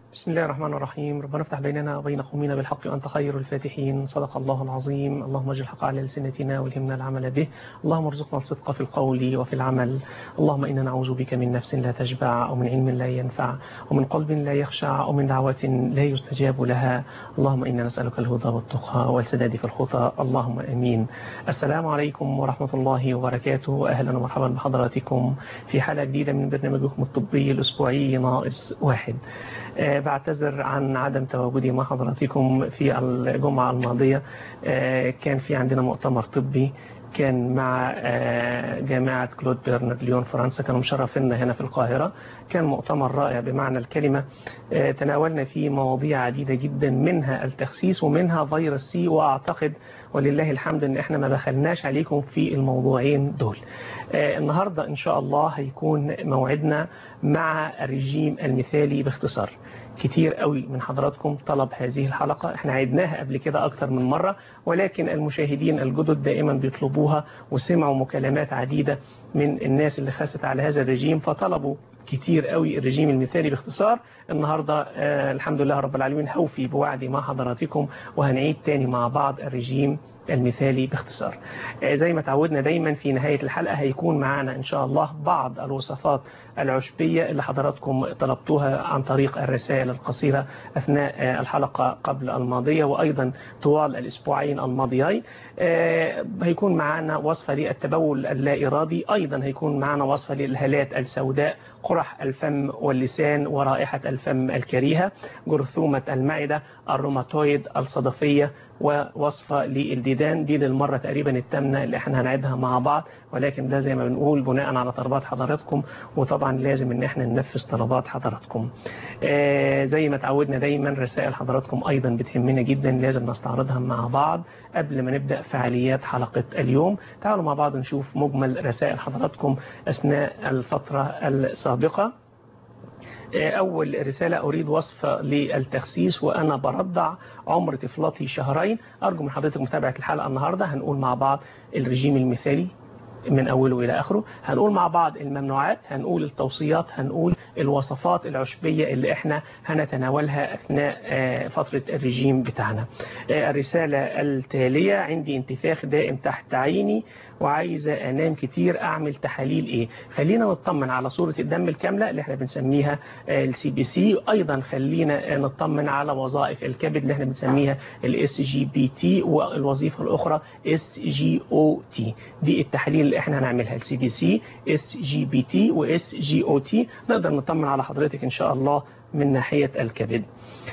بسم الله الرحمن الرحيم ربنا افتح بيننا وبين قومنا بالحق وأنت خير الفاتحين صدق الله العظيم اللهم اجعل الحق على لسنتنا والهمنا العمل به اللهم ارزقنا الصدق في القول وفي العمل اللهم إنا نعوذ بك من نفس لا تشبع أو من علم لا ينفع ومن قلب لا يخشع أو من دعوة لا يستجاب لها اللهم إنا نسألك الهدى والتقى والسداد في الخطى اللهم أمين السلام عليكم ورحمة الله وبركاته أهلا ومرحبا بحضراتكم في حلقة جديدة من برنامجكم الطبي الأسبوعي ناقص واحد آه، بعتذر عن عدم تواجدي مع حضراتكم في الجمعة الماضية آه، كان في عندنا مؤتمر طبي كان مع آه، جامعة كلود برنارد ليون فرنسا كانوا مشرفينا هنا في القاهرة كان مؤتمر رائع بمعنى الكلمة آه، تناولنا فيه مواضيع عديدة جدا منها التخسيس ومنها فيروس سي وأعتقد ولله الحمد ان احنا ما بخلناش عليكم في الموضوعين دول آه، النهاردة ان شاء الله هيكون موعدنا مع الرجيم المثالي باختصار كتير قوي من حضراتكم طلب هذه الحلقة احنا عدناها قبل كده اكتر من مرة ولكن المشاهدين الجدد دائما بيطلبوها وسمعوا مكالمات عديدة من الناس اللي خست على هذا الرجيم فطلبوا كتير قوي الرجيم المثالي باختصار النهاردة آه الحمد لله رب العالمين هوفي بوعدي مع حضراتكم وهنعيد تاني مع بعض الرجيم المثالي باختصار آه زي ما تعودنا دايما في نهاية الحلقة هيكون معنا إن شاء الله بعض الوصفات العشبية اللي حضراتكم طلبتوها عن طريق الرسائل القصيرة أثناء آه الحلقة قبل الماضية وأيضا طوال الأسبوعين الماضيين آه هيكون معنا وصفة للتبول اللا إرادي أيضا هيكون معنا وصفة للهالات السوداء قرح الفم واللسان ورائحة الفم الكريهة جرثومة المعدة الروماتويد الصدفية ووصفة للديدان دي للمرة تقريبا الثامنة اللي احنا هنعيدها مع بعض ولكن ده زي ما بنقول بناء على طلبات حضراتكم وطبعا لازم ان احنا ننفذ طلبات حضراتكم آه زي ما تعودنا دايما رسائل حضراتكم ايضا بتهمنا جدا لازم نستعرضها مع بعض قبل ما نبدأ فعاليات حلقة اليوم تعالوا مع بعض نشوف مجمل رسائل حضراتكم أثناء الفترة السابقة أول رسالة أريد وصفة للتخسيس وأنا برضع عمر طفلتي شهرين أرجو من حضرتك متابعة الحلقة النهاردة هنقول مع بعض الرجيم المثالي من أوله إلى آخره هنقول مع بعض الممنوعات هنقول التوصيات هنقول الوصفات العشبية اللي احنا هنتناولها أثناء فترة الرجيم بتاعنا الرسالة التالية عندي انتفاخ دائم تحت عيني وعايزة أنام كتير أعمل تحاليل إيه خلينا نطمن على صورة الدم الكاملة اللي احنا بنسميها السي بي سي أيضا خلينا نطمن على وظائف الكبد اللي احنا بنسميها الاس جي بي تي والوظيفة الأخرى اس جي او تي دي التحاليل اللي احنا هنعملها السي بي سي اس جي بي تي واس جي او تي نقدر نطمن على حضرتك إن شاء الله من ناحية الكبد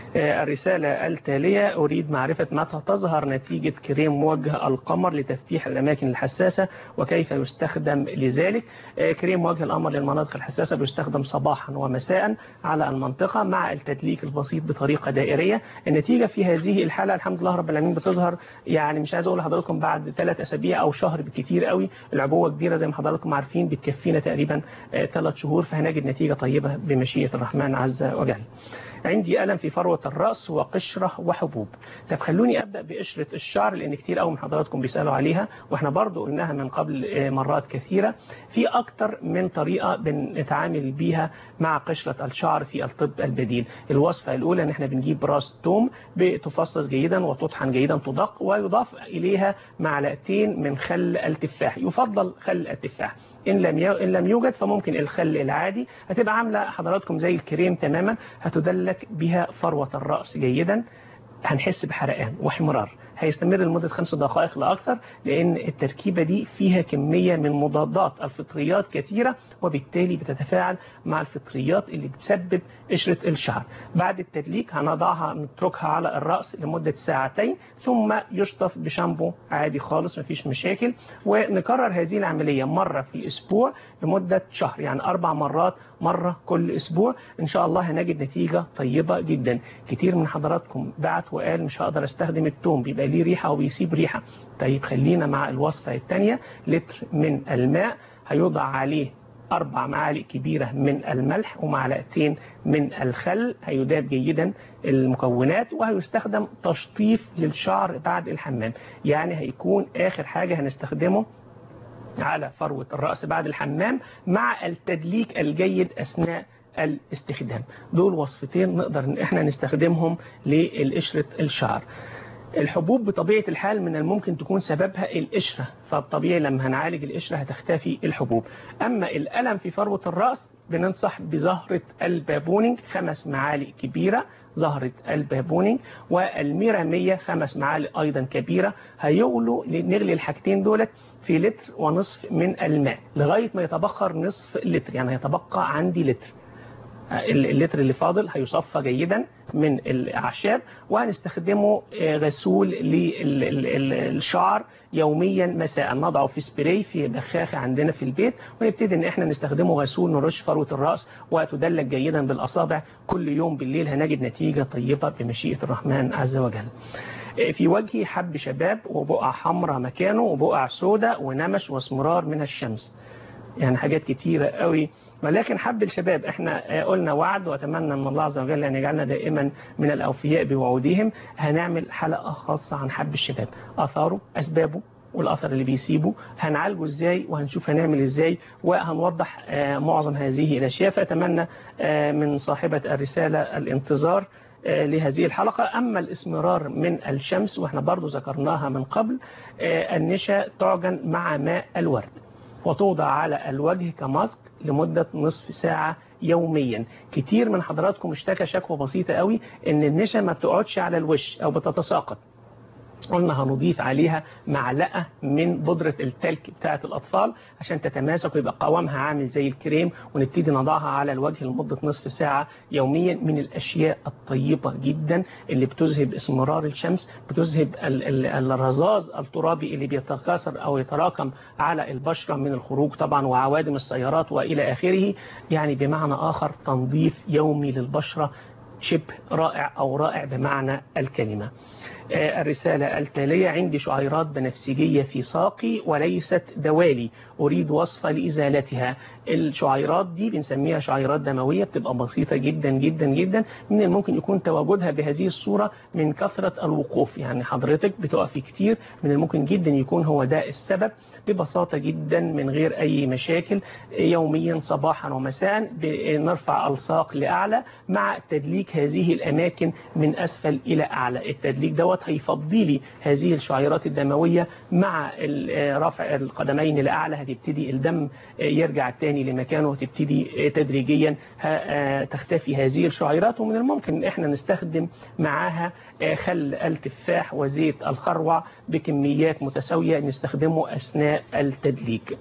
الرسالة التالية أريد معرفة متى تظهر نتيجة كريم وجه القمر لتفتيح الأماكن الحساسة وكيف يستخدم لذلك كريم وجه القمر للمناطق الحساسة بيستخدم صباحا ومساء على المنطقة مع التدليك البسيط بطريقة دائرية النتيجة في هذه الحالة الحمد لله رب العالمين بتظهر يعني مش عايز أقول لحضراتكم بعد ثلاث أسابيع أو شهر بالكتير قوي العبوة كبيرة زي ما حضراتكم عارفين بتكفينا تقريبا ثلاث شهور فهنجد نتيجة طيبة بمشيئة الرحمن عز وجل عندي ألم في فروة الرأس وقشرة وحبوب طب خلوني أبدأ بقشرة الشعر لأن كتير قوي من حضراتكم بيسألوا عليها وإحنا برضو قلناها من قبل مرات كثيرة في أكتر من طريقة بنتعامل بيها مع قشرة الشعر في الطب البديل الوصفة الأولى إن إحنا بنجيب راس توم بتفصص جيدا وتطحن جيدا تدق ويضاف إليها معلقتين من خل التفاح يفضل خل التفاح إن لم إن لم يوجد فممكن الخل العادي هتبقى عاملة حضراتكم زي الكريم تماما هتدلك بها فروة الرأس جيدا هنحس بحرقان واحمرار هيستمر لمدة خمس دقائق لأكثر لأن التركيبة دي فيها كمية من مضادات الفطريات كثيرة وبالتالي بتتفاعل مع الفطريات اللي بتسبب قشرة الشعر بعد التدليك هنضعها نتركها على الرأس لمدة ساعتين ثم يشطف بشامبو عادي خالص مفيش مشاكل ونكرر هذه العملية مرة في الأسبوع لمدة شهر يعني أربع مرات مرة كل أسبوع إن شاء الله هنجد نتيجة طيبة جدا كتير من حضراتكم بعت وقال مش هقدر استخدم التوم بيبقى ليه ريحة وبيسيب ريحة طيب خلينا مع الوصفة الثانية لتر من الماء هيوضع عليه أربع معالق كبيرة من الملح ومعلقتين من الخل هيداب جيدا المكونات وهيستخدم تشطيف للشعر بعد الحمام يعني هيكون آخر حاجة هنستخدمه على فروة الرأس بعد الحمام مع التدليك الجيد أثناء الاستخدام دول وصفتين نقدر ان احنا نستخدمهم لقشرة الشعر الحبوب بطبيعة الحال من الممكن تكون سببها القشرة فالطبيعي لما هنعالج القشرة هتختفي الحبوب أما الألم في فروة الرأس بننصح بزهرة البابونينج خمس معالق كبيرة زهرة البابونينج والميرامية خمس معالق أيضا كبيرة هيغلوا نغلي الحاجتين دولت في لتر ونصف من الماء لغاية ما يتبخر نصف لتر يعني هيتبقى عندي لتر اللتر اللي فاضل هيصفى جيدا من الأعشاب وهنستخدمه غسول للشعر يوميا مساء نضعه في سبراي في بخاخة عندنا في البيت ونبتدي ان احنا نستخدمه غسول نرش فروة الرأس وتدلك جيدا بالأصابع كل يوم بالليل هنجد نتيجة طيبة بمشيئة الرحمن عز وجل في وجهي حب شباب وبقع حمراء مكانه وبقع سوداء ونمش واسمرار من الشمس يعني حاجات كتيرة قوي ولكن حب الشباب احنا قلنا وعد واتمنى من الله عز وجل ان يجعلنا دائما من الاوفياء بوعودهم هنعمل حلقة خاصة عن حب الشباب اثاره اسبابه والاثر اللي بيسيبه هنعالجه ازاي وهنشوف هنعمل ازاي وهنوضح معظم هذه الاشياء فاتمنى من صاحبة الرسالة الانتظار لهذه الحلقة أما الاسمرار من الشمس وإحنا برضو ذكرناها من قبل النشا تعجن مع ماء الورد وتوضع على الوجه كماسك لمدة نصف ساعة يوميا كتير من حضراتكم اشتكى شكوى بسيطة قوي ان النشا ما بتقعدش على الوش او بتتساقط قلنا هنضيف عليها معلقة من بودرة التلك بتاعة الأطفال عشان تتماسك ويبقى قوامها عامل زي الكريم ونبتدي نضعها على الوجه لمدة نصف ساعة يوميا من الأشياء الطيبة جدا اللي بتذهب اسمرار الشمس بتذهب الرذاذ الترابي اللي بيتكاثر أو يتراكم على البشرة من الخروج طبعا وعوادم السيارات وإلى آخره يعني بمعنى آخر تنظيف يومي للبشرة شبه رائع أو رائع بمعنى الكلمة الرسالة التالية عندي شعيرات بنفسجية في ساقي وليست دوالي أريد وصفة لإزالتها الشعيرات دي بنسميها شعيرات دموية بتبقى بسيطة جدا جدا جدا من الممكن يكون تواجدها بهذه الصورة من كثرة الوقوف يعني حضرتك بتقفي كتير من الممكن جدا يكون هو ده السبب ببساطة جدا من غير أي مشاكل يوميا صباحا ومساء نرفع الساق لأعلى مع تدليك هذه الأماكن من أسفل إلى أعلى التدليك دوت هيفضي لي هذه الشعيرات الدموية مع رفع القدمين لأعلى هتبتدي الدم يرجع تاني لمكانه وتبتدي تدريجيا تختفي هذه الشعيرات ومن الممكن ان احنا نستخدم معاها خل التفاح وزيت الخروع بكميات متساوية نستخدمه أثناء التدليك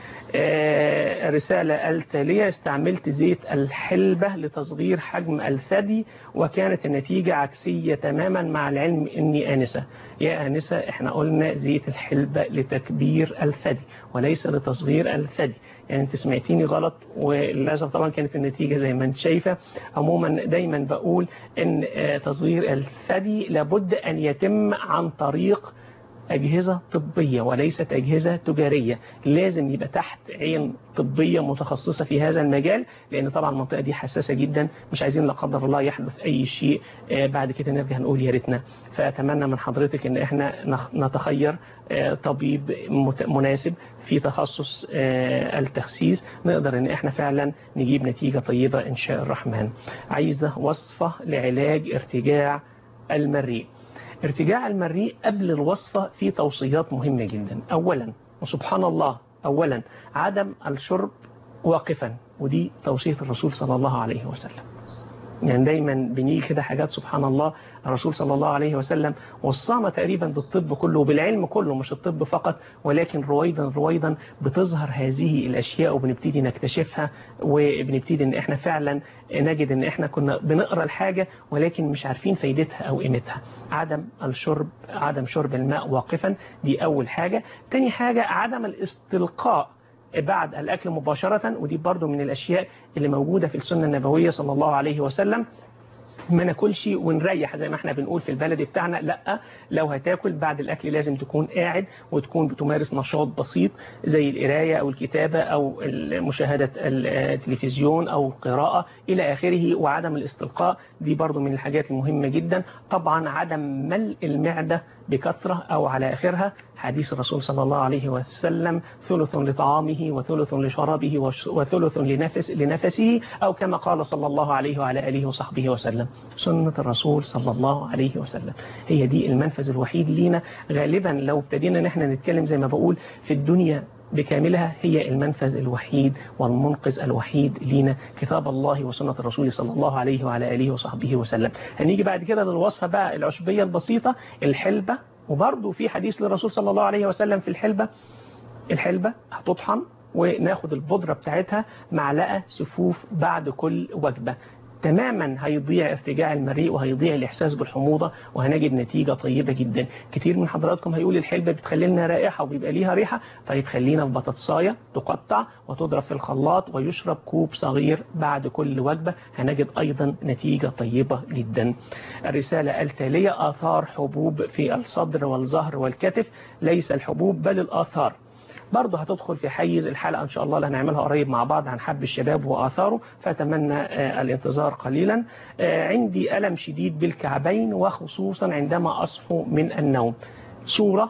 الرسالة التالية استعملت زيت الحلبة لتصغير حجم الثدي وكانت النتيجة عكسية تماما مع العلم اني آنسة يا آنسة احنا قلنا زيت الحلبة لتكبير الثدي وليس لتصغير الثدي يعني انت سمعتيني غلط وللأسف طبعا كانت النتيجة زي ما انت شايفة عموما دايما بقول ان تصغير الثدي لابد ان يتم عن طريق أجهزة طبية وليست أجهزة تجارية لازم يبقى تحت عين طبية متخصصة في هذا المجال لأن طبعا المنطقة دي حساسة جدا مش عايزين لا قدر الله يحدث أي شيء بعد كده نرجع نقول يا ريتنا فأتمنى من حضرتك أن احنا نتخير طبيب مناسب في تخصص التخسيس نقدر ان احنا فعلا نجيب نتيجة طيبة ان شاء الرحمن عايزة وصفة لعلاج ارتجاع المريء ارتجاع المريء قبل الوصفة في توصيات مهمة جدا أولا وسبحان الله أولا عدم الشرب واقفا ودي توصية الرسول صلى الله عليه وسلم يعني دايما بنيجي كده حاجات سبحان الله الرسول صلى الله عليه وسلم وصانا تقريبا بالطب كله وبالعلم كله مش الطب فقط ولكن رويدا رويدا بتظهر هذه الأشياء وبنبتدي نكتشفها وبنبتدي ان احنا فعلا نجد ان احنا كنا بنقرأ الحاجة ولكن مش عارفين فايدتها او قيمتها عدم الشرب عدم شرب الماء واقفا دي اول حاجة تاني حاجة عدم الاستلقاء بعد الأكل مباشرة ودي برضو من الأشياء اللي موجودة في السنة النبوية صلى الله عليه وسلم ما ناكلش ونريح زي ما احنا بنقول في البلد بتاعنا لا لو هتاكل بعد الاكل لازم تكون قاعد وتكون بتمارس نشاط بسيط زي القرايه او الكتابه او مشاهده التلفزيون او القراءه الى اخره وعدم الاستلقاء دي برضو من الحاجات المهمه جدا طبعا عدم ملء المعده بكثره او على اخرها حديث الرسول صلى الله عليه وسلم ثلث لطعامه وثلث لشرابه وثلث لنفس لنفسه أو كما قال صلى الله عليه وعلى آله وصحبه وسلم سنة الرسول صلى الله عليه وسلم هي دي المنفذ الوحيد لينا غالبا لو ابتدينا نحن نتكلم زي ما بقول في الدنيا بكاملها هي المنفذ الوحيد والمنقذ الوحيد لينا كتاب الله وسنة الرسول صلى الله عليه وعلى آله وصحبه وسلم هنيجي بعد كده للوصفة بقى العشبية البسيطة الحلبة وبرضه في حديث للرسول صلى الله عليه وسلم في الحلبة الحلبة هتطحن وناخد البودرة بتاعتها معلقة سفوف بعد كل وجبة تماما هيضيع ارتجاع المريء وهيضيع الإحساس بالحموضة وهنجد نتيجة طيبة جدا كتير من حضراتكم هيقول الحلبة بتخلي لنا رائحة وبيبقى ليها ريحة طيب خلينا في بطاطساية تقطع وتضرب في الخلاط ويشرب كوب صغير بعد كل وجبة هنجد أيضا نتيجة طيبة جدا الرسالة التالية آثار حبوب في الصدر والظهر والكتف ليس الحبوب بل الآثار برضه هتدخل في حيز الحلقة إن شاء الله اللي هنعملها قريب مع بعض عن حب الشباب وآثاره فأتمنى الانتظار قليلا عندي ألم شديد بالكعبين وخصوصا عندما أصحو من النوم صورة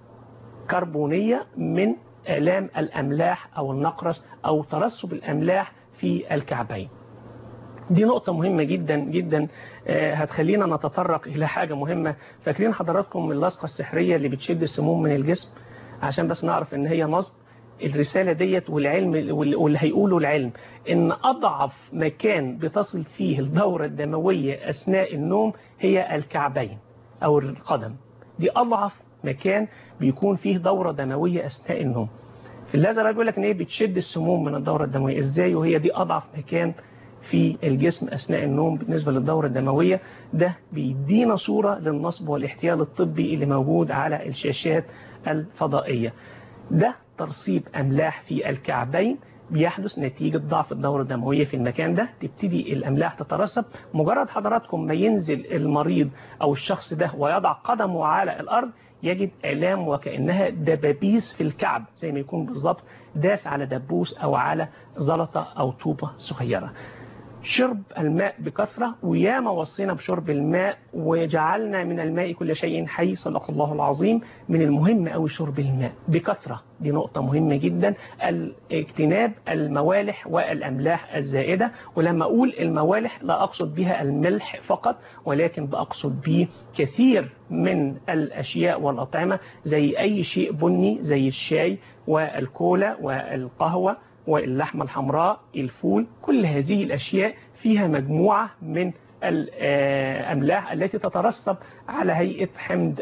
كربونية من آلام الأملاح أو النقرس أو ترسب الأملاح في الكعبين دي نقطة مهمة جدا جدا هتخلينا نتطرق إلى حاجة مهمة فاكرين حضراتكم اللصقة السحرية اللي بتشد السموم من الجسم عشان بس نعرف ان هي نصب الرسالة ديت والعلم واللي هيقوله العلم ان اضعف مكان بتصل فيه الدورة الدموية اثناء النوم هي الكعبين او القدم دي اضعف مكان بيكون فيه دورة دموية اثناء النوم في اللازر بيقول لك ان هي بتشد السموم من الدورة الدموية ازاي وهي دي اضعف مكان في الجسم أثناء النوم بالنسبة للدورة الدموية ده بيدينا صورة للنصب والاحتيال الطبي اللي موجود على الشاشات الفضائية ده ترسيب أملاح في الكعبين بيحدث نتيجة ضعف الدورة الدموية في المكان ده تبتدي الأملاح تترسب مجرد حضراتكم ما ينزل المريض أو الشخص ده ويضع قدمه على الأرض يجد آلام وكأنها دبابيس في الكعب زي ما يكون بالظبط داس على دبوس أو على زلطة أو طوبة صغيرة شرب الماء بكثرة وياما وصينا بشرب الماء وجعلنا من الماء كل شيء حي صدق الله العظيم من المهم أوي شرب الماء بكثرة دي نقطة مهمة جدا الاجتناب الموالح والأملاح الزائدة ولما أقول الموالح لا أقصد بها الملح فقط ولكن بأقصد به كثير من الأشياء والأطعمة زي أي شيء بني زي الشاي والكولا والقهوة واللحمة الحمراء الفول كل هذه الأشياء فيها مجموعة من الأملاح التي تترسب على هيئة حمض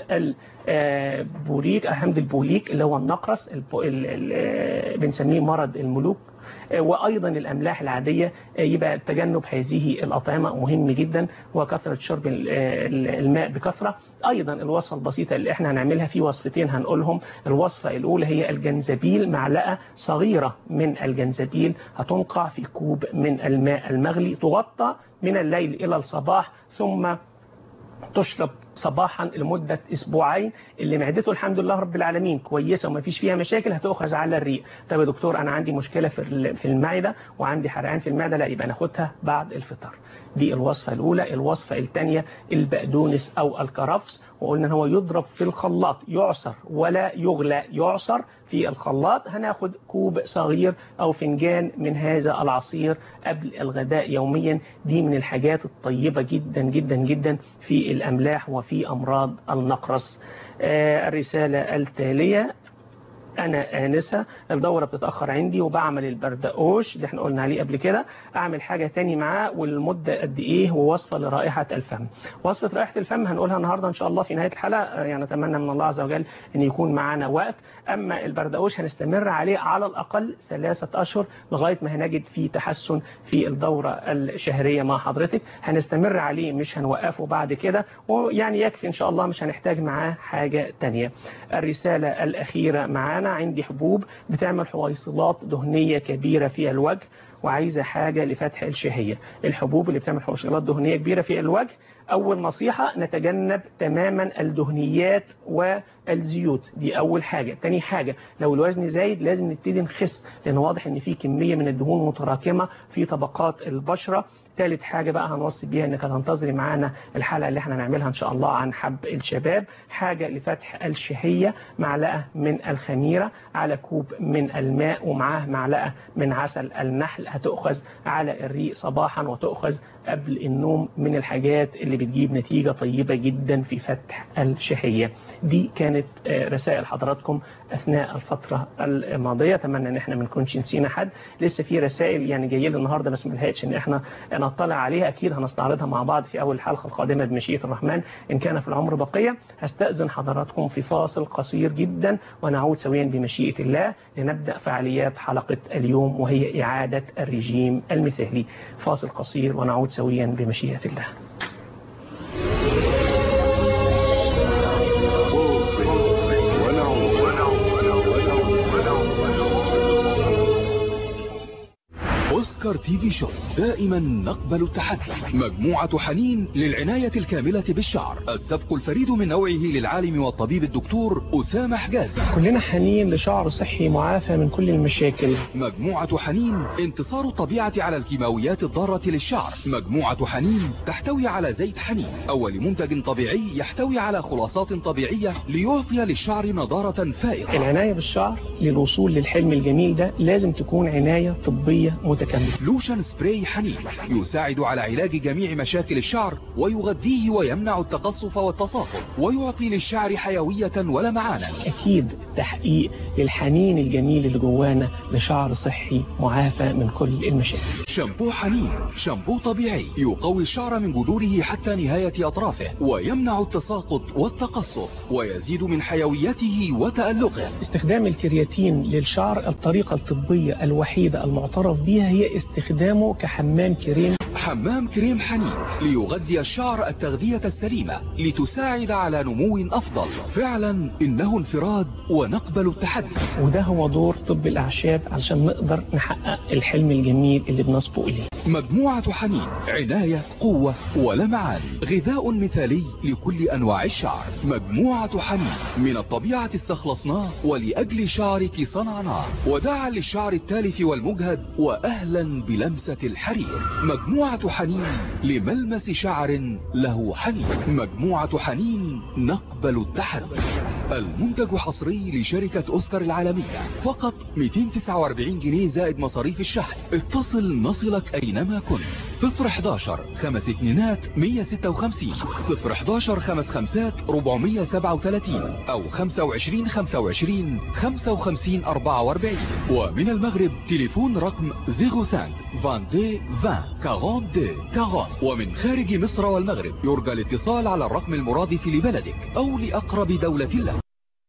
البوليك حمض البوليك اللي هو النقرس بنسميه مرض الملوك وأيضا الأملاح العادية يبقى تجنب هذه الأطعمة مهم جدا وكثرة شرب الماء بكثرة أيضا الوصفة البسيطة اللي احنا هنعملها في وصفتين هنقولهم الوصفة الأولى هي الجنزبيل معلقة صغيرة من الجنزبيل هتنقع في كوب من الماء المغلي تغطى من الليل إلى الصباح ثم تشرب صباحا لمدة أسبوعين اللي معدته الحمد لله رب العالمين كويسة وما فيش فيها مشاكل هتأخذ على الريق طب يا دكتور أنا عندي مشكلة في المعدة وعندي حرقان في المعدة لا يبقى ناخدها بعد الفطار دي الوصفة الأولى الوصفة الثانية البقدونس أو الكرفس وقلنا هو يضرب في الخلاط يعصر ولا يغلى يعصر في الخلاط هناخد كوب صغير أو فنجان من هذا العصير قبل الغداء يوميا دي من الحاجات الطيبة جدا جدا جدا في الأملاح وفي أمراض النقرس آه الرسالة التالية أنا آنسة الدورة بتتأخر عندي وبعمل البردقوش اللي احنا قلنا عليه قبل كده أعمل حاجة تاني معاه والمدة قد إيه ووصفة لرائحة الفم وصفة رائحة الفم هنقولها النهاردة إن شاء الله في نهاية الحلقة يعني أتمنى من الله عز وجل أن يكون معانا وقت أما البردقوش هنستمر عليه على الأقل ثلاثة أشهر لغاية ما هنجد فيه تحسن في الدورة الشهرية مع حضرتك هنستمر عليه مش هنوقفه بعد كده ويعني يكفي إن شاء الله مش هنحتاج معاه حاجة تانية الرسالة الأخيرة معانا عندي حبوب بتعمل حويصلات دهنية كبيرة في الوجه وعايزة حاجة لفتح الشهية الحبوب اللي بتعمل حشرات دهنية كبيرة في الوجه أول نصيحة نتجنب تماما الدهنيات والزيوت دي أول حاجة تاني حاجة لو الوزن زايد لازم نبتدي نخس لأن واضح إن في كمية من الدهون متراكمة في طبقات البشرة ثالث حاجة بقى هنوصي بيها انك هتنتظري معانا الحلقة اللي احنا هنعملها ان شاء الله عن حب الشباب حاجة لفتح الشهية معلقة من الخميرة على كوب من الماء ومعاه معلقة من عسل النحل هتؤخذ على الريق صباحا وتؤخذ قبل النوم من الحاجات اللي بتجيب نتيجة طيبة جدا في فتح الشهية دي كانت رسائل حضراتكم أثناء الفترة الماضية أتمنى أن احنا ما نكونش نسينا حد لسه في رسائل يعني جايه لي النهاردة بس ما لحقتش أن احنا نطلع عليها أكيد هنستعرضها مع بعض في أول الحلقة القادمة بمشيئة الرحمن إن كان في العمر بقية هستأذن حضراتكم في فاصل قصير جدا ونعود سويا بمشيئة الله لنبدأ فعاليات حلقة اليوم وهي إعادة الرجيم المثالي فاصل قصير ونعود سويا بمشيئة الله اوسكار تي في شو دائما نقبل التحدي مجموعة حنين للعناية الكاملة بالشعر السبق الفريد من نوعه للعالم والطبيب الدكتور أسامة حجازي كلنا حنين لشعر صحي معافى من كل المشاكل مجموعة حنين انتصار الطبيعة على الكيماويات الضارة للشعر مجموعة حنين تحتوي على زيت حنين أول منتج طبيعي يحتوي على خلاصات طبيعية ليعطي للشعر نضارة فائقة العناية بالشعر للوصول للحلم الجميل ده لازم تكون عناية طبية متكاملة لوشن سبراي حنين يساعد على علاج جميع مشاكل الشعر ويغذيه ويمنع التقصف والتصاقم ويعطي للشعر حيوية ولمعانا أكيد تحقيق للحنين الجميل اللي جوانا لشعر صحي معافى من كل المشاكل شامبو حنين شامبو طبيعي يقوي الشعر من جذوره حتى نهاية أطرافه ويمنع التساقط والتقصف ويزيد من حيويته وتألقه استخدام الكرياتين للشعر الطريقة الطبية الوحيدة المعترف بها هي استخدامه كحمام كريم حمام كريم حنين ليغذي الشعر التغذية السليمة لتساعد على نمو أفضل فعلا إنه انفراد ونقبل التحدي وده هو دور طب الأعشاب علشان نقدر نحقق الحلم الجميل اللي بنصبو إليه مجموعة حنين عناية قوة ولمعان غذاء مثالي لكل أنواع الشعر مجموعة حنين من الطبيعة استخلصناه ولأجل شعرك صنعناه وداعا للشعر التالف والمجهد وأهلا بلمسة الحرير مجموعة حنين لملمس شعر له حنين مجموعة حنين نقبل التحدي المنتج حصري لشركة أوسكار العالمية فقط 249 جنيه زائد مصاريف الشحن اتصل نصلك أينما كنت 011 خمس اتنينات 156 011 خمس خمسات 437 أو 25 25 55 44 ومن المغرب تليفون رقم 05 22 20 42 40 ومن خارج مصر والمغرب يرجى الاتصال على الرقم المرادف لبلدك أو لأقرب دولة لك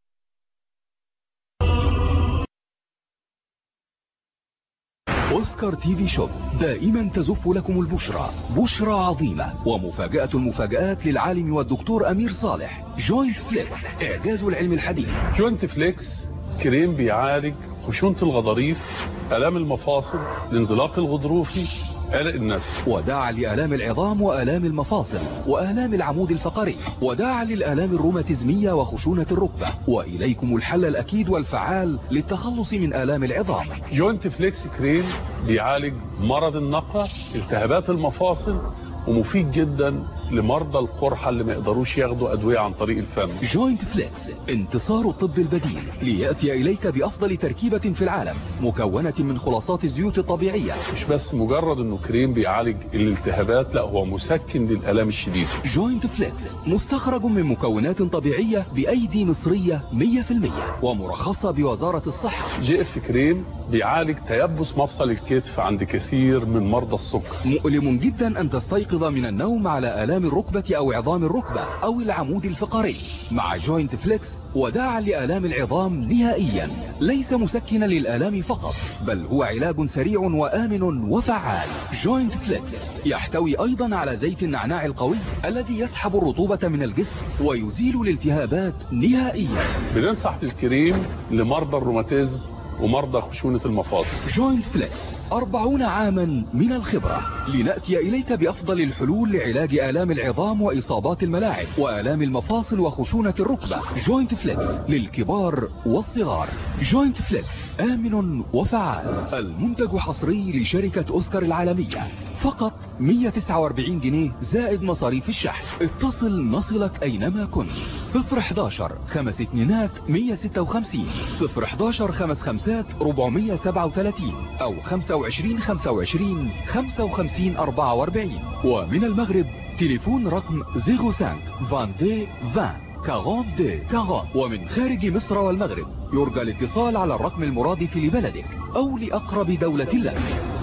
اوسكار تي في شوب دائما تزف لكم البشرى بشرى عظيمة ومفاجأة المفاجآت للعالم والدكتور امير صالح جوينت فليكس اعجاز العلم الحديث جوينت فليكس كريم بيعالج خشونة الغضاريف الام المفاصل الانزلاق الغضروفي عرق النسل وداعا لآلام العظام وآلام المفاصل وآلام العمود الفقري وداعا للآلام الروماتيزمية وخشونة الركبة وإليكم الحل الأكيد والفعال للتخلص من آلام العظام جوينت فليكس كريم بيعالج مرض النقع التهابات المفاصل ومفيد جدا لمرضى القرحة اللي ما يقدروش ياخدوا أدوية عن طريق الفم جوينت فليكس انتصار الطب البديل ليأتي إليك بأفضل تركيبة في العالم مكونة من خلاصات الزيوت الطبيعية مش بس مجرد انه كريم بيعالج الالتهابات لا هو مسكن للآلام الشديدة جوينت فليكس مستخرج من مكونات طبيعية بأيدي مصرية 100% ومرخصة بوزارة الصحة جي اف كريم بيعالج تيبس مفصل الكتف عند كثير من مرضى السكر مؤلم جدا أن تستيقظ من النوم على آلام الركبة أو عظام الركبة أو العمود الفقري مع جوينت فليكس وداعا لآلام العظام نهائيا ليس مسكنا للآلام فقط بل هو علاج سريع وآمن وفعال جوينت فليكس يحتوي أيضا على زيت النعناع القوي الذي يسحب الرطوبة من الجسم ويزيل الالتهابات نهائيا بننصح بالكريم لمرضى الروماتيزم ومرضى خشونة المفاصل جوينت فليكس أربعون عاما من الخبرة لنأتي إليك بأفضل الحلول لعلاج آلام العظام وإصابات الملاعب وآلام المفاصل وخشونة الركبة جوينت فليكس للكبار والصغار جوينت فليكس آمن وفعال المنتج حصري لشركة أوسكار العالمية فقط 149 جنيه زائد مصاريف الشحن اتصل نصلك أينما كنت 011 خمس اتنينات 156 011 خمس خمسات 437 أو 25 25 55 44 ومن المغرب تليفون رقم 05 22 20 42 40 ومن خارج مصر والمغرب يرجى الاتصال على الرقم المرادف لبلدك أو لأقرب دولة لك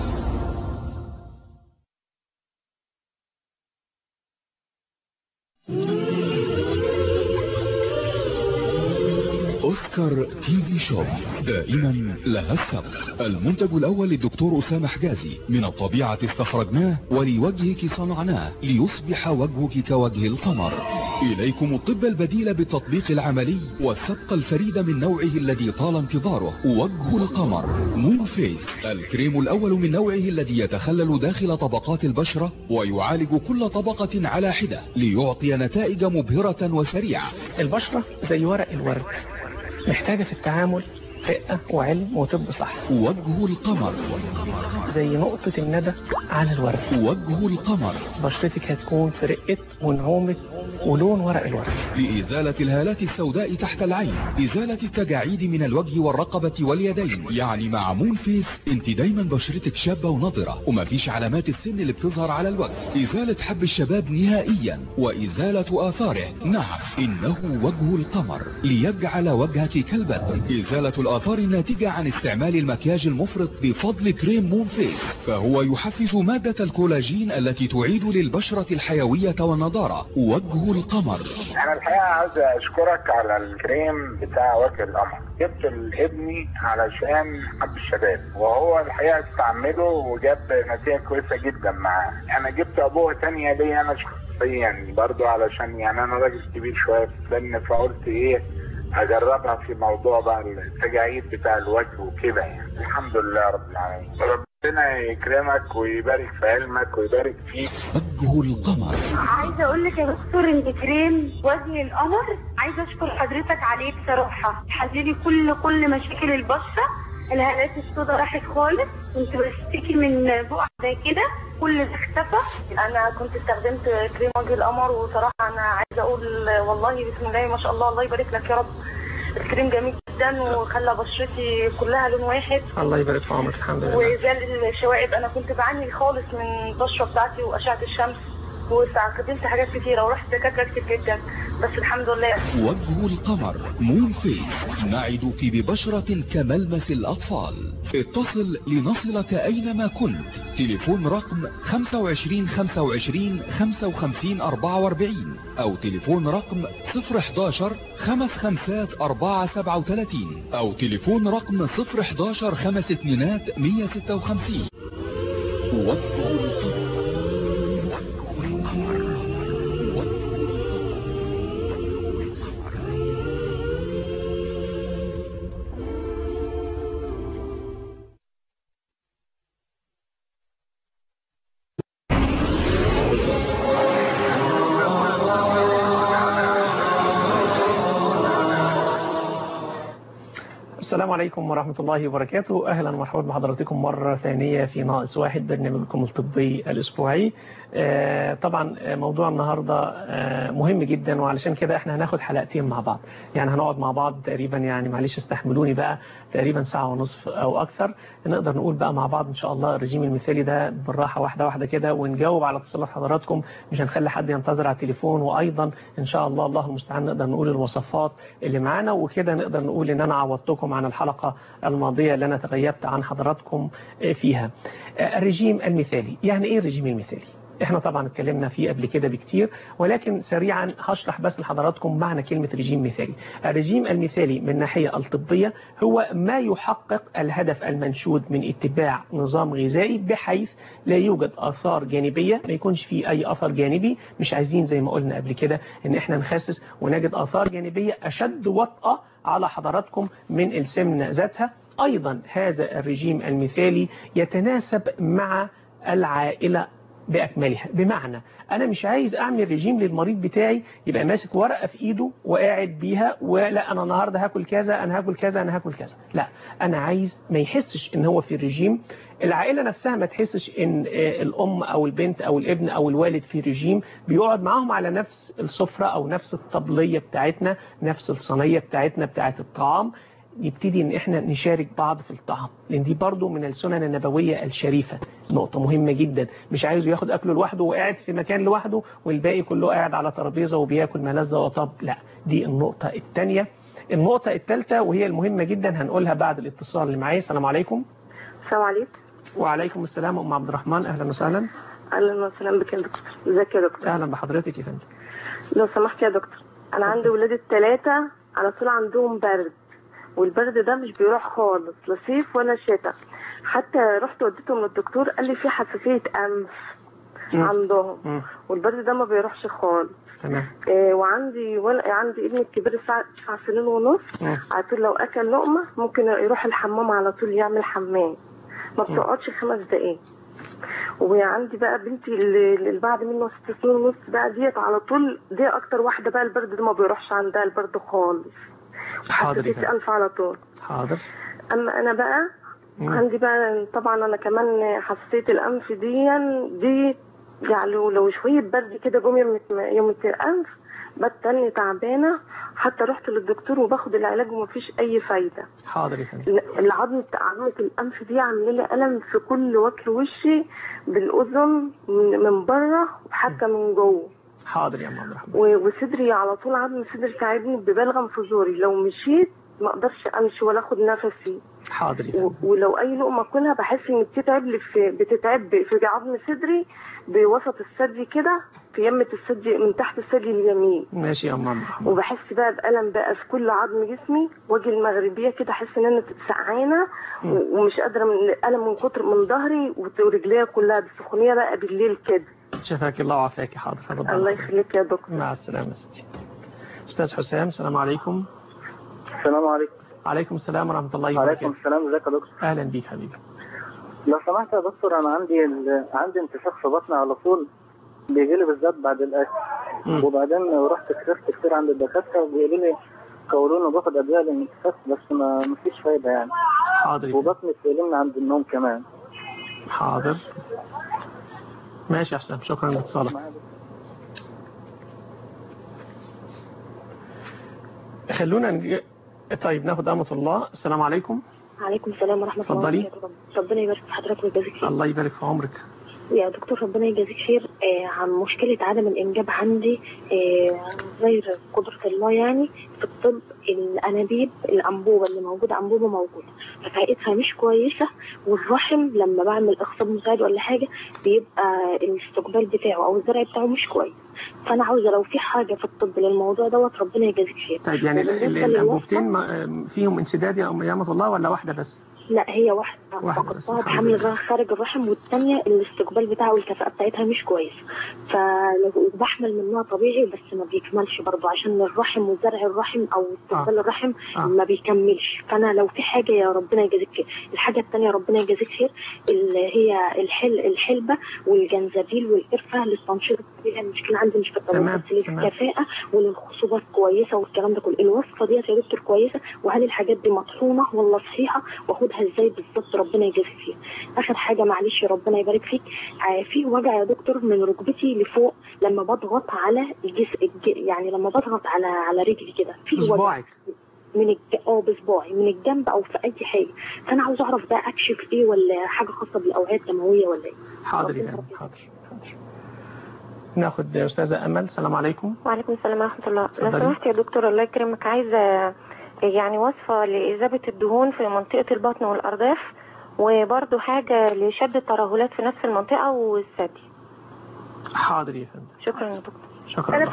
أوسكار تي في شوب دائما لها السبق المنتج الأول للدكتور أسامة حجازي من الطبيعة استخرجناه ولوجهك صنعناه ليصبح وجهك كوجه القمر إليكم الطب البديل بالتطبيق العملي والسبق الفريد من نوعه الذي طال انتظاره وجه القمر مون فيس الكريم الأول من نوعه الذي يتخلل داخل طبقات البشرة ويعالج كل طبقة على حدة ليعطي نتائج مبهرة وسريعة البشرة زي ورق الورد محتاجة في التعامل رقة وعلم وطب صح وجه القمر زي نقطة الندى على الورد وجه القمر بشرتك هتكون في رقة ونعومة ولون ورق الورد لإزالة الهالات السوداء تحت العين إزالة التجاعيد من الوجه والرقبة واليدين يعني مع مون فيس انت دايما بشرتك شابة ونضرة ومفيش علامات السن اللي بتظهر على الوجه إزالة حب الشباب نهائيا وإزالة آثاره نعم إنه وجه القمر ليجعل وجهك كالبدر إزالة الآثار الناتجة عن استعمال المكياج المفرط بفضل كريم مون فيس فهو يحفز مادة الكولاجين التي تعيد للبشرة الحيوية والنضارة وجه القمر انا الحقيقه عاوز اشكرك على الكريم بتاع وجه القمر جبت لابني علشان حب الشباب وهو الحقيقه استعمله وجاب نتيجه كويسه جدا معاه انا جبت ابوه تانية ليا انا شخصيا برضو علشان يعني انا راجل كبير شويه في السن فقلت ايه اجربها في موضوع بقى التجاعيد بتاع الوجه وكده يعني الحمد لله رب العالمين ربنا يكرمك ويبارك في علمك ويبارك فيك وجه القمر عايزه اقول لك يا دكتور انت كريم وجه القمر عايزه اشكر حضرتك عليه بصراحه حللي كل كل مشاكل البشره الهالات السوداء راحت خالص كنت بشتكي من بقع زي كده كل ده اختفى انا كنت استخدمت كريم وجه القمر وصراحه انا عايزه اقول والله بسم الله ما شاء الله الله يبارك لك يا رب الكريم جميل جدا وخلى بشرتي كلها لون واحد الله يبارك في عمرك الحمد لله وزال الشوائب انا كنت بعاني خالص من البشره بتاعتي واشعه الشمس واستخدمت حاجات كتيره ورحت دكاتره كتير جدا بس الحمد لله وجه القمر مون فيس نعدك ببشرة كملمس الأطفال اتصل لنصلك أينما كنت تليفون رقم 25 25 55 44 أو تليفون رقم 011 خمس خمسات 4 37 أو تليفون رقم 011 خمس اتنينات 156 وجه القمر السلام عليكم ورحمة الله وبركاته أهلا ومرحبا بحضراتكم مرة ثانية في ناقص واحد برنامجكم الطبي الأسبوعي آه، طبعا آه، موضوع النهاردة آه، مهم جدا وعلشان كده احنا هناخد حلقتين مع بعض يعني هنقعد مع بعض تقريبا يعني معلش استحملوني بقى تقريبا ساعة ونصف أو أكثر نقدر نقول بقى مع بعض إن شاء الله الرجيم المثالي ده بالراحة واحدة واحدة كده ونجاوب على اتصالات حضراتكم مش هنخلي حد ينتظر على التليفون وأيضا إن شاء الله الله المستعان نقدر نقول الوصفات اللي معانا وكده نقدر نقول إن أنا عوضتكم عن الحلقة الماضية اللي أنا تغيبت عن حضراتكم فيها الرجيم المثالي يعني إيه الرجيم المثالي؟ احنا طبعا اتكلمنا فيه قبل كده بكتير ولكن سريعا هشرح بس لحضراتكم معنى كلمة رجيم مثالي الرجيم المثالي من الناحية الطبية هو ما يحقق الهدف المنشود من اتباع نظام غذائي بحيث لا يوجد آثار جانبية ما يكونش فيه أي أثر جانبي مش عايزين زي ما قلنا قبل كده ان احنا نخسس ونجد آثار جانبية أشد وطأة على حضراتكم من السمنة ذاتها أيضا هذا الرجيم المثالي يتناسب مع العائلة بأكملها بمعنى أنا مش عايز أعمل رجيم للمريض بتاعي يبقى ماسك ورقة في إيده وقاعد بيها ولا أنا النهاردة هاكل كذا أنا هاكل كذا أنا هاكل كذا لا أنا عايز ما يحسش إن هو في الرجيم العائلة نفسها ما تحسش إن آه، الأم أو البنت أو الابن أو الوالد في رجيم بيقعد معاهم على نفس السفرة أو نفس الطبلية بتاعتنا نفس الصينية بتاعتنا بتاعت الطعام يبتدي ان احنا نشارك بعض في الطعام لان دي برضو من السنن النبوية الشريفة نقطة مهمة جدا مش عايزه ياخد اكله لوحده وقاعد في مكان لوحده والباقي كله قاعد على ترابيزة وبياكل ما لذ وطب لا دي النقطة الثانية النقطة الثالثة وهي المهمة جدا هنقولها بعد الاتصال اللي معايا السلام عليكم السلام عليكم وعليكم السلام ام عبد الرحمن اهلا وسهلا اهلا وسهلا بك يا دكتور ازيك يا دكتور اهلا بحضرتك يا فندم لو سمحت يا دكتور انا عندي ولاد الثلاثه على طول عندهم برد والبرد ده مش بيروح خالص لا صيف ولا شتاء حتى رحت وديتهم للدكتور قال لي في حساسيه انف مم. عندهم مم. والبرد ده ما بيروحش خالص تمام إيه وعندي ول... عندي ابني الكبير تسع تسع سنين ونص مم. على طول لو اكل لقمه ممكن يروح الحمام على طول يعمل حمام ما بتقعدش خمس دقايق وعندي بقى بنتي اللي اللي بعد منه ست سنين ونص بقى ديت على طول دي اكتر واحده بقى البرد ده ما بيروحش عندها البرد خالص حاضر يا حساسيه فندم انف على طول حاضر اما انا بقى مم. عندي بقى طبعا انا كمان حساسيه الانف دي دي يعني لو شويه برد كده جم يوم يوم الانف بتني تعبانه حتى رحت للدكتور وباخد العلاج ومفيش اي فايده حاضر يا فندم العظمة عظمة الأنف دي عاملة لي ألم في كل وجه وشي بالأذن من من بره وحتى من جوه حاضر يا ام عبد الرحمن و- وصدري على طول عظم صدري تعبني ببلغم في زوري لو مشيت ما اقدرش امشي ولا اخد نفسي حاضر يا و- فندم ولو اي لقمه اكلها بحس ان بتتعب لي في بتتعب في عظم صدري بوسط الثدي كده في يمة الثدي من تحت الثدي اليمين ماشي يا ام عبد الرحمن وبحس بقى بألم بقى في كل عظم جسمي واجي المغربية كده احس ان انا سقعانة مم. و- ومش قادرة من الألم من كتر من ظهري ورجليا كلها بالسخونية بقى بالليل كده شفاك الله وعافاك حاضر حاضر الله يخليك يا دكتور مع السلامة يا ستي أستاذ حسام السلام عليكم السلام عليكم عليكم السلام ورحمة الله وعليكم وبركاته السلام ازيك يا دكتور أهلا بيك حبيبي لو سمحت يا دكتور انا عندي ال... عندي انتفاخ في بطني على طول بيجي لي بالذات بعد الاكل مم. وبعدين رحت كشفت كتير عند الدكاتره وبيقولوا لي قولون وباخد ادويه للانتفاخ بس ما مفيش فايده يعني حاضر يا فندم. وبطني بتقلمني عند النوم كمان حاضر ماشي يا حسام شكرا لاتصالك خلونا نج... طيب ناخد أمة الله السلام عليكم عليكم السلام ورحمة الله اتفضلي. وبركاته ربنا يبارك في حضرتك ويجازيك خير الله يبارك في عمرك يا دكتور ربنا يجازيك خير آه عن مشكلة عدم الإنجاب عندي آه غير قدرة الله يعني في الطب الأنابيب الأنبوبة اللي موجودة أنبوبة موجودة كفاءتها مش كويسة والرحم لما بعمل إخصاب مساعد ولا حاجة بيبقى الاستقبال بتاعه أو الزرع بتاعه مش كويس فأنا عاوزة لو في حاجة في الطب للموضوع دوت ربنا يجازيك خير طيب يعني ال- ال- وبالنسبة الأنبوبتين للوصفة- ما- فيهم انسداد يا أم يا أمة الله ولا واحدة بس لا هي واحدة واحدة بس، فقدتها الحمد بحمل لله. غير خارج الرحم والثانية الاستقبال بتاعه والكفاءة بتاعتها مش كويس فلو بحمل منها طبيعي بس ما بيكملش برضه عشان الرحم وزرع الرحم او استقبال آه. الرحم آه. ما بيكملش فانا لو في حاجة يا ربنا يجازيك خير الحاجة الثانية ربنا يجازيك خير اللي هي الحل الحلبة والجنزبيل والقرفة للتنشيط الطبيعي المشكلة عندي مش في تمام، التنشيط بس تمام. للكفاءة وللخصوبات كويسة والكلام ده كله الوصفة ديت يا دكتور كويسة وهل الحاجات دي مطحونة ولا صحيحة واخدها ازاي بالظبط ربنا يجازيك فيها اخر حاجة معلش ربنا يبارك فيك آه، في وجع يا دكتور من ركبتي لفوق لما بضغط على الجسم الج... يعني لما بضغط على على رجلي كده في وجع صباعك من الج... اه بصباعي من الجنب او في اي حاجه فانا عاوز اعرف ده اكشف ايه ولا حاجه خاصه بالاوعيه الدمويه ولا ايه حاضر يا فندم حاضر حاضر ناخد أستاذة أمل السلام عليكم وعليكم السلام ورحمة الله لو اتفضلي. سمحت يا دكتور الله يكرمك عايزة يعني وصفة لإذابة الدهون في منطقة البطن والأرداف وبرضو حاجة لشد الترهلات في نفس المنطقة والثدي حاضر يا فندم شكرا يا دكتور شكرا أنا لك.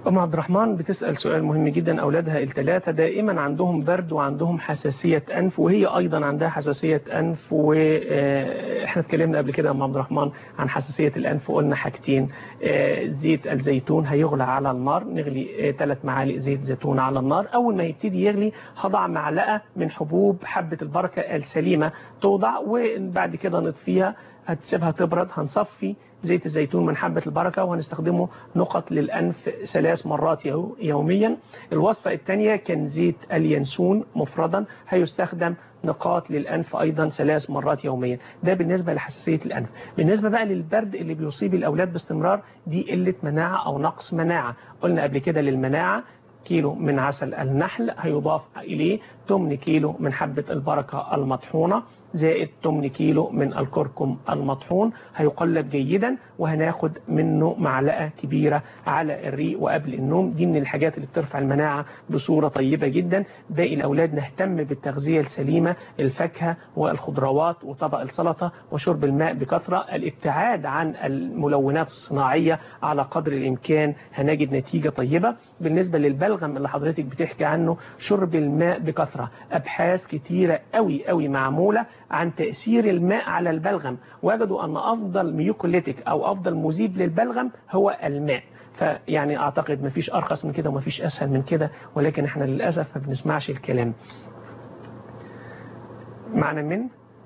أم عبد الرحمن بتسأل سؤال مهم جدا أولادها الثلاثة دائما عندهم برد وعندهم حساسية أنف وهي أيضا عندها حساسية أنف وإحنا اتكلمنا قبل كده يا أم عبد الرحمن عن حساسية الأنف وقلنا حاجتين آه، زيت الزيتون هيغلى على النار نغلي ثلاث معالق زيت زيتون على النار أول ما يبتدي يغلي هضع معلقة من حبوب حبة البركة السليمة توضع وبعد كده نطفيها هتسيبها تبرد هنصفي زيت الزيتون من حبة البركة وهنستخدمه نقط للأنف ثلاث مرات يو- يوميا الوصفة الثانية كان زيت اليانسون مفردا هيستخدم نقاط للأنف أيضا ثلاث مرات يوميا ده بالنسبة لحساسية الأنف بالنسبة بقى للبرد اللي بيصيب الأولاد باستمرار دي قلة مناعة أو نقص مناعة قلنا قبل كده للمناعة كيلو من عسل النحل هيضاف إليه 8 كيلو من حبة البركة المطحونة زائد 8 كيلو من الكركم المطحون هيقلب جيدا وهناخد منه معلقة كبيرة على الريق وقبل النوم دي من الحاجات اللي بترفع المناعة بصورة طيبة جدا باقي الأولاد نهتم بالتغذية السليمة الفاكهة والخضروات وطبق السلطة وشرب الماء بكثرة الابتعاد عن الملونات الصناعية على قدر الإمكان هنجد نتيجة طيبة بالنسبة للبلغم اللي حضرتك بتحكي عنه شرب الماء بكثرة أبحاث كتيرة قوي قوي معمولة عن تأثير الماء على البلغم وجدوا أن أفضل ميوكوليتيك أو أفضل مذيب للبلغم هو الماء فيعني أعتقد مفيش أرخص من كده ومفيش أسهل من كده ولكن احنا للأسف ما بنسمعش الكلام معنا من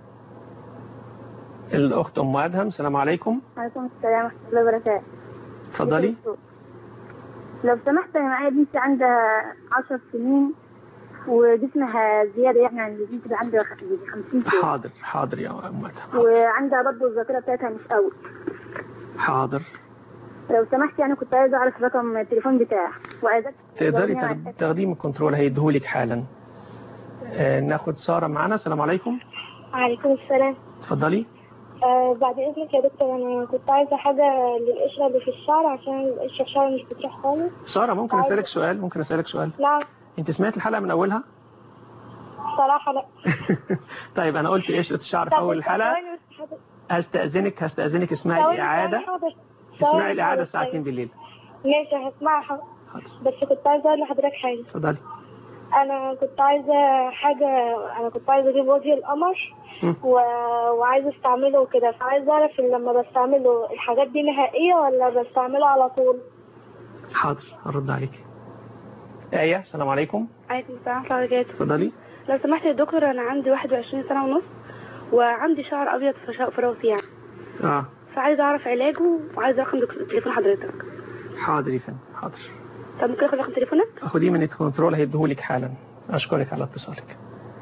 الأخت أم أدهم السلام عليكم عليكم السلام ورحمة الله وبركاته اتفضلي لو سمحت أنا معايا بنتي عندها عشر سنين وجسمها زيادة يعني عن اللزوم كده عندها خ- يجي 50 كيلو حاضر حاضر يا أم أدهم وعندها برضه الذاكرة بتاعتها مش قوي حاضر لو سمحت يعني كنت عايزة أعرف رقم التليفون بتاعها وعايزاك تقدري تجاوبيني على تاخد- تاخديه من الكنترول هيديهولك حالا آه، ناخد سارة معانا السلام عليكم وعليكم السلام اتفضلي آه بعد إذنك يا دكتور أنا كنت عايزة حاجة للقشرة اللي في الشعر عشان القشرة في الشعر مش بتروح خالص سارة ممكن عايزة- أسألك سؤال ممكن أسألك سؤال نعم أنت سمعت الحلقة من أولها صراحة لا طيب أنا قلت قشرة الشعر في طب أول الحلقة ثواني بس حضرتك. هستأذنك هستأذنك اسمعي ثواني، الإعادة ثواني حاضر. اسمعي ثواني الإعادة حاضر، الساعة طيب. 2 بالليل ماشي هسمعها حاضر. حاضر بس كنت عايزة أقول لحضرتك حاجة اتفضلي أنا كنت عايزة حاجة أنا كنت عايزة أجيب وجه القمر مم. و... وعايزة استعمله وكده فعايزة أعرف إن لما بستعمله الحاجات دي نهائية ولا بستعمله على طول حاضر هرد عليك آية السلام عليكم عليكم السلام ورحمة الله وبركاته اتفضلي لو سمحت يا دكتور أنا عندي 21 سنة ونص وعندي شعر أبيض في شا- في راسي يعني اه فعايزة أعرف علاجه وعايزة رقم دك- تليفون حضرتك حاضر يا فندم حاضر طب ممكن آخد رقم تليفونك؟ خديه من الكنترول هيديهولك حالا أشكرك على اتصالك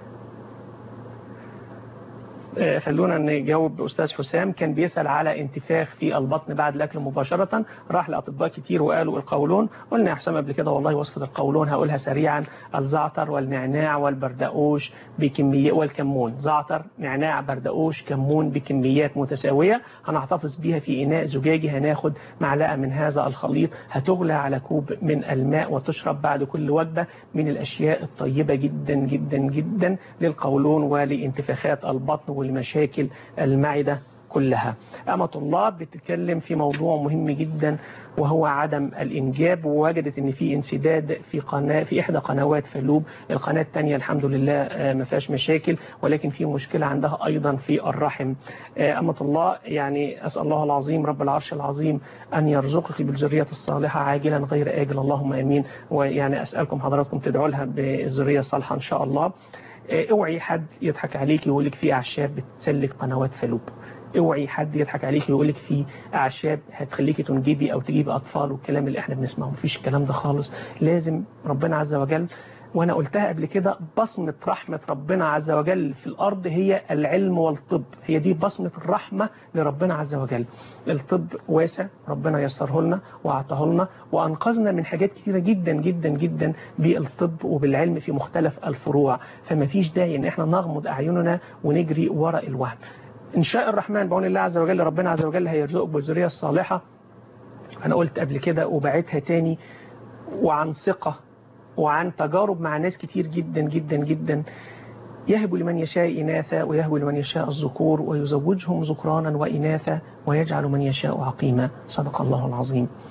آه، خلونا نجاوب أستاذ حسام كان بيسأل على انتفاخ في البطن بعد الأكل مباشرة راح لأطباء كتير وقالوا القولون قلنا يا حسام قبل كده والله وصفة القولون هقولها سريعا الزعتر والنعناع والبردقوش بكمية والكمون زعتر نعناع بردقوش كمون بكميات متساوية هنحتفظ بيها في إناء زجاجي هناخد معلقة من هذا الخليط هتغلى على كوب من الماء وتشرب بعد كل وجبة من الأشياء الطيبة جدا جدا جدا للقولون ولانتفاخات البطن ولمشاكل المعدة كلها أمة الله بتتكلم في موضوع مهم جدا وهو عدم الإنجاب ووجدت أن في انسداد في قناة في إحدى قنوات فلوب القناة الثانية الحمد لله آه، ما فيهاش مشاكل ولكن في مشكلة عندها أيضا في الرحم آه، أمة الله يعني أسأل الله العظيم رب العرش العظيم أن يرزقك بالذرية الصالحة عاجلا غير آجل اللهم أمين ويعني أسألكم حضراتكم تدعوا لها بالذرية الصالحة إن شاء الله آه، اوعي حد يضحك عليك يقول لك في اعشاب بتسلك قنوات فلوب اوعي حد يضحك عليك ويقول لك في اعشاب هتخليكي تنجبي او تجيبي اطفال والكلام اللي احنا بنسمعه مفيش الكلام ده خالص لازم ربنا عز وجل وانا قلتها قبل كده بصمة رحمة ربنا عز وجل في الارض هي العلم والطب هي دي بصمة الرحمة لربنا عز وجل الطب واسع ربنا يسره لنا واعطاه لنا وانقذنا من حاجات كتيرة جدا جدا جدا بالطب وبالعلم في مختلف الفروع فما فيش داعي ان احنا نغمض اعيننا ونجري وراء الوهم ان شاء الرحمن بعون الله عز وجل ربنا عز وجل هيرزقك بالذريه الصالحه انا قلت قبل كده وبعتها تاني وعن ثقه وعن تجارب مع ناس كتير جدا جدا جدا يهب لمن يشاء إناثا ويهب لمن يشاء الذكور ويزوجهم ذكرانا وإناثا ويجعل من يشاء عقيما صدق الله العظيم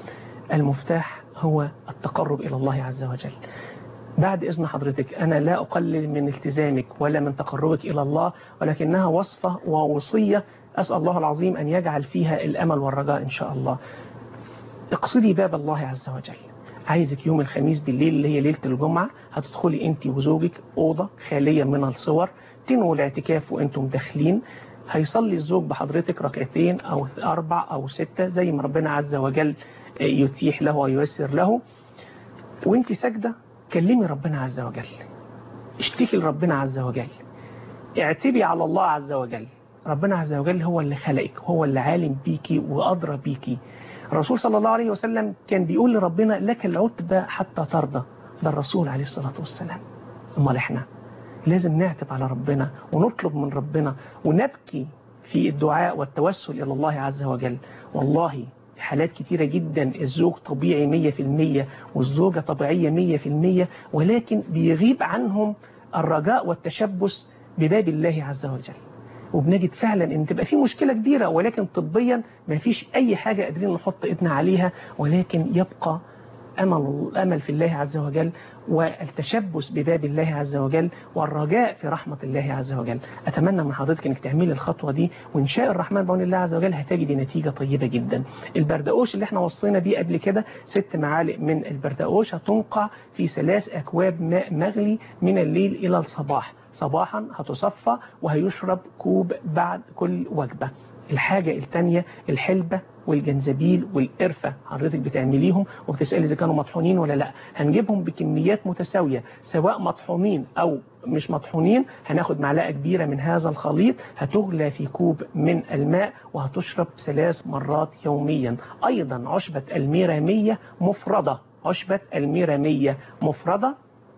المفتاح هو التقرب إلى الله عز وجل بعد إذن حضرتك أنا لا أقلل من التزامك ولا من تقربك إلى الله ولكنها وصفة ووصية أسأل الله العظيم أن يجعل فيها الأمل والرجاء إن شاء الله اقصدي باب الله عز وجل عايزك يوم الخميس بالليل اللي هي ليلة الجمعة هتدخلي انت وزوجك أوضة خالية من الصور تنووا الاعتكاف وانتم داخلين هيصلي الزوج بحضرتك ركعتين أو أربع أو ستة زي ما ربنا عز وجل يتيح له وييسر له وانت ساجدة كلمي ربنا عز وجل اشتكي لربنا عز وجل اعتبي على الله عز وجل ربنا عز وجل هو اللي خلقك هو اللي عالم بيكي وأدرى بيكي الرسول صلى الله عليه وسلم كان بيقول لربنا لك العتبى حتى ترضى ده الرسول عليه الصلاة والسلام امال احنا لازم نعتب على ربنا ونطلب من ربنا ونبكي في الدعاء والتوسل إلى الله عز وجل والله حالات كتيرة جدا الزوج طبيعي مية في المية والزوجة طبيعية مية في المية ولكن بيغيب عنهم الرجاء والتشبث بباب الله عز وجل وبنجد فعلا ان تبقى في مشكلة كبيرة ولكن طبيا ما فيش اي حاجة قادرين نحط ايدنا عليها ولكن يبقى أمل, أمل في الله عز وجل والتشبث بباب الله عز وجل والرجاء في رحمة الله عز وجل أتمنى من حضرتك أنك تعملي الخطوة دي وإن شاء الرحمن بعون الله عز وجل هتجدي نتيجة طيبة جدا البردقوش اللي احنا وصينا بيه قبل كده ست معالق من البردقوش هتنقع في ثلاث أكواب ماء مغلي من الليل إلى الصباح صباحا هتصفى وهيشرب كوب بعد كل وجبة الحاجة التانية الحلبة والجنزبيل والقرفة حضرتك بتعمليهم وبتسألي إذا كانوا مطحونين ولا لا هنجيبهم بكميات متساوية سواء مطحونين أو مش مطحونين هناخد معلقة كبيرة من هذا الخليط هتغلى في كوب من الماء وهتشرب ثلاث مرات يوميا أيضا عشبة الميرامية مفردة عشبة الميرامية مفردة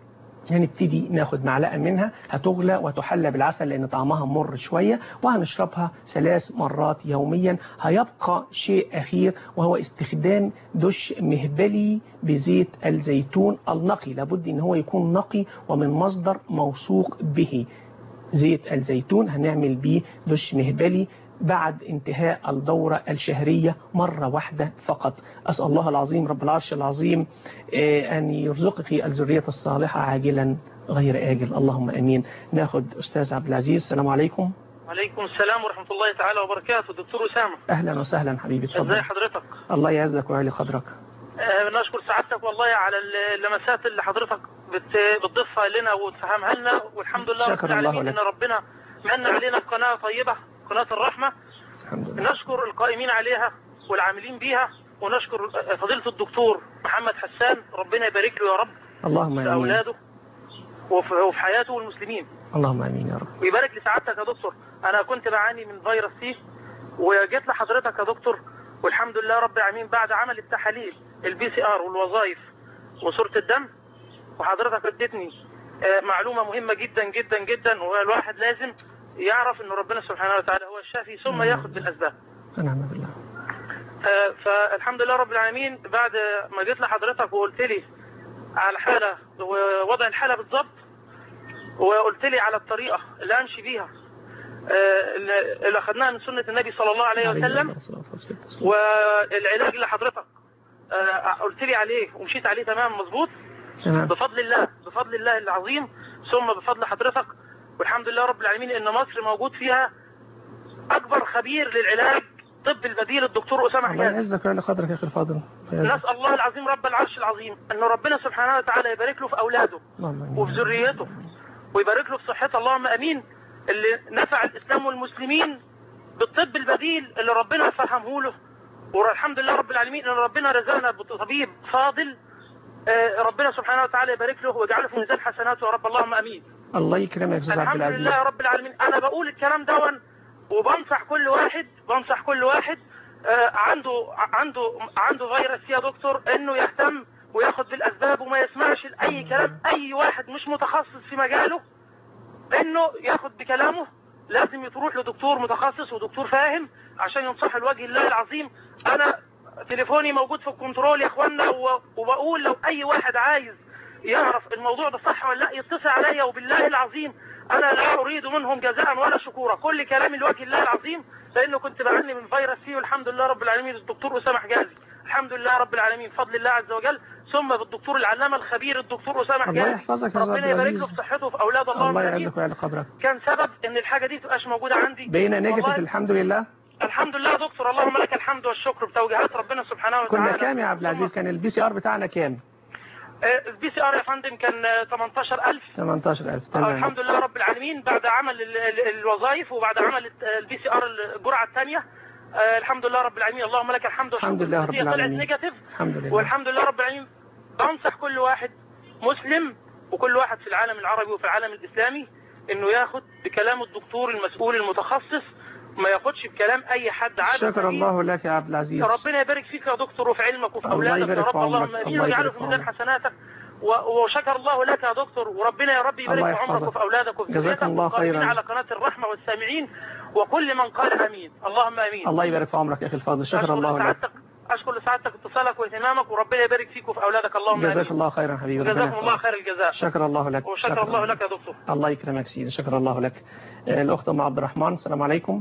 هنبتدي يعني ناخد معلقة منها هتغلى وتحلى بالعسل لأن طعمها مر شوية وهنشربها ثلاث مرات يوميا هيبقى شيء أخير وهو استخدام دش مهبلي بزيت الزيتون النقي لابد ان هو يكون نقي ومن مصدر موثوق به زيت الزيتون هنعمل بيه دش مهبلي بعد انتهاء الدورة الشهرية مرة واحدة فقط أسأل الله العظيم رب العرش العظيم أن يرزقك الذرية الصالحة عاجلا غير آجل اللهم أمين ناخد أستاذ عبد العزيز السلام عليكم وعليكم السلام ورحمة الله تعالى وبركاته دكتور أسامة أهلا وسهلا حبيبي اتفضل ازي حضرتك الله يعزك ويعلي قدرك أه نشكر سعادتك والله على اللمسات اللي حضرتك بت- بتضيفها لنا وتفهمها لنا والحمد لله رب شكر الله العالمين لك. ان ربنا من علينا بقناة طيبة قناة الرحمة الحمد لله نشكر القائمين عليها والعاملين بيها ونشكر فضيلة الدكتور محمد حسان ربنا يبارك له يا رب اللهم في امين أولاده وفي وفي حياته والمسلمين اللهم امين يا رب ويبارك لسعادتك يا دكتور انا كنت بعاني من فيروس سي وجيت لحضرتك يا دكتور والحمد لله رب العالمين بعد عمل التحاليل البي سي ار والوظائف وصورة الدم وحضرتك اديتني آه، معلومة مهمة جدا جدا جدا والواحد لازم يعرف ان ربنا سبحانه وتعالى هو الشافي ثم ياخذ بالاسباب ونعم بالله آه، فالحمد لله رب العالمين بعد ما جيت لحضرتك وقلت لي على الحالة ووضع الحالة بالظبط وقلت لي على الطريقة اللي امشي بيها آه، اللي اللي اخذناها من سنة النبي صلى الله عليه وسلم والعلاج اللي حضرتك آه، قلت لي عليه ومشيت عليه تمام مظبوط تمام بفضل الله بفضل الله العظيم ثم بفضل حضرتك والحمد لله رب العالمين ان مصر موجود فيها اكبر خبير للعلاج طب البديل الدكتور اسامه الله حجاز يعزك ويعلي قدرك يا اخي الفاضل الله يعزك. نسال الله العظيم رب العرش العظيم ان ربنا سبحانه وتعالى يبارك له في اولاده اللهم امين وفي ذريته ويبارك له في صحته اللهم امين اللي نفع الاسلام والمسلمين بالطب البديل اللي ربنا فهمه له والحمد لله رب العالمين ان ربنا رزقنا بطبيب فاضل آه، ربنا سبحانه وتعالى يبارك له ويجعله في ميزان حسناته يا رب اللهم امين الله يكرمك يا استاذ عبد الحمد العزيز لله يا رب العالمين انا بقول الكلام دون وبنصح كل واحد بنصح كل واحد آه، عنده عنده عنده فيروس يا دكتور انه يهتم وياخد بالاسباب وما يسمعش لاي كلام اي واحد مش متخصص في مجاله انه ياخد بكلامه لازم تروح لدكتور متخصص ودكتور فاهم عشان ينصح لوجه الله العظيم انا تليفوني موجود في الكنترول يا اخوانا و- وبقول لو اي واحد عايز يعرف الموضوع ده صح ولا لا يتصل عليا وبالله العظيم انا لا اريد منهم جزاء ولا شكورا كل كلامي لوجه الله العظيم لانه كنت بعاني من فيروس سي والحمد لله رب العالمين الدكتور اسامه حجازي الحمد لله رب العالمين بفضل الله عز وجل ثم بالدكتور العلامه الخبير الدكتور اسامه الله حجاج يحفظك يا أستاذ ربنا عبد يبارك له العزيز. في صحته وفي اولاده اللهم الله امين يعزك ويعلى قدرك كان سبب ان الحاجه دي تبقاش موجوده عندي بقينا نيجاتيف والله الحمد لله الحمد لله يا دكتور اللهم لك الحمد والشكر بتوجيهات ربنا سبحانه وتعالى كنا كام يا عبد العزيز كان البي سي ار بتاعنا كام آه، البي سي ار يا فندم كان آه، 18000 18000 آه، تمام الحمد لله رب العالمين بعد عمل ال- ال- الوظائف وبعد عمل البي سي ار الجرعه الثانيه الحمد لله رب العالمين اللهم لك الحمد والشكر الحمد لله رب النتيجة طلعت العالمين. نيجاتيف الحمد لله والحمد لله رب العالمين بنصح كل واحد مسلم وكل واحد في العالم العربي وفي العالم الاسلامي انه ياخد بكلام الدكتور المسؤول المتخصص ما ياخدش بكلام اي حد عادي شكر الله لك يا عبد العزيز ربنا يبارك فيك يا دكتور وفي علمك وفي الله اولادك يا يبارك رب في عمرك. اللهم امين الله ويجعله يبارك في في ميزان عمرك. حسناتك و- وشكر الله لك يا دكتور وربنا يا رب يبارك الله في عمرك يحفظك. وفي اولادك وفي جزاك ذريتك الله والقائمين خيرا. على قناه الرحمه والسامعين وكل من قال امين اللهم امين الله يبارك في عمرك يا اخي الفاضل شكر أشكر الله لك لسعادتك اشكر لسعادتك اتصالك واهتمامك وربنا يبارك فيك وفي اولادك اللهم جزاك امين الله خيرا حبيبي ربنا جزاكم الله يحفظك. خير الجزاء شكر الله لك وشكر الله لك يا دكتور الله يكرمك سيدي شكر الله لك آه، الأخت أم عبد الرحمن السلام عليكم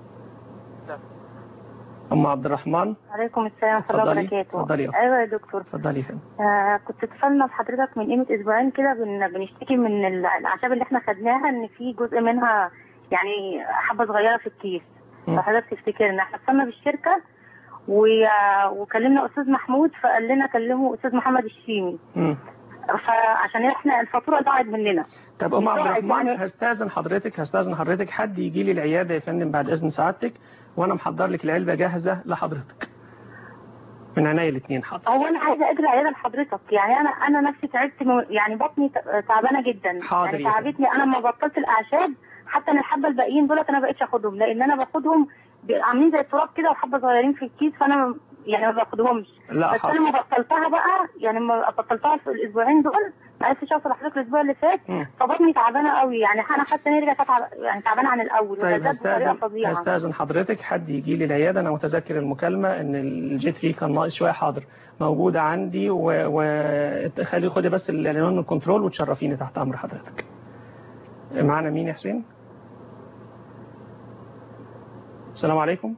أم عبد الرحمن عليكم السلام ورحمة الله اتفضلي، وبركاته اتفضلي يا أخت. أيوة يا دكتور اتفضلي يا فندم آه كنت اتصلنا بحضرتك من قيمة أسبوعين كده بن بنشتكي من ال- الأعشاب اللي احنا خدناها إن في جزء منها يعني حبة صغيرة في الكيس مم. فحضرتك تفتكرنا احنا اتصلنا بالشركة و- وكلمنا أستاذ محمود فقال لنا كلموا أستاذ محمد الشيمي مم. فعشان احنا الفاتورة ضاعت مننا طب أم عبد ضاعت الرحمن يعني- هستأذن حضرتك هستأذن حضرتك حد يجي لي العيادة يا فندم بعد إذن سعادتك وأنا محضر لك العلبة جاهزة لحضرتك من عينيا الاثنين حاضر هو انا عايزه اجري عياده لحضرتك يعني انا انا نفسي تعبت من- يعني بطني ت- تعبانه جدا حاضر يعني يا فندم. تعبتني انا لما بطلت الاعشاب حتى انا الحبه الباقيين دولت انا ما بقتش اخدهم لان انا باخدهم ب- عاملين زي التراب كده وحبه صغيرين في الكيس فانا يعني ما باخدهمش لا بس حاضر. انا لما بطلتها بقى يعني لما بطلتها في الاسبوعين دول ما عرفتش اوصل لحضرتك الاسبوع اللي فات مم. فبطني تعبانه قوي يعني انا حاسه اني رجعت اتعب يعني تعبانه عن الاول طيب وبزداد بطريقه هستأذن فظيعه هستأذن حضرتك حد يجي لي العيادة أنا متذكر المكالمة إن الجيت فيه كان ناقص شوية حاضر موجودة عندي وخلي خدي بس العنوان من الكنترول وتشرفيني تحت أمر حضرتك معانا مين يا حسين؟ السلام عليكم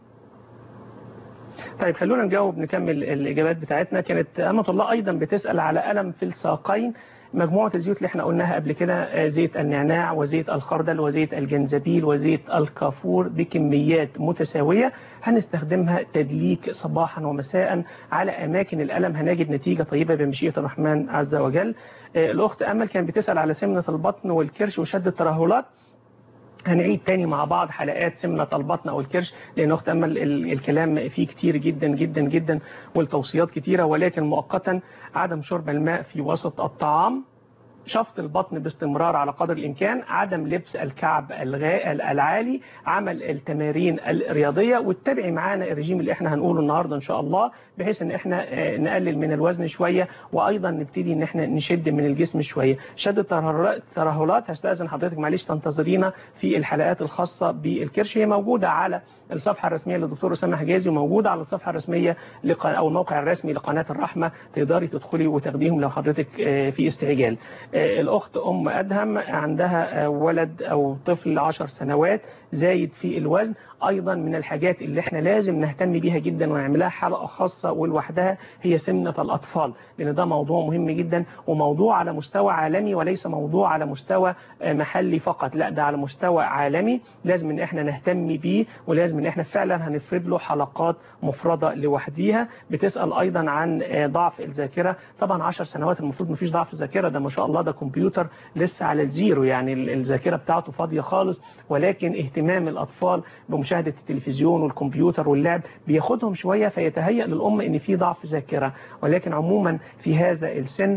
طيب خلونا نجاوب نكمل الإجابات بتاعتنا كانت أمة الله أيضا بتسأل على ألم في الساقين مجموعة الزيوت اللي احنا قلناها قبل كده آه، زيت النعناع وزيت الخردل وزيت الجنزبيل وزيت الكافور بكميات متساوية هنستخدمها تدليك صباحا ومساء على أماكن الألم هنجد نتيجة طيبة بمشيئة الرحمن عز وجل آه، الأخت أمل كانت بتسأل على سمنة البطن والكرش وشد الترهلات هنعيد تاني مع بعض حلقات سمنة البطن أو الكرش لأن أخت أمل ال- الكلام فيه كتير جدا جدا جدا والتوصيات كتيرة ولكن مؤقتا عدم شرب الماء في وسط الطعام شفط البطن باستمرار على قدر الإمكان عدم لبس الكعب الغاء العالي عمل التمارين الرياضية واتبعي معانا الرجيم اللي احنا هنقوله النهاردة إن شاء الله بحيث ان احنا آه، نقلل من الوزن شوية وأيضا نبتدي ان احنا نشد من الجسم شوية شد الترهل- الترهلات هستأذن حضرتك معلش تنتظرينا في الحلقات الخاصة بالكرش هي موجودة على الصفحة الرسمية للدكتور أسامة حجازي وموجودة على الصفحة الرسمية لق... أو الموقع الرسمي لقناة الرحمة تقدري تدخلي وتاخديهم لو حضرتك آه، في استعجال آه، الأخت أم أدهم عندها آه، ولد أو طفل عشر سنوات زايد في الوزن أيضا من الحاجات اللي احنا لازم نهتم بيها جدا ونعملها حلقة خاصة ولوحدها هي سمنة الأطفال لأن ده موضوع مهم جدا وموضوع على مستوى عالمي وليس موضوع على مستوى آه، محلي فقط لا ده على مستوى عالمي لازم ان احنا نهتم بيه ولازم ان احنا فعلا هنفرد له حلقات مفردة لوحديها بتسأل ايضا عن آه، ضعف الذاكرة طبعا 10 سنوات المفروض مفيش ضعف ذاكرة ده ما شاء الله ده كمبيوتر لسه على الزيرو يعني ال- الذاكرة بتاعته فاضية خالص ولكن اهتمام الأطفال بمشاهدة التلفزيون والكمبيوتر واللعب بياخدهم شوية فيتهيأ للأم ان في ضعف ذاكرة ولكن عموما في هذا السن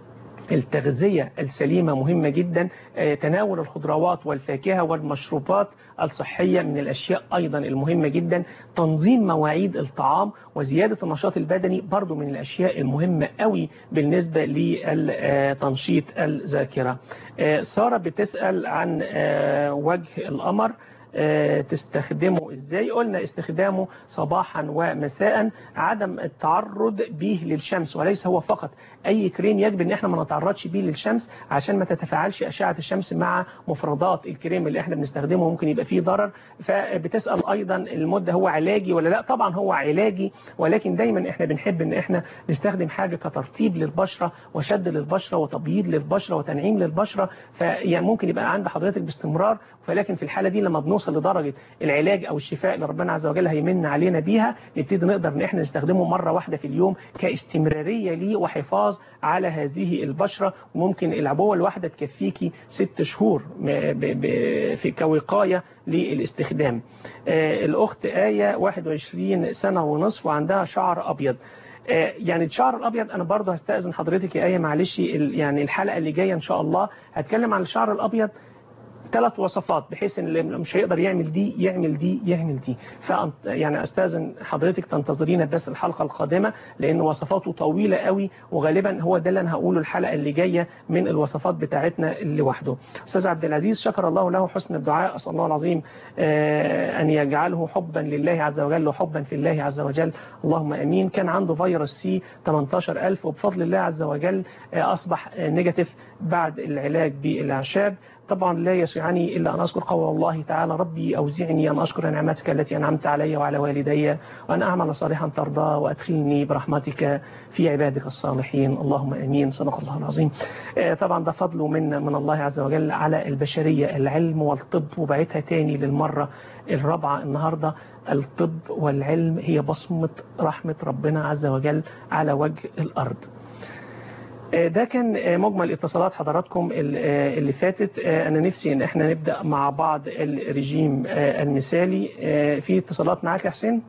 التغذية السليمة مهمة جدا آه، تناول الخضروات والفاكهة والمشروبات الصحية من الأشياء أيضا المهمة جدا تنظيم مواعيد الطعام وزيادة النشاط البدني برضو من الأشياء المهمة قوي بالنسبة لتنشيط الذاكرة آه، سارة بتسأل عن آه، وجه القمر آه، تستخدمه ازاي قلنا استخدامه صباحا ومساء عدم التعرض به للشمس وليس هو فقط اي كريم يجب ان احنا ما نتعرضش بيه للشمس عشان ما تتفاعلش اشعه الشمس مع مفردات الكريم اللي احنا بنستخدمه ممكن يبقى فيه ضرر فبتسال ايضا المده هو علاجي ولا لا طبعا هو علاجي ولكن دايما احنا بنحب ان احنا نستخدم حاجه كترطيب للبشره وشد للبشره وتبييض للبشره وتنعيم للبشره فيعني ممكن يبقى عند حضرتك باستمرار ولكن في الحاله دي لما بنوصل لدرجه العلاج او الشفاء اللي ربنا عز وجل هيمن علينا بيها نبتدي نقدر ان احنا نستخدمه مره واحده في اليوم كاستمراريه ليه وحفاظ على هذه البشره وممكن العبوه الواحده تكفيكي ست شهور م- ب- ب- في كوقايه للاستخدام آه، الاخت ايه 21 سنه ونصف وعندها شعر ابيض آه، يعني الشعر الابيض انا برضه هستاذن حضرتك يا ايه معلش ال- يعني الحلقه اللي جايه ان شاء الله هتكلم عن الشعر الابيض ثلاث وصفات بحيث ان اللي مش هيقدر يعمل دي يعمل دي يعمل دي ف يعني استاذن حضرتك تنتظرينا بس الحلقه القادمه لان وصفاته طويله قوي وغالبا هو ده اللي انا هقوله الحلقه اللي جايه من الوصفات بتاعتنا لوحده استاذ عبد العزيز شكر الله له حسن الدعاء اسال الله العظيم آه، ان يجعله حبا لله عز وجل وحبا في الله عز وجل اللهم امين كان عنده فيروس سي 18000 وبفضل الله عز وجل آه، اصبح آه، نيجاتيف بعد العلاج بالاعشاب طبعا لا يسعني إلا أن أذكر قول الله تعالى ربي أوزعني أن أشكر نعمتك التي أنعمت علي وعلى والدي وأن أعمل صالحا ترضى وأدخلني برحمتك في عبادك الصالحين اللهم أمين صدق الله العظيم آه، طبعا ده فضل من من الله عز وجل على البشرية العلم والطب وبعتها تاني للمرة الرابعة النهاردة الطب والعلم هي بصمة رحمة ربنا عز وجل على وجه الأرض آه، ده كان آه، مجمل اتصالات حضراتكم ال- آه، اللي فاتت آه، انا نفسي ان احنا نبدا مع بعض الرجيم آه، المثالي آه، في اتصالات معاك يا حسين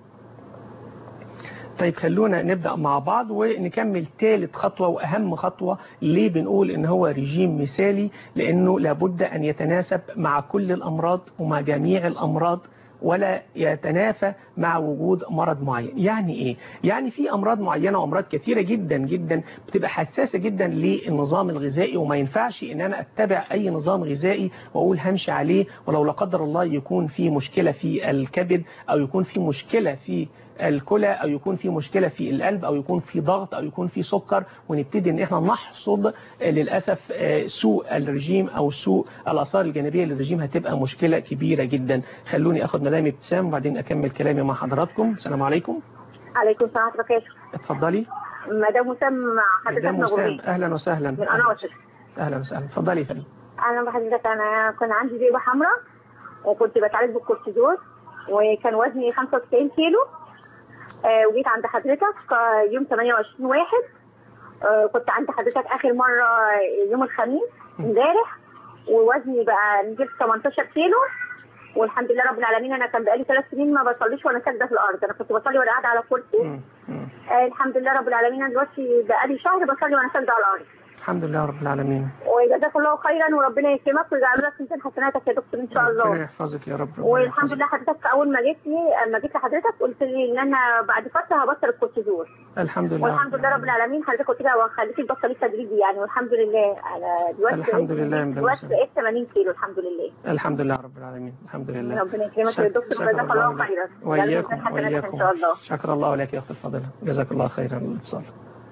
طيب خلونا نبدأ مع بعض ونكمل ثالث خطوة وأهم خطوة ليه بنقول إن هو رجيم مثالي لأنه لابد أن يتناسب مع كل الأمراض ومع جميع الأمراض ولا يتنافى مع وجود مرض معين يعني ايه يعني في امراض معينه وامراض كثيره جدا جدا بتبقى حساسه جدا للنظام الغذائي وما ينفعش ان انا اتبع اي نظام غذائي واقول همشي عليه ولو لا قدر الله يكون في مشكله في الكبد او يكون في مشكله في الكلى او يكون في مشكله في القلب او يكون في ضغط او يكون في سكر ونبتدي ان احنا نحصد آه، للاسف آه، سوء الرجيم او سوء الاثار الجانبيه للرجيم هتبقى مشكله كبيره جدا خلوني اخد مدام ابتسام وبعدين اكمل كلامي مع حضراتكم السلام عليكم عليكم السلام ورحمة الله وبركاته اتفضلي مدام وسام مع حضرتك مدام وسام مغربي اهلا وسهلا من قناطر اهلا وسهلا اتفضلي يا فندم أنا بحضرتك أنا كان عندي ذئبة حمراء وكنت بتعالج بالكورتيزون وكان وزني 95 كيلو آه، وجيت عند حضرتك آه، يوم 28 واحد آه، كنت عند حضرتك آخر مرة يوم الخميس امبارح ووزني بقى نزلت 18 كيلو والحمد لله رب العالمين انا كان بقالي ثلاث سنين ما بصليش وانا ساجده في الارض انا كنت بصلي وانا قاعده على كرسي آه الحمد لله رب العالمين انا دلوقتي بقالي شهر بصلي وانا ساجده على الارض الحمد لله رب العالمين وجزاك الله خيرا وربنا يكرمك ويجعل لك ميزان حسناتك يا دكتور ان شاء ربنا الله يحفظك يا رب ربنا والحمد يحفظك. لله حضرتك اول ما جيت لي اما جيت لحضرتك قلت لي ان انا بعد فتره هبطل الكورتيزون الحمد لله والحمد لله رب العالمين حضرتك قلت لي وخليكي تبطلي تدريجي يعني والحمد لله انا دلوقتي الحمد بقيت- لله يا مدام دلوقتي وسام. بقيت 80 كيلو الحمد لله الحمد لله رب العالمين الحمد لله ربنا يكرمك شك- يا دكتور شكر وجزاك الله لك. خيرا وإياكم حسناتك ان وإياكم شاء الله شكر الله لك يا أخت الفاضلة جزاك الله خيرا الاتصال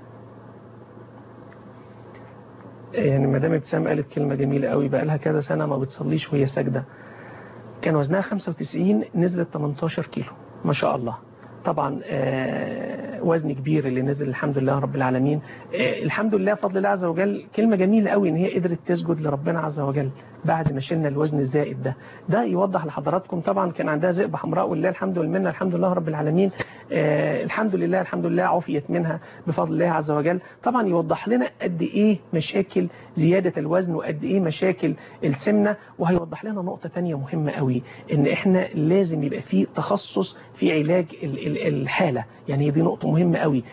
يعني مدام ابتسام قالت كلمة جميلة قوي بقى لها كذا سنة ما بتصليش وهي ساجدة كان وزنها 95 نزلت 18 كيلو ما شاء الله طبعا آه، وزن كبير اللي نزل الحمد لله رب العالمين آه، الحمد لله فضل الله عز وجل كلمة جميلة قوي ان هي قدرت تسجد لربنا عز وجل بعد ما شلنا الوزن الزائد ده ده يوضح لحضراتكم طبعا كان عندها ذئب حمراء ولله الحمد والمنه الحمد لله رب العالمين آه الحمد لله الحمد لله عفيت منها بفضل الله عز وجل طبعا يوضح لنا قد ايه مشاكل زيادة الوزن وقد ايه مشاكل السمنة وهيوضح لنا نقطة تانية مهمة قوي ان احنا لازم يبقى فيه تخصص في علاج ال- ال- الحالة يعني دي نقطة مهمة قوي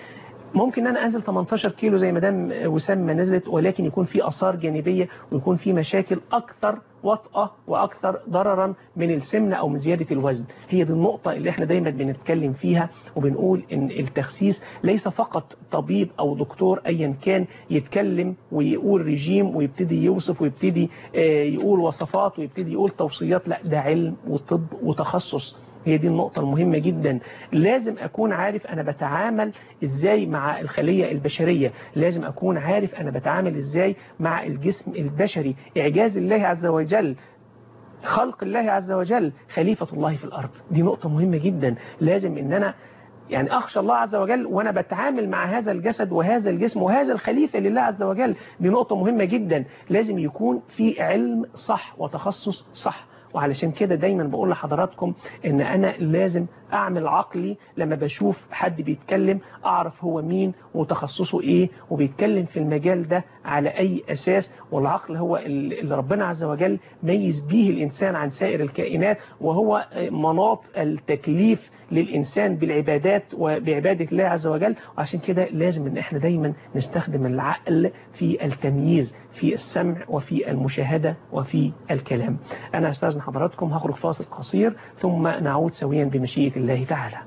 ممكن ان انا انزل 18 كيلو زي مدام وسام ما نزلت ولكن يكون في اثار جانبيه ويكون في مشاكل اكثر وطأة واكثر ضررا من السمنه او من زياده الوزن هي دي النقطه اللي احنا دايما بنتكلم فيها وبنقول ان التخسيس ليس فقط طبيب او دكتور ايا كان يتكلم ويقول ريجيم ويبتدي يوصف ويبتدي آه، يقول وصفات ويبتدي يقول توصيات لا ده علم وطب وتخصص هي دي النقطة المهمة جدا لازم أكون عارف أنا بتعامل إزاي مع الخلية البشرية لازم أكون عارف أنا بتعامل إزاي مع الجسم البشري إعجاز الله عز وجل خلق الله عز وجل خليفة الله في الأرض دي نقطة مهمة جدا لازم إن أنا يعني أخشى الله عز وجل وأنا بتعامل مع هذا الجسد وهذا الجسم وهذا الخليفة لله عز وجل دي نقطة مهمة جدا لازم يكون في علم صح وتخصص صح وعلشان كده دايما بقول لحضراتكم ان انا لازم اعمل عقلي لما بشوف حد بيتكلم اعرف هو مين وتخصصه ايه وبيتكلم في المجال ده على اي اساس والعقل هو اللي ربنا عز وجل ميز به الانسان عن سائر الكائنات وهو مناط التكليف للانسان بالعبادات وبعباده الله عز وجل وعشان كده لازم ان احنا دايما نستخدم العقل في التمييز في السمع وفي المشاهدة وفي الكلام أنا أستاذن حضراتكم هخرج فاصل قصير ثم نعود سويا بمشيئة الله تعالى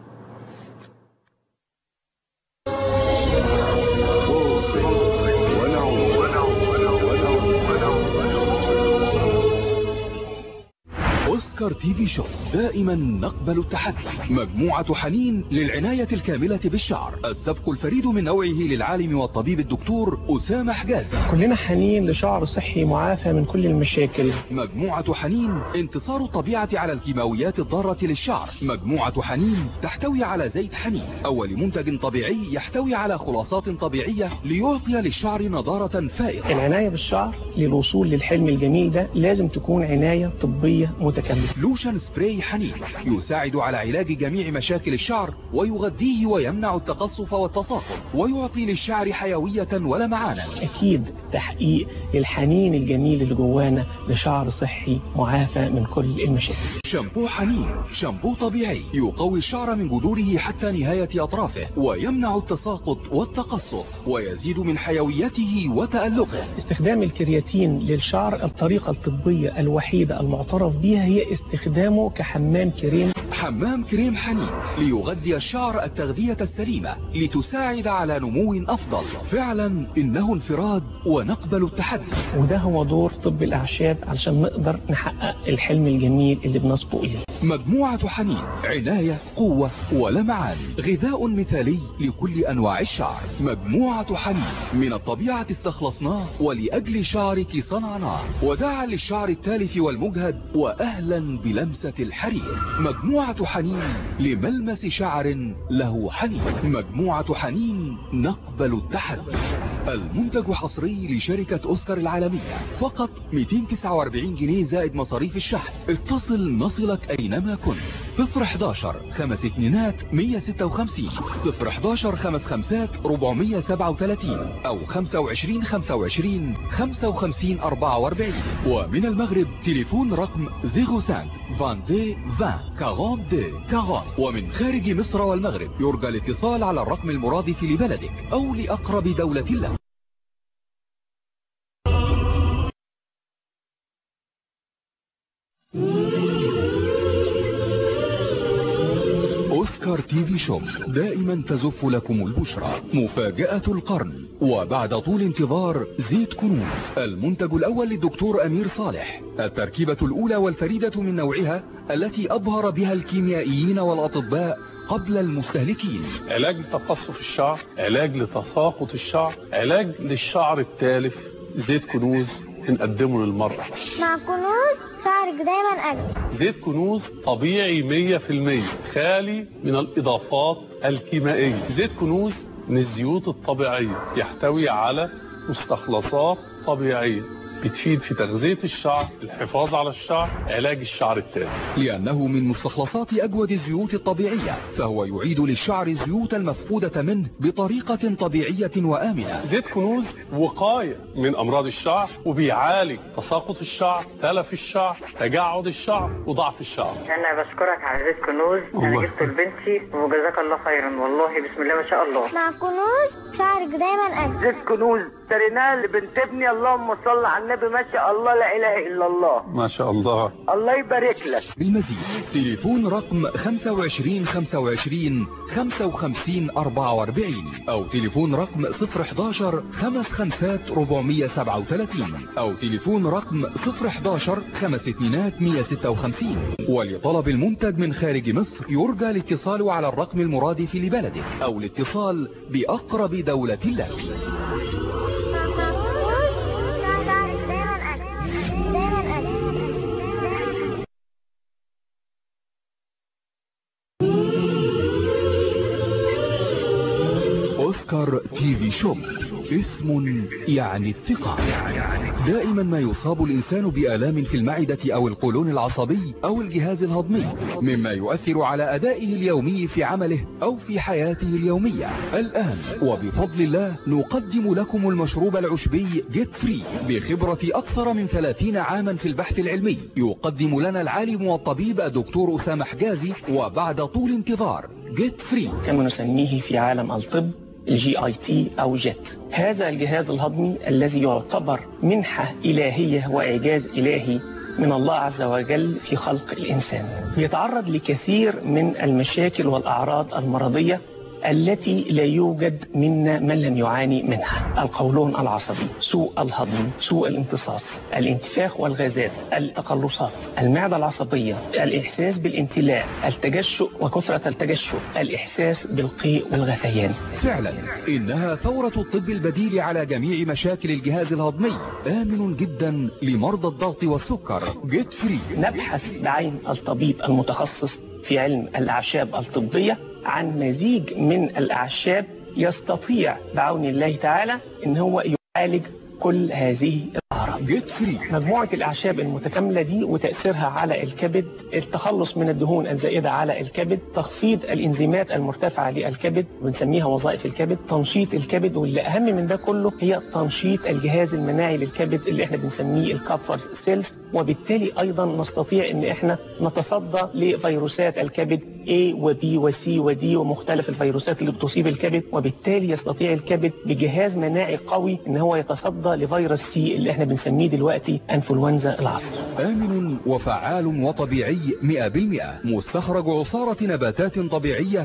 أوسكار تي في شو دائما نقبل التحدي مجموعة حنين للعناية الكاملة بالشعر السبق الفريد من نوعه للعالم والطبيب الدكتور أسامة حجازة كلنا حنين لشعر صحي معافى من كل المشاكل مجموعة حنين انتصار الطبيعة على الكيماويات الضارة للشعر مجموعة حنين تحتوي على زيت حنين أول منتج طبيعي يحتوي على خلاصات طبيعية ليعطي للشعر نضارة فائقة العناية بالشعر للوصول للحلم الجميل ده لازم تكون عناية طبية متكاملة لوشن سبراي حنين يساعد على علاج جميع مشاكل الشعر ويغذيه ويمنع التقصف والتصاقم ويعطي للشعر حيوية ولمعانا أكيد تحقيق للحنين الجميل اللي جوانا لشعر صحي معافى من كل المشاكل شامبو حنين شامبو طبيعي يقوي الشعر من جذوره حتى نهاية أطرافه ويمنع التساقط والتقصف ويزيد من حيويته وتألقه استخدام الكرياتين للشعر الطريقة الطبية الوحيدة المعترف بها هي استخدامه كحمام كريم حمام كريم حنين ليغذي الشعر التغذية السليمة لتساعد على نمو أفضل فعلا إنه انفراد ونقبل التحدي وده هو دور طب الأعشاب علشان نقدر نحقق الحلم الجميل اللي بنصبو إليه مجموعة حنين عناية قوة ولمعان غذاء مثالي لكل أنواع الشعر مجموعة حنين من الطبيعة استخلصناه ولأجل شعرك صنعناه وداعا للشعر التالف والمجهد وأهلا بلمسة الحرير مجموعة حنين لملمس شعر له حنين مجموعة حنين نقبل التحدي المنتج حصري لشركة أوسكار العالمية فقط 249 جنيه زائد مصاريف الشحن اتصل نصلك أينما كنت 011 خمس اتنينات 156 011 خمس خمسات 437 أو 25 25 55 44 ومن المغرب تليفون رقم 05 22 20 42 40 ومن خارج مصر والمغرب يرجى الاتصال على الرقم المرادف لبلدك أو لأقرب دولة له أوسكار تي في شوب دائما تزف لكم البشرى مفاجأة القرن وبعد طول انتظار زيت كنوز المنتج الأول للدكتور أمير صالح التركيبة الأولى والفريدة من نوعها التي أبهر بها الكيميائيين والأطباء قبل المستهلكين علاج لتقصف الشعر علاج لتساقط الشعر علاج للشعر التالف زيت كنوز بنقدمه للمرأة مع كنوز شعرك دايما أجمل زيت كنوز طبيعي 100% خالي من الإضافات الكيميائية زيت كنوز من الزيوت الطبيعية يحتوي على مستخلصات طبيعية بتفيد في تغذية الشعر الحفاظ على الشعر علاج الشعر التالف لأنه من مستخلصات أجود الزيوت الطبيعية فهو يعيد للشعر الزيوت المفقودة منه بطريقة طبيعية وآمنة زيت كنوز وقاية من أمراض الشعر وبيعالج تساقط الشعر تلف الشعر تجعد الشعر وضعف الشعر انا بشكرك على زيت كنوز انا الله جبته لبنتي وجزاك الله خيرا والله بسم الله ما شاء الله مع كنوز شعرك دايما أجمل زيت كنوز اشتريناه لبنت ابني اللهم صل على النبي ما شاء الله لا اله الا الله ما شاء الله الله يبارك لك بالمزيد تليفون رقم 25 25 55 44 أو تليفون رقم 011 55 437 أو تليفون رقم 011 5200 156 ولطلب المنتج من خارج مصر يرجى الاتصال على الرقم المرادف لبلدك أو الاتصال بأقرب دولة لك أوسكار تي في شوب اسم يعني الثقة دائما ما يصاب الإنسان بآلام في المعدة أو القولون العصبي أو الجهاز الهضمي مما يؤثر على أدائه اليومي في عمله أو في حياته اليومية الآن وبفضل الله نقدم لكم المشروب العشبي جيت فري بخبرة أكثر من 30 عاما في البحث العلمي يقدم لنا العالم والطبيب الدكتور أسامة حجازي وبعد طول انتظار جيت فري كما نسميه في عالم الطب الجي اي تي او جيت هذا الجهاز الهضمي الذي يعتبر منحة إلهية وإعجاز إلهي من الله عز وجل في خلق الإنسان يتعرض لكثير من المشاكل والأعراض المرضية التي لا يوجد منا من لم يعاني منها القولون العصبي سوء الهضم سوء الامتصاص الانتفاخ والغازات التقلصات المعدة العصبية الإحساس بالامتلاء التجشؤ وكثرة التجشؤ الإحساس بالقيء والغثيان فعلا إنها ثورة الطب البديل على جميع مشاكل الجهاز الهضمي آمن جدا لمرضى الضغط والسكر جيت فري نبحث بعين الطبيب المتخصص في علم الأعشاب الطبية عن مزيج من الأعشاب يستطيع بعون الله تعالى ان هو يعالج كل هذه الأعراض جيت فري مجموعة الأعشاب المتكاملة دي وتأثيرها على الكبد التخلص من الدهون الزائدة على الكبد تخفيض الإنزيمات المرتفعة للكبد بنسميها وظائف الكبد تنشيط الكبد واللي أهم من ده كله هي تنشيط الجهاز المناعي للكبد اللي احنا بنسميه الكابفر سيلز وبالتالي أيضا نستطيع ان احنا نتصدى لفيروسات الكبد A و B و C و D ومختلف الفيروسات اللي بتصيب الكبد وبالتالي يستطيع الكبد بجهاز مناعي قوي ان هو يتصدى لفيروس سي اللي احنا بنسميه دلوقتي انفلونزا العصر آمن وفعال وطبيعي 100% مستخرج عصارة نباتات طبيعية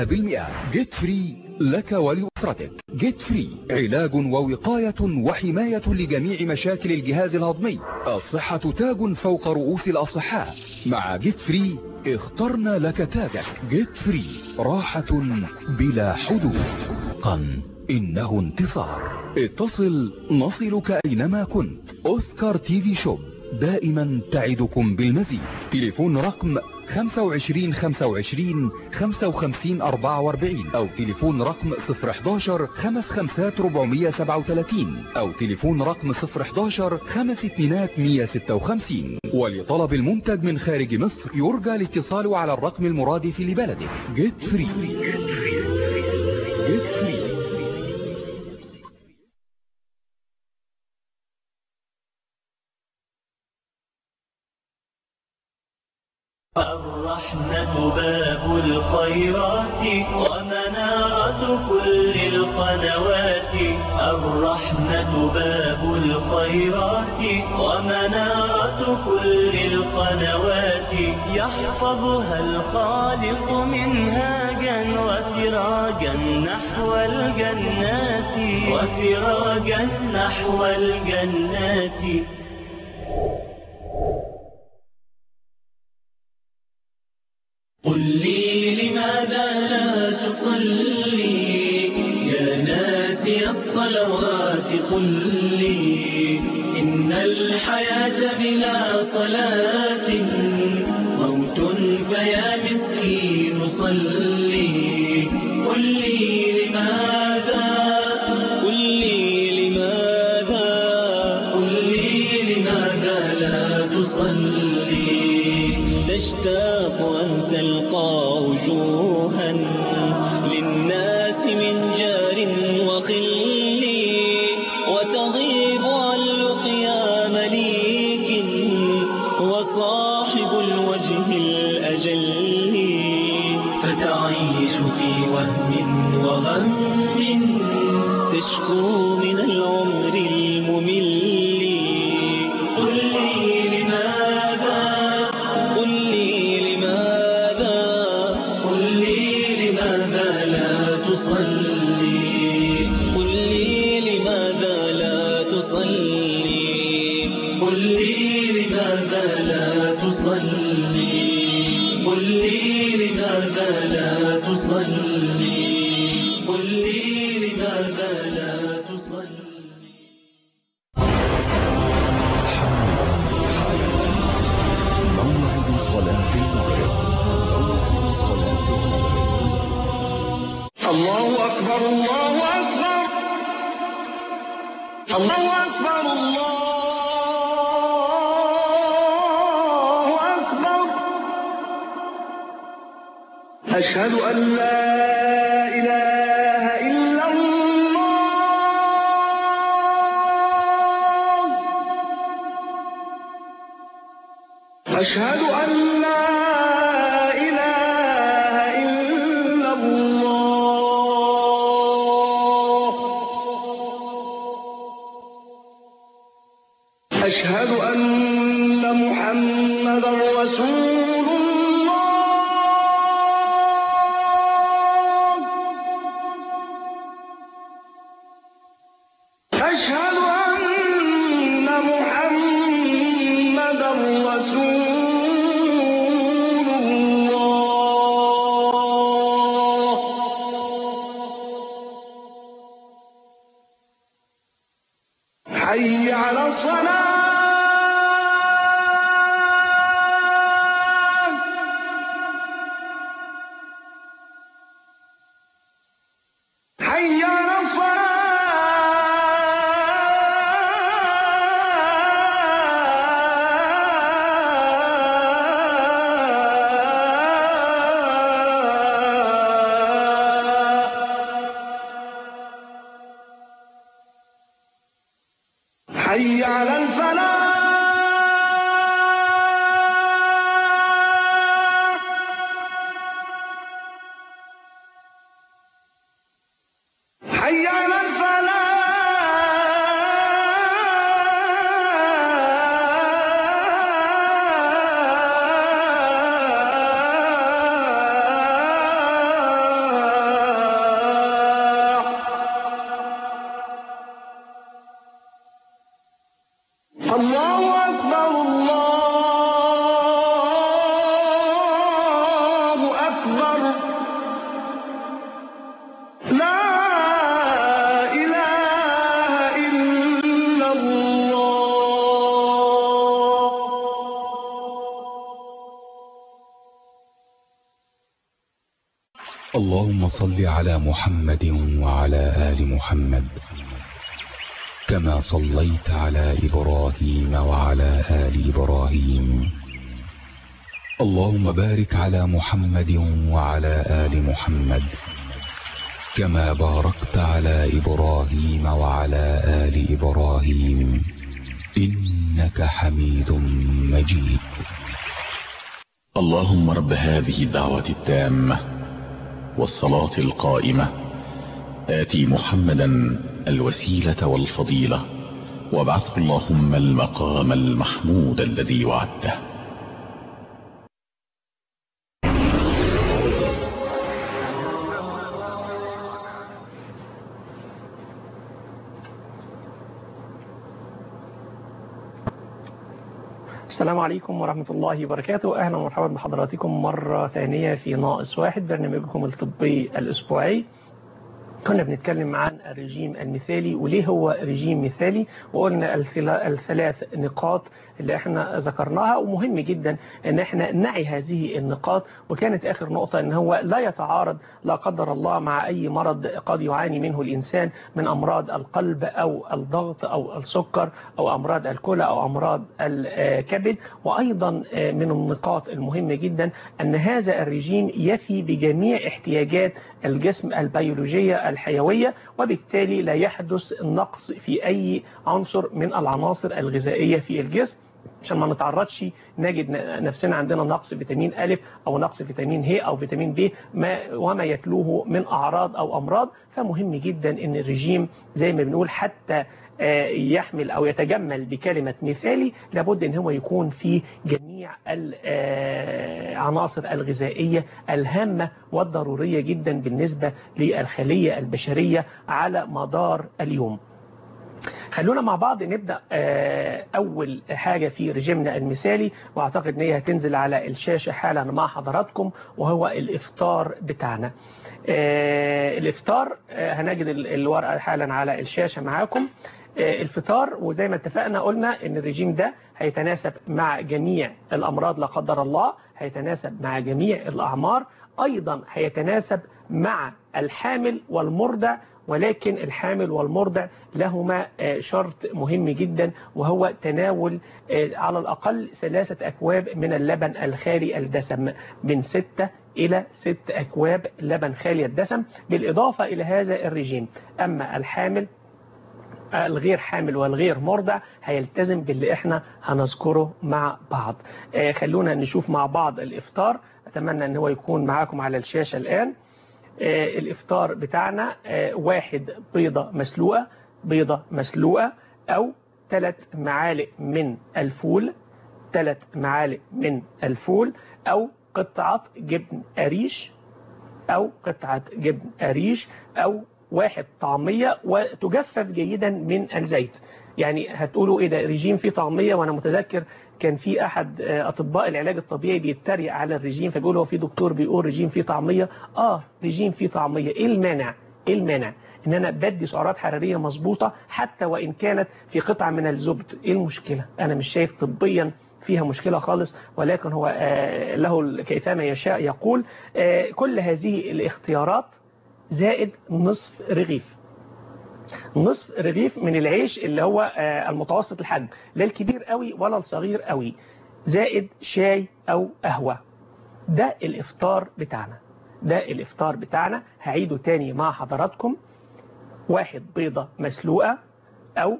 100% جيت فري لك ولأسرتك جيت فري علاج ووقاية وحماية لجميع مشاكل الجهاز الهضمي الصحة تاج فوق رؤوس الأصحاء مع جيت فري اخترنا لك تاجك جيت فري راحة بلا حدود قن إنه انتصار اتصل نصلك أينما كنت أوسكار تي في شوب دائما تعدكم بالمزيد تليفون رقم 25 25 55 44 أو تليفون رقم 011 55 437 أو تليفون رقم 011 5 2 156 ولطلب المنتج من خارج مصر يرجى الاتصال على الرقم المرادف لبلدك جيت فري جيت فري الرحمة باب الخيرات ومنارة كل القنوات الرحمة باب الخيرات ومنارة كل القنوات يحفظها الخالق منهاجا وسراجا نحو الجنات وسراجا نحو الجنات قل لي لماذا لا تصلي يا ناسي الصلوات قل لي إن الحياة بلا صلاة موت فيا مسكين صلي قل لي لماذا قل لي لماذا قل لي منها للناس من جار وخل وتغيب عن لقيا مليك وصاحب الوجه الأجل فتعيش في وهم وغم تشكو من العمر الممل قل لي لماذا قل لي لماذا قل لي لماذا لا تصلي قل لي لماذا لا تصلي قل لي لماذا لا تصلي قل لي لماذا لا تصلي قل لي لماذا لا تصلي موعد صلاة المغرب موعد صلاة الله أكبر الله أكبر الله أكبر الله أكبر أشهد أن لا إله إلا الله أشهد أن لا إله إلا الله أشهد أن محمدا رسول الله أشهد أن محمدا رسول الله حي على الصلاة حي على حي على الفلاح حي على الفلاح الله أكبر الله أكبر لا إله إلا الله اللهم صل على محمد وعلى آل محمد كما صليت على إبراهيم وعلى آل إبراهيم اللهم بارك على محمد وعلى آل محمد كما باركت على إبراهيم وعلى آل إبراهيم إنك حميد مجيد اللهم رب هذه الدعوة التامة والصلاة القائمة آتي محمدا الوسيلة والفضيلة وابعثه اللهم المقام المحمود الذي وعدته السلام عليكم ورحمة الله وبركاته أهلا ومرحبا بحضراتكم مرة ثانية في ناقص واحد برنامجكم الطبي الأسبوعي كنا بنتكلم عن الرجيم المثالي وليه هو رجيم مثالي وقلنا الثلا- الثلاث نقاط اللي احنا ذكرناها ومهم جدا ان احنا نعي هذه النقاط وكانت اخر نقطة ان هو لا يتعارض لا قدر الله مع اي مرض قد يعاني منه الانسان من امراض القلب او الضغط او السكر او امراض الكلى او امراض الكبد وايضا من النقاط المهمة جدا ان هذا الرجيم يفي بجميع احتياجات الجسم البيولوجية الحيوية وبالتالي لا يحدث نقص في أي عنصر من العناصر الغذائية في الجسم عشان ما نتعرضش نجد نفسنا عندنا نقص فيتامين ألف أو نقص فيتامين ه أو فيتامين ب ما وما يتلوه من أعراض أو أمراض فمهم جدا أن الرجيم زي ما بنقول حتى آه، يحمل أو يتجمل بكلمة مثالي لابد أن هو يكون فيه جميع العناصر الغذائية الهامة والضرورية جدا بالنسبة للخلية البشرية على مدار اليوم خلونا مع بعض نبدأ آه، أول حاجة في رجيمنا المثالي وأعتقد أن هي هتنزل على الشاشة حالا مع حضراتكم وهو الإفطار بتاعنا آه، الإفطار آه، هنجد ال- الورقة حالا على الشاشة معاكم آه، الفطار وزي ما اتفقنا قلنا ان الرجيم ده هيتناسب مع جميع الامراض لا قدر الله هيتناسب مع جميع الاعمار ايضا هيتناسب مع الحامل والمرضع ولكن الحامل والمرضع لهما آه، شرط مهم جدا وهو تناول آه، على الأقل ثلاثة أكواب من اللبن الخالي الدسم من ستة إلى ست أكواب لبن خالي الدسم بالإضافة إلى هذا الرجيم أما الحامل الغير حامل والغير مرضع هيلتزم باللي احنا هنذكره مع بعض آه، خلونا نشوف مع بعض الإفطار أتمنى أن هو يكون معاكم على الشاشة الآن آه، الإفطار بتاعنا آه، واحد بيضة مسلوقة بيضة مسلوقة أو ثلاث معالق من الفول ثلاث معالق من الفول أو قطعة جبن قريش أو قطعة جبن قريش أو واحد طعمية وتجفف جيدا من الزيت يعني هتقولوا ايه ده رجيم فيه طعمية وانا متذكر كان في احد آه، اطباء العلاج الطبيعي بيتريق على الرجيم فبيقول هو في دكتور بيقول رجيم فيه طعمية اه رجيم فيه طعمية ايه المانع ايه المانع ان انا بدي سعرات حرارية مظبوطة حتى وان كانت في قطعة من الزبد ايه المشكلة انا مش شايف طبيا فيها مشكلة خالص ولكن هو آه، له كيفما يشاء يقول آه، كل هذه الاختيارات زائد نصف رغيف نصف رغيف من العيش اللي هو آه، المتوسط الحجم لا الكبير قوي ولا الصغير قوي زائد شاي او قهوة ده الافطار بتاعنا ده الافطار بتاعنا هعيده تاني مع حضراتكم واحد بيضة مسلوقة او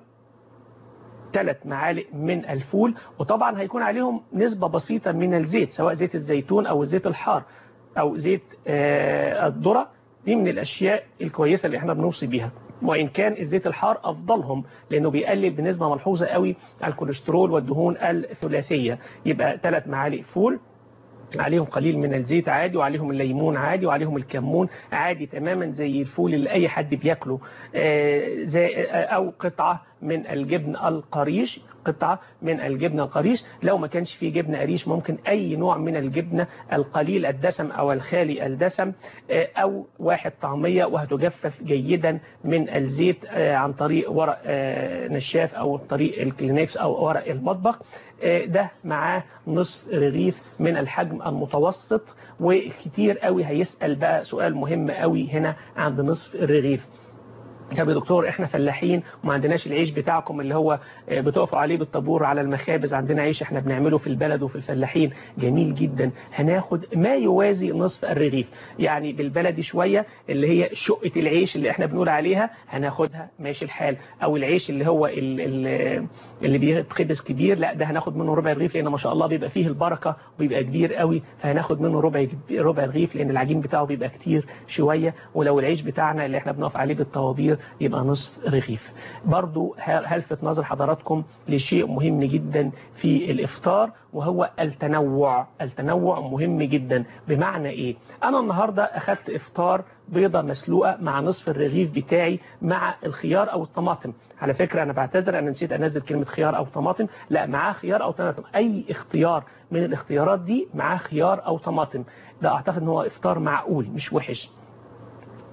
ثلاث معالق من الفول وطبعا هيكون عليهم نسبة بسيطة من الزيت سواء زيت الزيتون او الزيت الحار او زيت آه، الذرة دي من الاشياء الكويسة اللي احنا بنوصي بيها وإن كان الزيت الحار أفضلهم لأنه بيقلل بنسبة ملحوظة قوي الكوليسترول والدهون الثلاثية يبقى ثلاث معالق فول عليهم قليل من الزيت عادي وعليهم الليمون عادي وعليهم الكمون عادي تماما زي الفول اللي أي حد بياكله آه، زي أو قطعة من الجبن القريش قطعة من الجبن القريش لو ما كانش فيه جبنة قريش ممكن أي نوع من الجبنة القليل الدسم أو الخالي الدسم آه، أو واحد طعمية وهتجفف جيدا من الزيت آه، عن طريق ورق آه، نشاف أو طريق الكلينكس أو ورق المطبخ آه، ده معاه نصف رغيف من الحجم المتوسط وكتير قوي هيسأل بقى سؤال مهم قوي هنا عند نصف الرغيف طب يا دكتور احنا فلاحين وما عندناش العيش بتاعكم اللي هو آه، بتقفوا عليه بالطابور على المخابز عندنا عيش احنا بنعمله في البلد وفي الفلاحين جميل جدا هناخد ما يوازي نصف الرغيف يعني بالبلدي شوية اللي هي شقة العيش اللي احنا بنقول عليها هناخدها ماشي الحال او العيش اللي هو ال- ال- اللي بيتخبز كبير لا ده هناخد منه ربع رغيف لان ما شاء الله بيبقى فيه البركة وبيبقى كبير قوي فهناخد منه ربع ربع رغيف لان العجين بتاعه بيبقى كتير شوية ولو العيش بتاعنا اللي احنا بنقف عليه بالطوابير يبقى نصف رغيف برضو هل- هلفت نظر حضراتكم لشيء مهم جدا في الافطار وهو التنوع التنوع مهم جدا بمعنى ايه انا النهاردة اخدت افطار بيضة مسلوقة مع نصف الرغيف بتاعي مع الخيار او الطماطم على فكرة انا بعتذر انا نسيت انزل كلمة خيار او طماطم لا معاه خيار او طماطم اي اختيار من الاختيارات دي معاه خيار او طماطم ده اعتقد ان هو افطار معقول مش وحش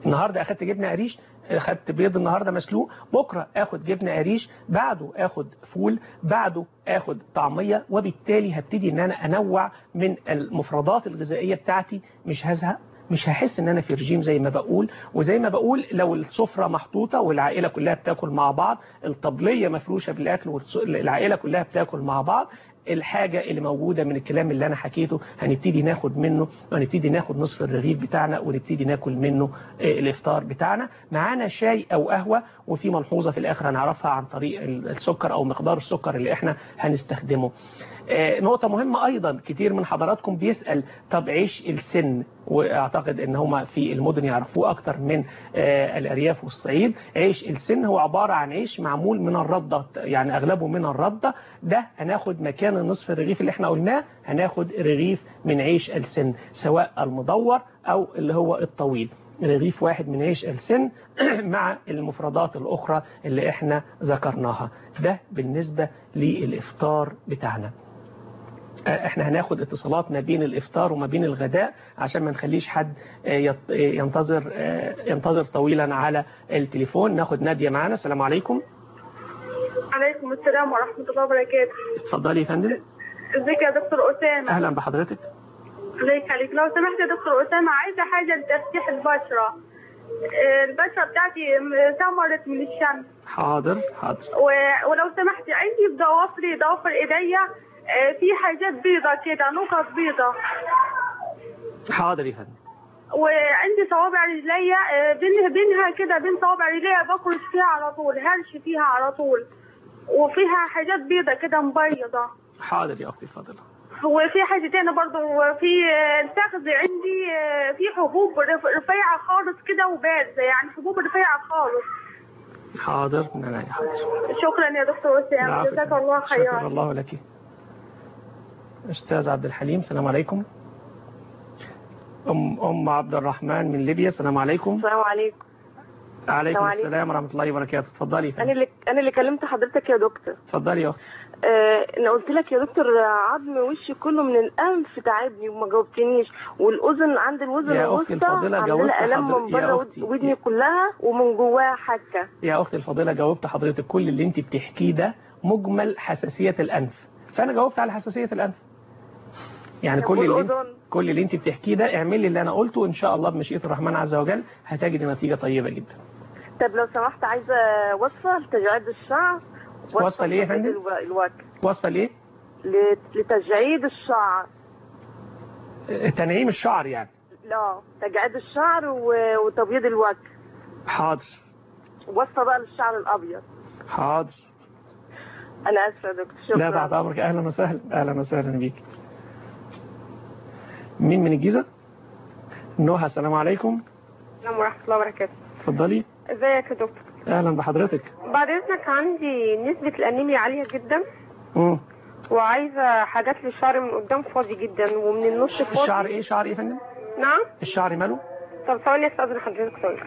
النهارده اخدت جبنه قريش اخدت بيض النهارده مسلوق بكره اخد جبنه قريش بعده اخد فول بعده اخد طعميه وبالتالي هبتدي ان انا انوع من المفردات الغذائيه بتاعتي مش هزهق مش هحس ان انا في رجيم زي ما بقول وزي ما بقول لو السفره محطوطه والعائله كلها بتاكل مع بعض الطبليه مفروشه بالاكل والعائله كلها بتاكل مع بعض الحاجة اللي موجودة من الكلام اللي أنا حكيته هنبتدي ناخد منه وهنبتدي ناخد نصف الرغيف بتاعنا ونبتدي ناكل منه آه، الإفطار بتاعنا معانا شاي أو قهوة وفي ملحوظة في الآخر هنعرفها عن طريق ال- السكر أو مقدار السكر اللي إحنا هنستخدمه آه، نقطة مهمة أيضا كتير من حضراتكم بيسأل طب عيش السن وأعتقد إن هما في المدن يعرفوه أكتر من آه، الأرياف والصعيد عيش السن هو عبارة عن عيش معمول من الردة يعني أغلبه من الردة ده هناخد مكان النصف الرغيف اللي احنا قلناه هناخد رغيف من عيش السن سواء المدور أو اللي هو الطويل رغيف واحد من عيش السن مع المفردات الأخرى اللي احنا ذكرناها ده بالنسبة للإفطار بتاعنا آه، احنا هناخد اتصالات ما بين الافطار وما بين الغداء عشان ما نخليش حد آه، يط- آه، ينتظر آه، ينتظر طويلا على التليفون ناخد نادية معانا السلام عليكم عليكم السلام ورحمة الله وبركاته اتفضلي يا فندم ازيك يا دكتور أسامة اهلا بحضرتك ازيك عليك لو سمحت يا دكتور أسامة عايزة حاجة لتفتيح البشرة آه، البشرة بتاعتي م- سمرت من الشمس حاضر حاضر و- ولو سمحت عندي في ضوافري ضوافر ايديا آه، في حاجات بيضة كده نقط بيضة حاضر يا فندم وعندي صوابع رجليا آه، بين بينها كده بين صوابع رجليا بكرش فيها على طول هرش فيها على طول وفيها حاجات بيضة كده مبيضة حاضر يا اختي الفاضله وفي حاجة تاني برضو في آه، الفخذ عندي آه، في حبوب رف- رفيعة خالص كده وبارزة يعني حبوب رفيعة خالص حاضر من عينيا حاضر شكرا يا دكتور أسامة العفو. جزاك الله شكر خيرا الله لك استاذ عبد الحليم السلام عليكم ام ام عبد الرحمن من ليبيا السلام عليكم السلام عليكم عليكم السلام عليكم. السلام ورحمه الله وبركاته اتفضلي يا انا فندم اللي انا اللي كلمت حضرتك يا دكتور اتفضلي يا اختي آه انا قلت لك يا دكتور عظم وشي كله من الانف تعبني وما جاوبتنيش والاذن عند الاذن يا أختي الوسطى الفاضلة عامله جاوبت لي الم حضر- من يا بره أختي. ودني كلها ومن جواها حكه يا اختي الفاضله جاوبت حضرتك كل اللي انت بتحكيه ده مجمل حساسيه الانف فانا جاوبت على حساسيه الانف يعني طب كل اللي انت والأذن؟ كل اللي انت بتحكيه ده اعملي اللي انا قلته ان شاء الله بمشيئه الرحمن عز وجل هتجدي نتيجه طيبه جدا طب لو سمحت عايزه وصفه لتجعيد الشعر وصفة لإيه يا لتجعيد فندم؟ الو- الوجه وصفه ليه لت- لتجعيد الشعر آه، تنعيم الشعر يعني لا تجعيد الشعر و- وتبييض الوجه حاضر وصفه بقى للشعر الابيض حاضر انا اسفه يا دكتور شكرا لا بعد امرك اهلا وسهلا اهلا وسهلا بيك مين من الجيزه نوها السلام عليكم السلام ورحمة الله وبركاته اتفضلي ازيك يا دكتور اهلا بحضرتك بعد اذنك عندي نسبة الانيميا عالية جدا مم. وعايزة حاجات للشعر من قدام فاضي جدا ومن النص فاضي الشعر ايه شعر ايه يا فندم نعم الشعر ماله طب ثواني استاذن حضرتك ثواني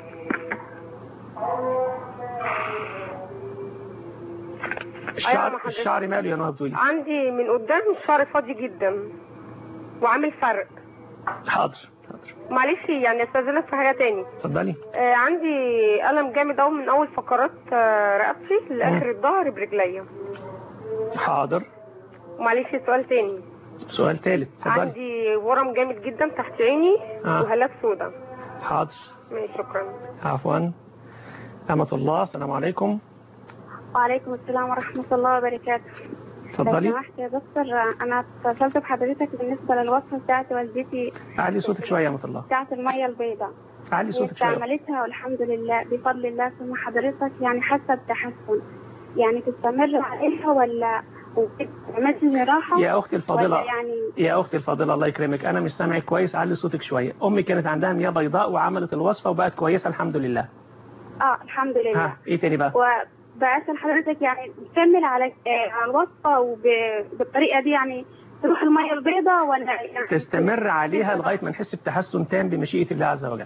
الشعر مع حضرتك. الشعر ماله يا نوها بتقولي عندي من قدام الشعر فاضي جدا وعامل فرق حاضر معلش يعني استاذنك في حاجة تاني اتفضلي آه عندي ألم جامد أوي من أول فقرات آه رقبتي لآخر الظهر برجليا حاضر معلش سؤال تاني سؤال ثالث اتفضلي عندي ورم جامد جدا تحت عيني آه. وهالات سودا حاضر ماشي شكرا عفوا أمة الله السلام عليكم وعليكم السلام ورحمة الله وبركاته اتفضلي. لو سمحت يا دكتور أنا اتصلت بحضرتك بالنسبة للوصفة بتاعت والدتي علي صوتك شوية يا أمة الله بتاعت المية البيضاء علي هي صوتك شوية استعملتها والحمد لله بفضل الله ثم حضرتك يعني حاسة بتحسن يعني تستمر عليها ولا وعملت جراحة يا أختي الفاضلة ولا يعني يا أختي الفاضلة الله يكرمك أنا مش سامعك كويس علي صوتك شوية أمي كانت عندها مياه بيضاء وعملت الوصفة وبقت كويسة الحمد لله اه الحمد لله ها إيه تاني بقى وبأسأل حضرتك يعني تكمل على آه، على الوصفة وبالطريقة دي يعني تروح المية البيضاء ولا يعني تستمر عليها لغاية ما نحس بتحسن تام بمشيئة الله عز وجل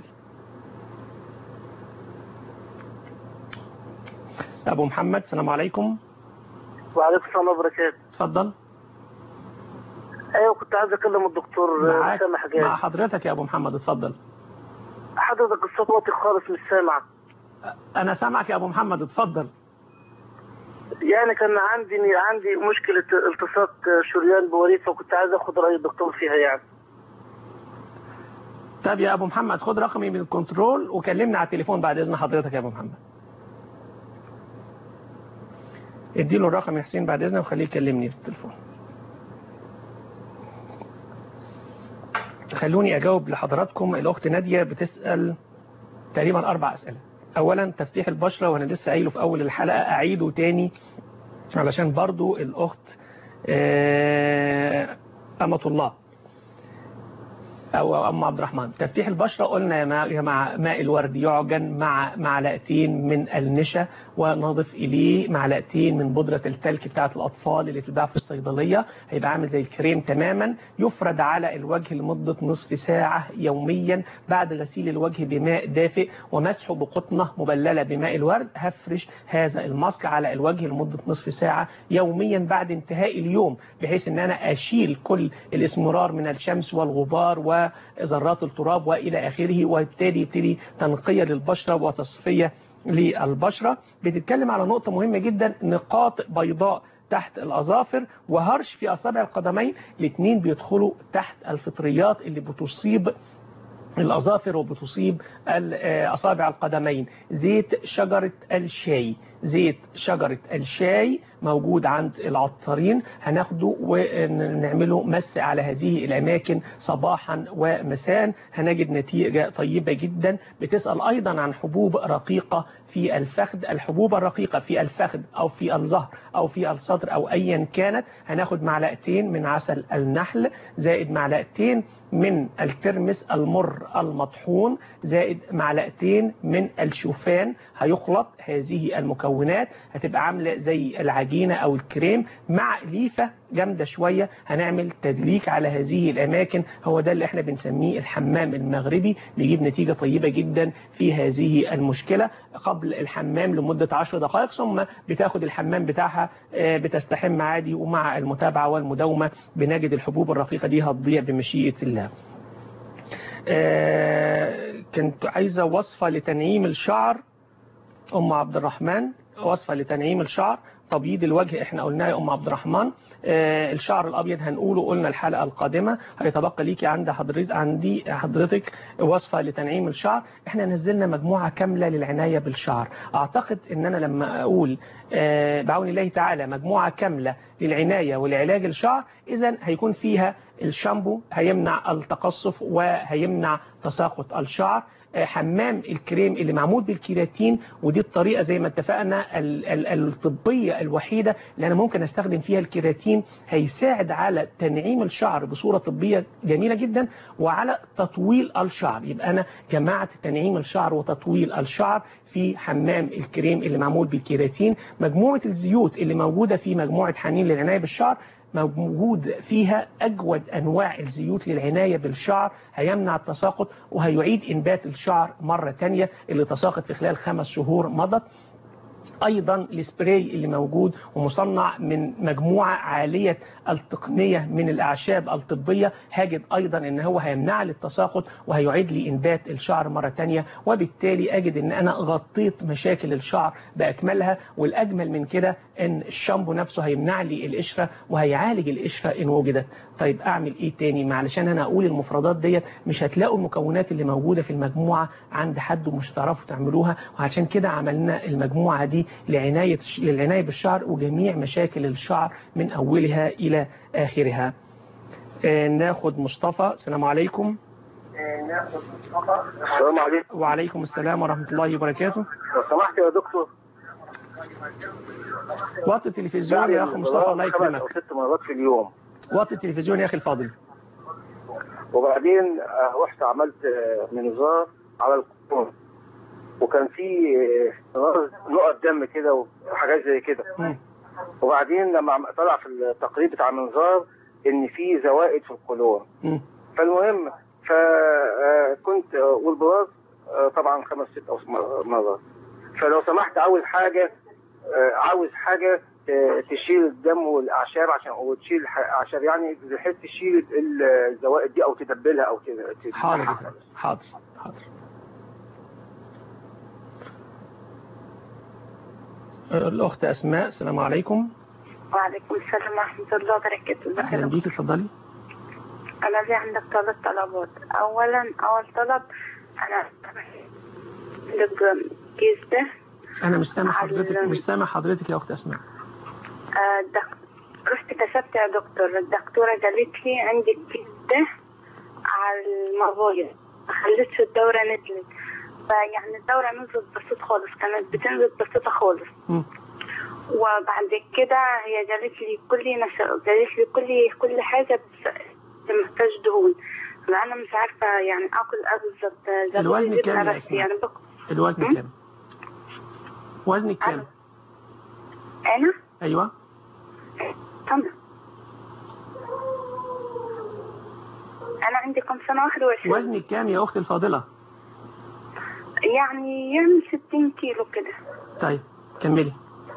أبو محمد السلام عليكم وعليكم السلام وبركاته اتفضل ايوه كنت عايز اكلم الدكتور معاك اسامه حجاج مع حضرتك يا أبو محمد اتفضل حضرتك حضرتك الصوت واطي خالص مش سامع انا سامعك يا ابو محمد اتفضل يعني كان عندي عندي مشكله التصاق شريان بوريد فكنت عايز اخد راي الدكتور فيها يعني طب يا ابو محمد خد رقمي من الكنترول وكلمني على التليفون بعد اذن حضرتك يا ابو محمد اديله الرقم يا حسين بعد اذنك وخليه يكلمني في التليفون خلوني اجاوب لحضراتكم الاخت ناديه بتسال تقريبا اربع اسئله اولا تفتيح البشره وانا لسه قايله في اول الحلقه اعيده تاني علشان برضو الاخت آه، امه الله او ام عبد الرحمن تفتيح البشره قلنا يا ما- يا مع ماء الورد يعجن مع معلقتين من النشا ونضيف اليه معلقتين من بودره التلك بتاعه الاطفال اللي بتتباع في الصيدليه هيبقى عامل زي الكريم تماما يفرد على الوجه لمده نصف ساعه يوميا بعد غسيل الوجه بماء دافئ ومسحه بقطنه مبلله بماء الورد هفرش هذا الماسك على الوجه لمده نصف ساعه يوميا بعد انتهاء اليوم بحيث ان انا اشيل كل الاسمرار من الشمس والغبار وذرات التراب والى اخره وبالتالي يبتدي تنقيه للبشره وتصفيه للبشره بتتكلم على نقطه مهمه جدا نقاط بيضاء تحت الأظافر وهرش في أصابع القدمين الاثنين بيدخلوا تحت الفطريات اللي بتصيب الأظافر وبتصيب ال- آه، أصابع القدمين زيت شجرة الشاي زيت شجرة الشاي موجود عند العطارين هناخده ونعمله مس على هذه الأماكن صباحا ومساء هنجد نتيجة طيبة جدا بتسأل أيضا عن حبوب رقيقة في الفخذ الحبوب الرقيقة في الفخذ أو في الظهر أو في الصدر أو أيا كانت هناخد معلقتين من عسل النحل زائد معلقتين من الترمس المر المطحون زائد معلقتين من الشوفان هيخلط هذه المكونات هتبقى عاملة زي العجينة أو الكريم مع ليفة جامدة شوية هنعمل تدليك على هذه الأماكن هو ده اللي احنا بنسميه الحمام المغربي بيجيب نتيجة طيبة جدا في هذه المشكلة قبل الحمام لمدة 10 دقائق ثم بتاخد الحمام بتاعها آه، بتستحم عادي ومع المتابعة والمداومة بنجد الحبوب الرقيقة دي هتضيع بمشيئة الله آه، كنت عايزة وصفة لتنعيم الشعر أم عبد الرحمن وصفة لتنعيم الشعر تبييض الوجه احنا قلناه يا ام عبد الرحمن آه الشعر الابيض هنقوله قلنا الحلقه القادمه هيتبقى ليكي عند حضرتك عندي حضرتك وصفه لتنعيم الشعر احنا نزلنا مجموعه كامله للعنايه بالشعر اعتقد ان انا لما اقول آه بعون الله تعالى مجموعه كامله للعنايه ولعلاج الشعر اذا هيكون فيها الشامبو هيمنع التقصف وهيمنع تساقط الشعر آه، حمام الكريم اللي معمول بالكيراتين ودي الطريقه زي ما اتفقنا ال- ال- الطبيه الوحيده اللي انا ممكن استخدم فيها الكيراتين هيساعد على تنعيم الشعر بصوره طبيه جميله جدا وعلى تطويل الشعر يبقى انا جمعت تنعيم الشعر وتطويل الشعر في حمام الكريم اللي معمول بالكيراتين مجموعه الزيوت اللي موجوده في مجموعه حنين للعنايه بالشعر موجود فيها أجود أنواع الزيوت للعناية بالشعر هيمنع التساقط وهيعيد إنبات الشعر مرة تانية اللي تساقط في خلال خمس شهور مضت ايضا السبراي اللي موجود ومصنع من مجموعه عاليه التقنيه من الاعشاب الطبيه هاجد ايضا ان هو هيمنع لي التساقط وهيعيد لي انبات الشعر مره تانية وبالتالي اجد ان انا غطيت مشاكل الشعر باكملها والاجمل من كده ان الشامبو نفسه هيمنع لي القشره وهيعالج القشره ان وجدت طيب اعمل ايه تاني معلشان انا اقول المفردات ديت مش هتلاقوا المكونات اللي موجوده في المجموعه عند حد ومش هتعرفوا تعملوها وعشان كده عملنا المجموعه دي لعنايه للعنايه بالشعر وجميع مشاكل الشعر من اولها الى اخرها آه، ناخد مصطفى السلام عليكم السلام عليكم وعليكم السلام ورحمه الله وبركاته لو سمحت يا دكتور وطي التلفزيون يا اخي مصطفى الله خمس او يكرمك ست مرات في اليوم وطي التلفزيون يا اخي الفاضل وبعدين آه، رحت عملت آه، منظار على القولون وكان في آه، نقط دم كده وحاجات زي كده وبعدين لما عم- طلع في التقرير بتاع المنظار ان في زوائد في القولون مم. فالمهم فكنت والبراز آه، طبعا خمس ست او م- مرات فلو سمحت عاوز حاجه آه، عاوز حاجه آه، تشيل الدم والاعشاب عشان وتشيل ح- اعشاب يعني بحيث تشيل ال- الزوائد دي او تدبلها او كده حاضر حاضر حاضر الأخت أسماء السلام عليكم وعليكم السلام ورحمة الله وبركاته أهلا بيك اتفضلي أنا لي عندك ثلاث طلبات أولا أول طلب أنا الكيس ده أنا مش سامع على حضرتك ال- مش سامع حضرتك يا أخت أسماء آه، الدك... رحت كشفت يا دكتور الدكتورة قالت لي عندي الكيس ده على المبايض ما خلتش الدورة نزلت فيعني الدورة نزلت بسيط خالص كانت بتنزل بسيطة خالص مم. وبعد كده هي قالت لي كل نشا قالت لي كل كل حاجة بس محتاج دهون فأنا مش عارفة يعني آكل إيه بالظبط قالوا لي الوزن جبنة كام يا بس أسماء؟ يعني باكل الوزن كام وزنك كام أنا أيوة تمام أنا عندي كم سنة واحد وعشرين وزنك كام يا أختي الفاضلة يعني يعني 60 كيلو كده طيب كملي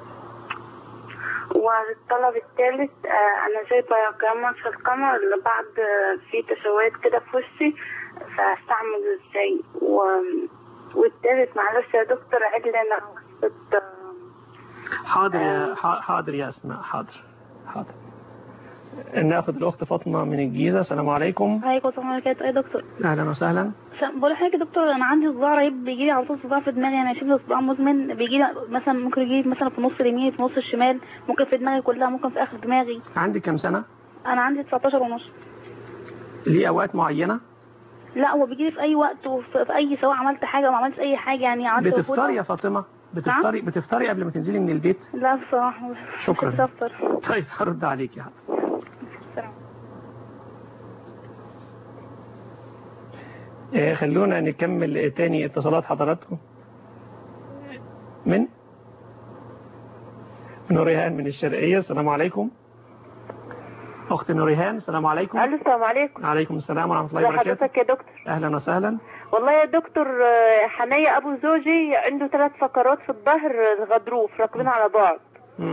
والطلب الثالث آه، أنا جايبة قمر في القمر اللي بعد آه، في تشوهات كده في وشي فأستعمل ازاي و... والثالث معلش يا دكتور عيد لنا وصفة آه، حاضر يا ح- حاضر يا أسماء حاضر حاضر ناخد الأخت فاطمة من الجيزة السلام عليكم عليكم السلام عليكم يا دكتور أهلا وسهلا ش- بقول لحضرتك يا دكتور انا عندي صداع رهيب بيجي لي على طول صداع في دماغي انا شبه صداع مزمن بيجي لي مثلا ممكن يجي لي مثلا في نص اليمين في نص الشمال ممكن في دماغي كلها ممكن في اخر دماغي عندك كام سنة انا عندي 19 ونص ليه أوقات معينة لا هو بيجي لي في اي وقت وفي في اي سواء عملت حاجه او ما عملتش اي حاجه يعني قعدت بتفطري يا فاطمة بتفطري بتفطري قبل ما تنزلي من البيت لا بصراحه شكرا. مش هفطر طيب هرد عليك يا حاضر آه، خلونا نكمل تاني اتصالات حضراتكم من نوريهان من الشرقية السلام عليكم أخت نوريهان السلام عليكم الو السلام عليكم عليكم السلام ورحمة الله ازي وبركاته حضرتك يا دكتور أهلا وسهلا والله يا دكتور آه، حنية ابو زوجي عنده ثلاث فقرات في الظهر الغضروف راكبين على بعض مم.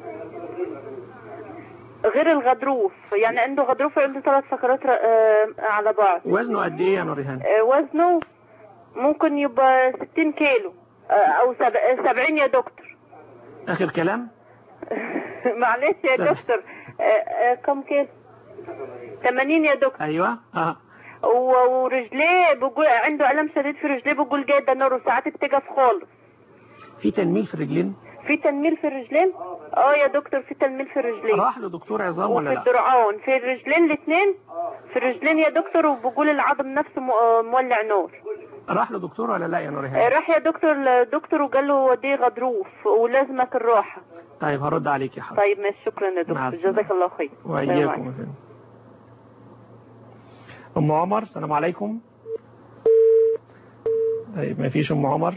غير الغضروف يعني عنده غضروف عنده ثلاث فقرات آه، على بعض وزنه قد إيه يا نوريهان آه، وزنه ممكن يبقى 60 كيلو آه، او سب- 70 يا دكتور آخر كلام معلش يا سبعين. دكتور آه، آه، كم كيلو 80 يا دكتور أيوة آه. و- ورجليه بقول عنده الم شديد في رجليه بقول جاي ده نور وساعات بتقف خالص في تنميل في الرجلين في تنميل في الرجلين اه يا دكتور في تنميل في الرجلين راح لدكتور عظام ولا وفي لا الدرعون في الرجلين الاثنين في الرجلين يا دكتور وبقول العظم نفسه م- آه، مولع نور راح لدكتور ولا لا يا آه، نوريهان راح يا دكتور دكتور وقال له وديه غضروف ولازمك الراحه طيب هرد عليك يا حاضر طيب ماشي شكرا يا مع دكتور السلامة. جزاك الله خير السلام وإياكم عليكم. يا فندم. أم عمر السلام عليكم طيب ما فيش أم عمر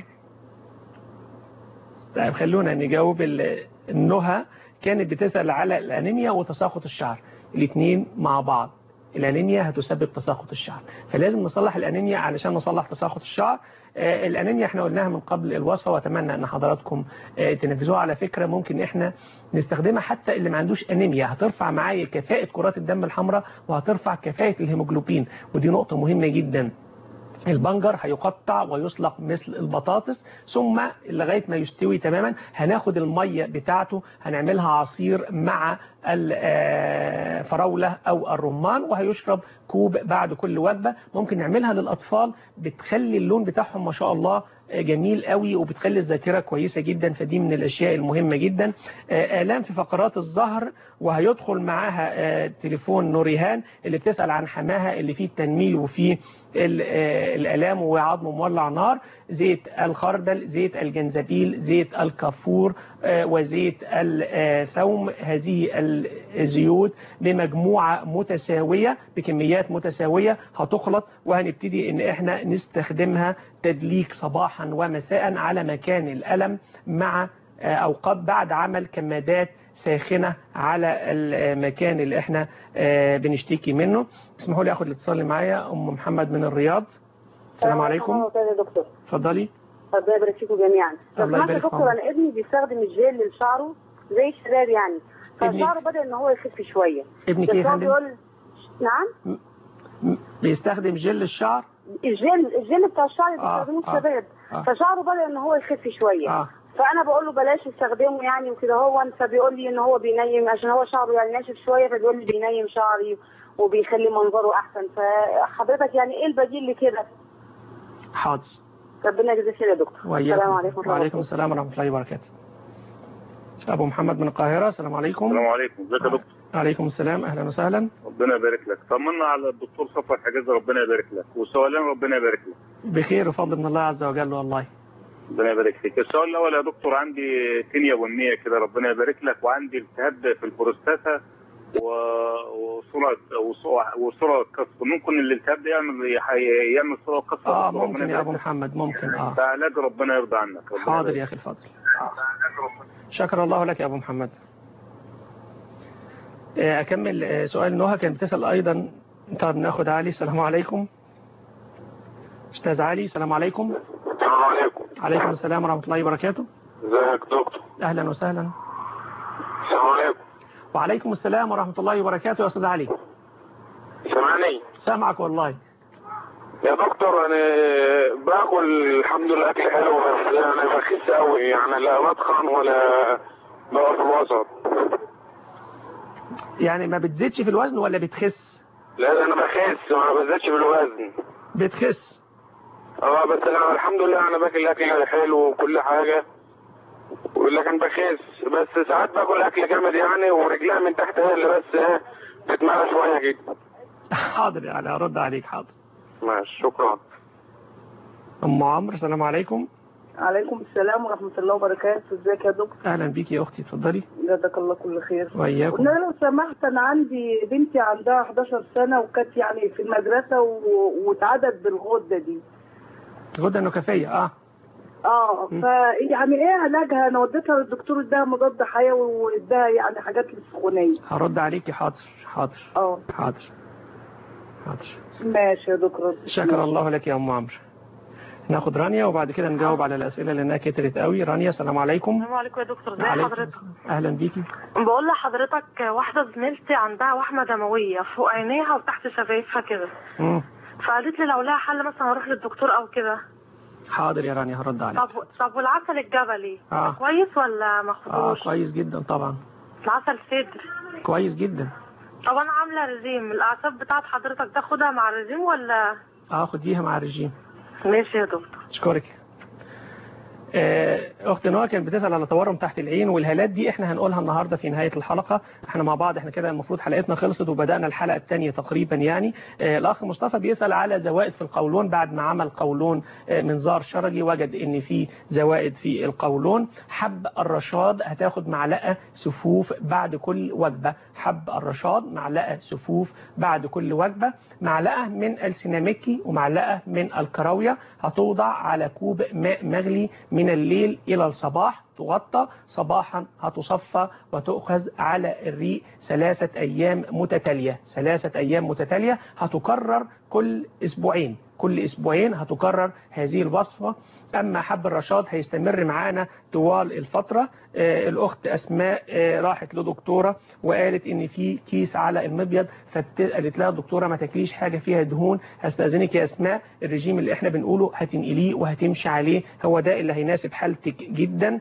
طيب خلونا نجاوب ال- النهى كانت بتسأل على الأنيميا وتساقط الشعر الاثنين مع بعض الأنيميا هتسبب تساقط الشعر فلازم نصلح الأنيميا علشان نصلح تساقط الشعر آه، الأنيميا احنا قلناها من قبل الوصفة وأتمنى أن حضراتكم آه، تنفذوها على فكرة ممكن احنا نستخدمها حتى اللي ما عندوش أنيميا هترفع معايا كفاءة كرات الدم الحمراء وهترفع كفاءة الهيموجلوبين ودي نقطة مهمة جدا البنجر هيقطع ويسلق مثل البطاطس ثم لغاية ما يستوي تماما هناخد المية بتاعته هنعملها عصير مع الفراولة أو الرمان وهيشرب كوب بعد كل وجبة ممكن نعملها للأطفال بتخلي اللون بتاعهم ما شاء الله جميل قوي وبتخلي الذاكرة كويسة جدا فدي من الأشياء المهمة جدا آه، آلام في فقرات الظهر وهيدخل معاها آه، تليفون نوريهان اللي بتسأل عن حماها اللي فيه التنميل وفيه ال- آه، الآلام وعظم مولع نار زيت الخردل زيت الجنزبيل زيت الكافور آه، وزيت الثوم هذه الزيوت بمجموعة متساوية بكميات متساوية هتخلط وهنبتدي ان احنا نستخدمها تدليك صباحا ومساء على مكان الألم مع آه، اوقات بعد عمل كمادات ساخنة على المكان اللي احنا آه، بنشتكي منه اسمحوا لي اخد الاتصال اللي معايا ام محمد من الرياض السلام عليكم يا دكتور اتفضلي الله يبارك فيكم جميعا لو الله سمحت يا يبارك في دكتور عمرك. انا ابني بيستخدم الجيل لشعره زي الشباب يعني ابنك؟ فشعره بدا ان هو يخف شويه ابنك بس ايه يا هو فندم؟ بيقول نعم بيستخدم جل الشعر الجيل الجيل بتاع الشعر اللي آه، بيستخدموه آه، الشباب آه. فشعره بدا ان هو يخف شويه آه. فانا بقول له بلاش استخدمه يعني وكده هو فبيقول لي ان هو بينيم عشان هو شعره يعني ناشف شويه فبيقول لي بينيم شعري وبيخلي منظره احسن فحضرتك يعني ايه البديل لكده حاضر ربنا يجزيك خير يا دكتور وإياكم. السلام عليكم ورحمه الله وعليكم السلام ورحمة الله وبركاته أبو محمد من القاهرة السلام عليكم السلام عليكم ازيك يا دكتور عليكم السلام أهلا وسهلا ربنا يبارك لك طمنا على الدكتور صفوت حجاز ربنا يبارك لك وسؤالين ربنا يبارك لك بخير وفضل من الله عز وجل والله ربنا يبارك فيك السؤال الاول يا دكتور عندي تنية بنيه كده ربنا يبارك لك وعندي التهاب في البروستاتا و- وصورة وصورة- وصورة كسر ممكن الالتهاب ده يعمل يعمل صورة كسر آه ربنا ممكن يا يبارك أبو لك. محمد ممكن آه ده علاج ربنا يرضى عنك ربنا حاضر يبارك يا أخي الفاضل شكر الله لك يا أبو محمد آه، أكمل آه، سؤال نهى كانت بتسأل أيضا طب ناخد علي السلام عليكم أستاذ علي السلام عليكم السلام عليكم عليكم السلام ورحمة الله وبركاته ازيك دكتور أهلا وسهلا السلام عليكم وعليكم السلام ورحمة الله وبركاته يا أستاذ علي سامعني سامعك والله يا دكتور انا باكل الحمد لله اكل حلو بس انا بخس قوي يعني لا بتخن ولا بقى في الوسط يعني ما بتزيدش في الوزن ولا بتخس لا انا بخس ما بزيدش في الوزن بتخس اه بس انا الحمد لله انا باكل اكل حلو وكل حاجه لكن بخس بس ساعات باكل اكل جامد يعني ورجلها من تحت هي اللي بس ايه بتتملى شويه كده حاضر يعني هرد عليك حاضر ماشي شكرا أم عمرو السلام عليكم عليكم السلام ورحمة الله وبركاته ازيك يا دكتور أهلا بيك يا أختي اتفضلي جزاك الله كل خير وإياكم قلنا لو سمحت انا عندي بنتي عندها 11 سنة وكانت يعني في المدرسة و... واتعدت بالغدة دي غدة نكافية اه اه فيعني ايه علاجها انا وديتها للدكتور اداها مضاد حيوي واداها يعني حاجات للسخونية هرد عليكي حاضر حاضر اه حاضر حاضر ماشي يا دكتور شكر الله لك يا أم عمرو ناخد رانيا وبعد كده نجاوب على الأسئلة لأنها كترت قوي رانيا السلام عليكم السلام عليكم يا دكتور ازي عليكم حضرتك أهلا بيكي بقول لحضرتك واحدة زميلتي عندها وحمة دموية فوق عينيها وتحت شفايفها كده مم. فقالت لي لو لها حل مثلا اروح للدكتور او كده حاضر يا رانيا هرد عليك طب طب والعسل الجبلي آه. كويس ولا ما اه اخدوش كويس جدا طبعا العسل صدر كويس جدا طب انا عامله رجيم الاعصاب بتاعت حضرتك تاخدها مع الرجيم ولا اه خديها مع الرجيم ماشي يا دكتور اشكرك آه، اخت نوى كانت بتسال على تورم تحت العين والهالات دي احنا هنقولها النهارده في نهايه الحلقه احنا مع بعض احنا كده المفروض حلقتنا خلصت وبدانا الحلقه الثانيه تقريبا يعني آه، الاخ مصطفى بيسال على زوائد في القولون بعد ما عمل قولون آه، منظار شرجي وجد ان في زوائد في القولون حب الرشاد هتاخد معلقه سفوف بعد كل وجبه حب الرشاد معلقه سفوف بعد كل وجبه معلقه من السيناميكي ومعلقه من الكراويه هتوضع على كوب ماء مغلي من الليل إلى الصباح تغطى صباحا هتصفى وتؤخذ على الريق ثلاثة أيام متتالية ثلاثة أيام متتالية هتكرر كل أسبوعين كل أسبوعين هتكرر هذه الوصفة أما حب الرشاد هيستمر معانا طوال الفترة آه الأخت أسماء آه راحت لدكتورة وقالت إن في كيس على المبيض فقالت لها دكتورة ما تاكليش حاجة فيها دهون هستأذنك يا أسماء الرجيم اللي احنا بنقوله هتنقليه وهتمشي عليه هو ده اللي هيناسب حالتك جدا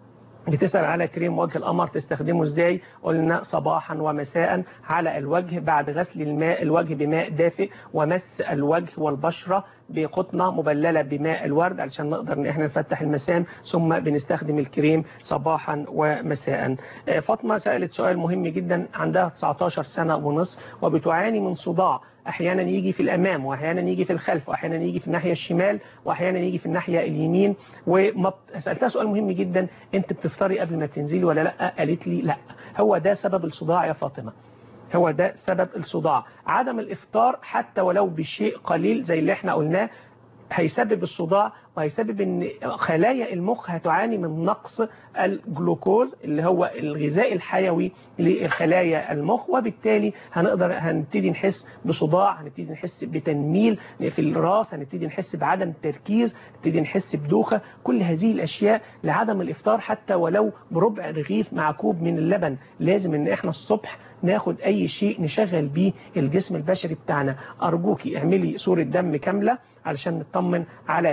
بتسأل على كريم وجه القمر تستخدمه ازاي قلنا صباحا ومساء على الوجه بعد غسل الماء الوجه بماء دافئ ومس الوجه والبشرة بقطنة مبللة بماء الورد علشان نقدر ان احنا نفتح المسام ثم بنستخدم الكريم صباحا ومساء آه، فاطمة سألت سؤال مهم جدا عندها 19 سنة ونصف وبتعاني من صداع احيانا يجي في الامام واحيانا يجي في الخلف واحيانا يجي في الناحيه الشمال واحيانا يجي في الناحيه اليمين وما سالتها سؤال مهم جدا انت بتفطري قبل ما تنزلي ولا لا قالت لي لا هو ده سبب الصداع يا فاطمه هو ده سبب الصداع عدم الافطار حتى ولو بشيء قليل زي اللي احنا قلناه هيسبب الصداع وهيسبب ان خلايا المخ هتعاني من نقص الجلوكوز اللي هو الغذاء الحيوي لخلايا المخ وبالتالي هنقدر هنبتدي نحس بصداع هنبتدي نحس بتنميل في الراس هنبتدي نحس بعدم تركيز نبتدي نحس بدوخة كل هذه الاشياء لعدم الافطار حتى ولو بربع رغيف مع كوب من اللبن لازم ان احنا الصبح ناخد اي شيء نشغل بيه الجسم البشري بتاعنا ارجوكي اعملي صورة دم كاملة علشان نطمن على الانيميا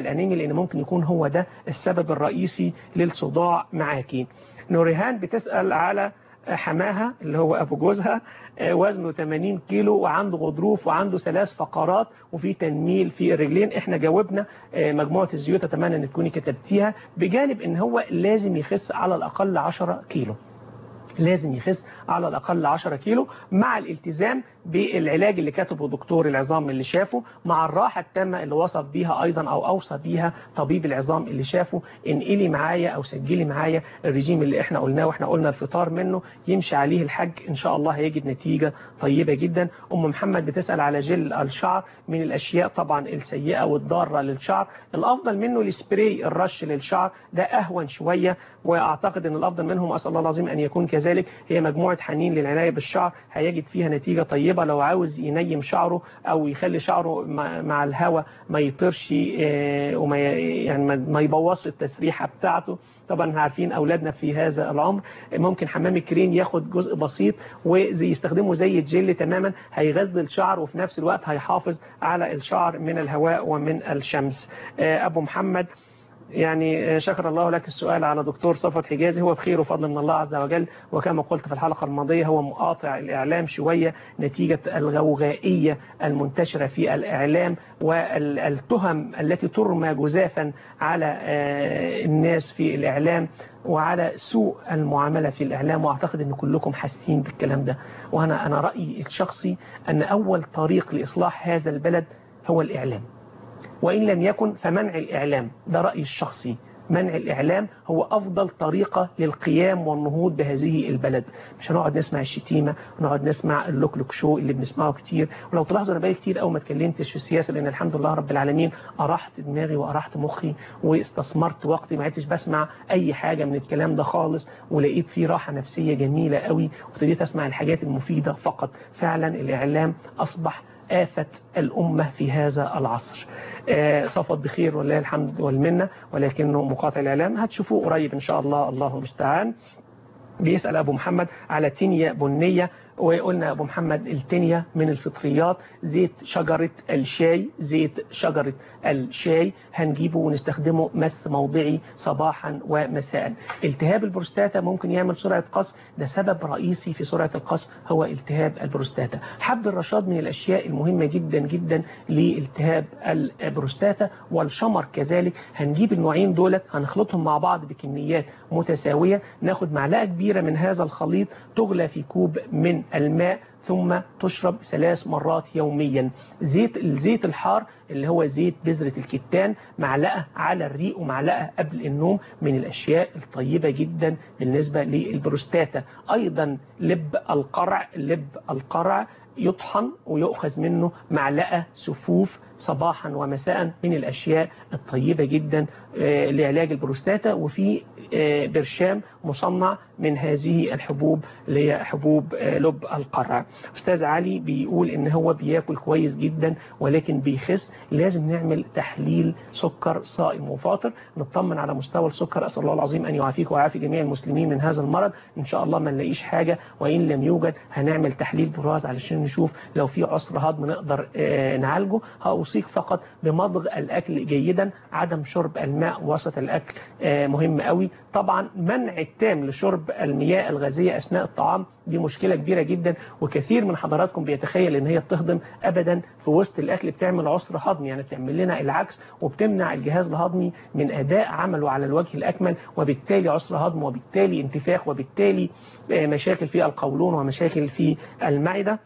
لان ممكن يكون هو ده السبب الرئيسي للصداع معاكي نوريهان بتسأل على حماها اللي هو ابو جوزها آه، وزنه 80 كيلو وعنده غضروف وعنده ثلاث فقرات وفي تنميل في الرجلين احنا جاوبنا آه، مجموعه الزيوت اتمنى ان تكوني كتبتيها بجانب ان هو لازم يخس على الاقل 10 كيلو لازم يخس على الأقل 10 كيلو مع الالتزام بالعلاج اللي كتبه دكتور العظام اللي شافه مع الراحة التامة اللي وصف بيها أيضا أو أوصى بيها طبيب العظام اللي شافه انقلي معايا أو سجلي معايا الرجيم اللي احنا قلناه واحنا قلنا الفطار منه يمشي عليه الحج إن شاء الله هيجد نتيجة طيبة جدا أم محمد بتسأل على جل الشعر من الأشياء طبعا السيئة والضارة للشعر الأفضل منه السبراي الرش للشعر ده أهون شوية وأعتقد أن الأفضل منهم أسأل الله العظيم أن يكون كذلك هي مجموعة حنين للعناية بالشعر هيجد فيها نتيجة طيبة لو عاوز ينيم شعره أو يخلي شعره مع مع الهواء ما يطيرش آه، وما ي- يعني ما- ما يبوظش التسريحة بتاعته طبعا عارفين أولادنا في هذا العمر ممكن حمام الكريم ياخد جزء بسيط ويستخدمه زي الجل تماما هيغذي الشعر وفي نفس الوقت هيحافظ على الشعر من الهواء ومن الشمس آه، أبو محمد يعني شكر الله لك السؤال على دكتور صفوت حجازي هو بخير وفضل من الله عز وجل وكما قلت في الحلقة الماضية هو مقاطع الإعلام شوية نتيجة الغوغائية المنتشرة في الإعلام والتهم التي ترمى جزافا على آه، الناس في الإعلام وعلى سوء المعاملة في الإعلام وأعتقد أن كلكم حاسين بالكلام ده وأنا أنا رأيي الشخصي أن أول طريق لإصلاح هذا البلد هو الإعلام وإن لم يكن فمنع الإعلام ده رأيي الشخصي منع الإعلام هو أفضل طريقة للقيام والنهوض بهذه البلد مش هنقعد نسمع الشتيمة ونقعد نسمع اللوكلوك شو اللي بنسمعه كتير ولو تلاحظوا أنا بقالي كتير أو ما اتكلمتش في السياسة لأن الحمد لله رب العالمين أرحت دماغي وأرحت مخي واستثمرت وقتي ما عدتش بسمع أي حاجة من الكلام ده خالص ولقيت فيه راحة نفسية جميلة قوي وابتديت أسمع الحاجات المفيدة فقط فعلا الإعلام أصبح آفة الأمة في هذا العصر آه، صفت بخير ولله الحمد والمنة ولكنه مقاطع الإعلام هتشوفوه قريب إن شاء الله الله المستعان بيسأل أبو محمد على تنية بنية وقلنا أبو محمد التنية من الفطريات زيت شجرة الشاي زيت شجرة الشاي هنجيبه ونستخدمه مس موضعي صباحا ومساء التهاب البروستاتا ممكن يعمل سرعة قص ده سبب رئيسي في سرعة القص هو التهاب البروستاتا حب الرشاد من الأشياء المهمة جدا جدا لالتهاب البروستاتا والشمر كذلك هنجيب النوعين دولت هنخلطهم مع بعض بكميات متساوية ناخد معلقة كبيرة من هذا الخليط تغلى في كوب من الماء ثم تشرب ثلاث مرات يوميا زيت الزيت الحار اللي هو زيت بذرة الكتان معلقة على الريق ومعلقة قبل النوم من الأشياء الطيبة جدا بالنسبة للبروستاتا أيضا لب القرع لب القرع يطحن ويؤخذ منه معلقة سفوف صباحا ومساء من الأشياء الطيبة جدا آه، لعلاج البروستاتا وفي آه، برشام مصنع من هذه الحبوب اللي هي حبوب آه، لب القرع أستاذ علي بيقول إن هو بياكل كويس جدا ولكن بيخس لازم نعمل تحليل سكر صائم وفاطر نطمن على مستوى السكر أسأل الله العظيم أن يعافيك ويعافي جميع المسلمين من هذا المرض إن شاء الله ما نلاقيش حاجة وإن لم يوجد هنعمل تحليل براز علشان نشوف لو في عسر هضم نقدر آه، نعالجه هأوصيك فقط بمضغ الأكل جيدا عدم شرب الماء وسط الأكل آه، مهم قوي طبعا منع التام لشرب المياه الغازية أثناء الطعام دي مشكلة كبيرة جدا وكثير من حضراتكم بيتخيل ان هي بتهضم ابدا في وسط الاكل بتعمل عسر هضمي يعني بتعمل لنا العكس وبتمنع الجهاز الهضمي من اداء عمله على الوجه الاكمل وبالتالي عسر هضم وبالتالي انتفاخ وبالتالي آه، مشاكل في القولون ومشاكل في المعدة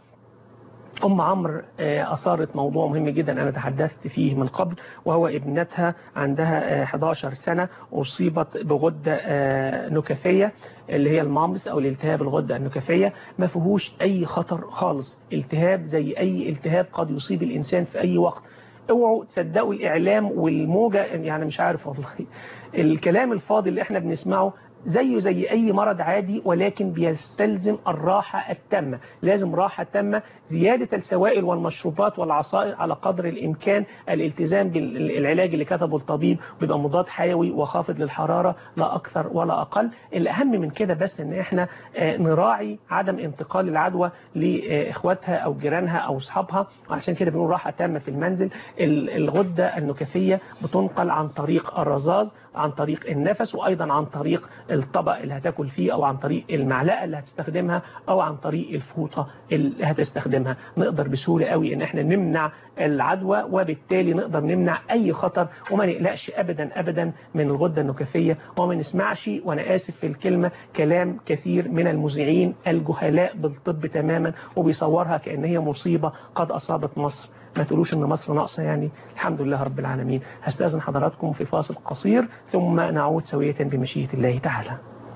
أم عمرو آه، أثارت موضوع مهم جدا أنا تحدثت فيه من قبل وهو ابنتها عندها آه، 11 سنة أصيبت بغدة آه، نكفية اللي هي المامس أو الالتهاب الغدة النكفية ما فيهوش أي خطر خالص التهاب زي أي التهاب قد يصيب الإنسان في أي وقت اوعوا تصدقوا الإعلام والموجة يعني مش عارف والله الكلام الفاضي اللي احنا بنسمعه زيه زي أي مرض عادي ولكن بيستلزم الراحة التامة لازم راحة تامة زيادة السوائل والمشروبات والعصائر على قدر الإمكان الالتزام بالعلاج اللي كتبه الطبيب بيبقى مضاد حيوي وخافض للحرارة لا أكثر ولا أقل الأهم من كده بس إن إحنا آه، نراعي عدم انتقال العدوى لإخواتها أو جيرانها أو أصحابها وعشان كده بنقول راحة تامة في المنزل ال- الغدة النكفية بتنقل عن طريق الرذاذ عن طريق النفس وأيضا عن طريق الطبق اللي هتاكل فيه أو عن طريق المعلقة اللي هتستخدمها أو عن طريق الفوطة اللي هتستخدمها نقدر بسهولة قوي إن احنا نمنع العدوى وبالتالي نقدر نمنع أي خطر وما نقلقش أبدا أبدا من الغدة النكفية وما نسمعش وأنا آسف في الكلمة كلام كثير من المذيعين الجهلاء بالطب تماما وبيصورها كأن هي مصيبة قد أصابت مصر ما تقولوش ان مصر ناقصه يعني الحمد لله رب العالمين هستاذن حضراتكم في فاصل قصير ثم نعود سويه بمشيئه الله تعالى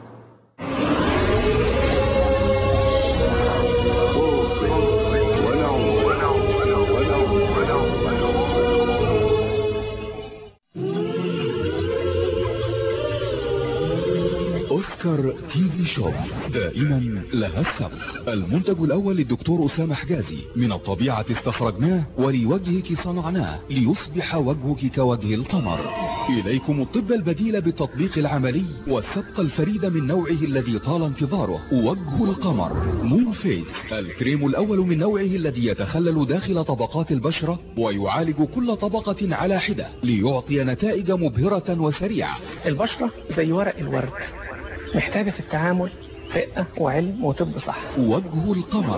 أوسكار تي في شوب دائما لها السبق المنتج الأول للدكتور أسامة حجازي من الطبيعة استخرجناه ولوجهك صنعناه ليصبح وجهك كوجه القمر إليكم الطب البديل بالتطبيق العملي والسبق الفريد من نوعه الذي طال انتظاره وجه القمر مون فيس الكريم الأول من نوعه الذي يتخلل داخل طبقات البشرة ويعالج كل طبقة على حدة ليعطي نتائج مبهرة وسريعة البشرة زي ورق الورد محتاجة في التعامل رقة وعلم وطب صح وجه القمر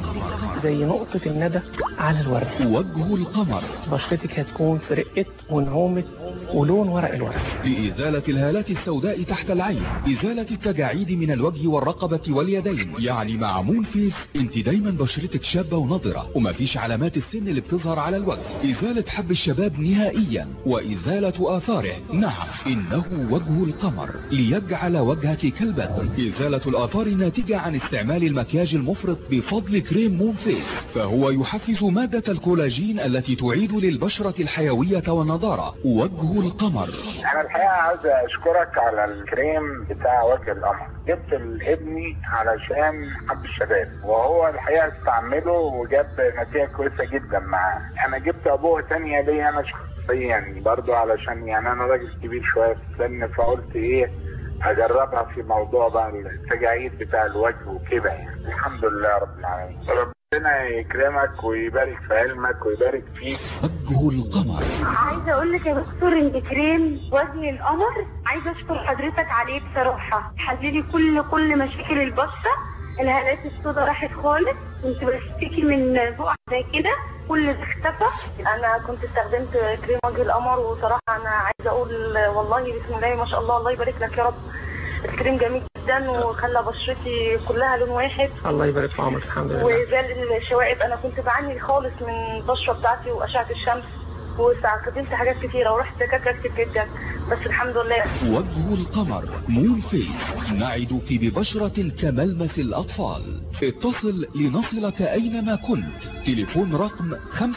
زي نقطة الندى على الورد وجه القمر بشرتك هتكون في رقة ونعومة ولون ورق الورد لإزالة الهالات السوداء تحت العين إزالة التجاعيد من الوجه والرقبة واليدين يعني مع مون فيس انت دايما بشرتك شابة ونضرة ومفيش علامات السن اللي بتظهر على الوجه إزالة حب الشباب نهائيا وإزالة آثاره نعم إنه وجه القمر ليجعل وجهك كالبدر إزالة الآثار الناتجة عن استعمال المكياج المفرط بفضل كريم مون فيس فهو يحفز مادة الكولاجين التي تعيد للبشرة الحيوية والنضارة وجه القمر انا الحقيقه عاوز اشكرك على الكريم بتاع وجه القمر جبت لابني علشان حب الشباب وهو الحقيقه استعمله وجاب نتيجه كويسه جدا معاه انا جبت ابوه تانية ليا انا شخصيا برضو علشان يعني انا راجل كبير شويه في السن فقلت ايه اجربها في موضوع بقى التجاعيد بتاع الوجه وكده يعني الحمد لله رب العالمين ربنا يكرمك ويبارك في علمك ويبارك فيك وجه القمر عايزه اقول لك يا دكتور انت كريم وجه القمر عايزه اشكر حضرتك عليه بصراحه حللي كل كل مشاكل البشره الهالات السوداء راحت خالص كنت بشتكي من بقع زي كده كل ده اختفى انا كنت استخدمت كريم وجه القمر وصراحه انا عايزه اقول والله بسم الله ما شاء الله الله يبارك لك يا رب الكريم جميل جدا وخلى بشرتي كلها لون واحد الله يبارك في عمرك الحمد لله وزال الشوائب انا كنت بعاني خالص من البشره بتاعتي واشعه الشمس واستخدمت حاجات كتيره ورحت دكاتره كتير جدا بس الحمد لله وجه القمر مون فيس نعدك ببشرة كملمس الأطفال اتصل لنصلك أينما كنت تليفون رقم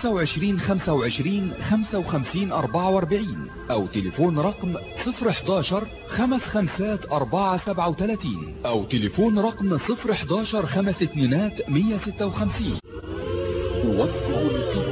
25 25 55 44 أو تليفون رقم 011 خمس خمسات 4 37 أو تليفون رقم 011 خمس اتنينات 156 وجه القمر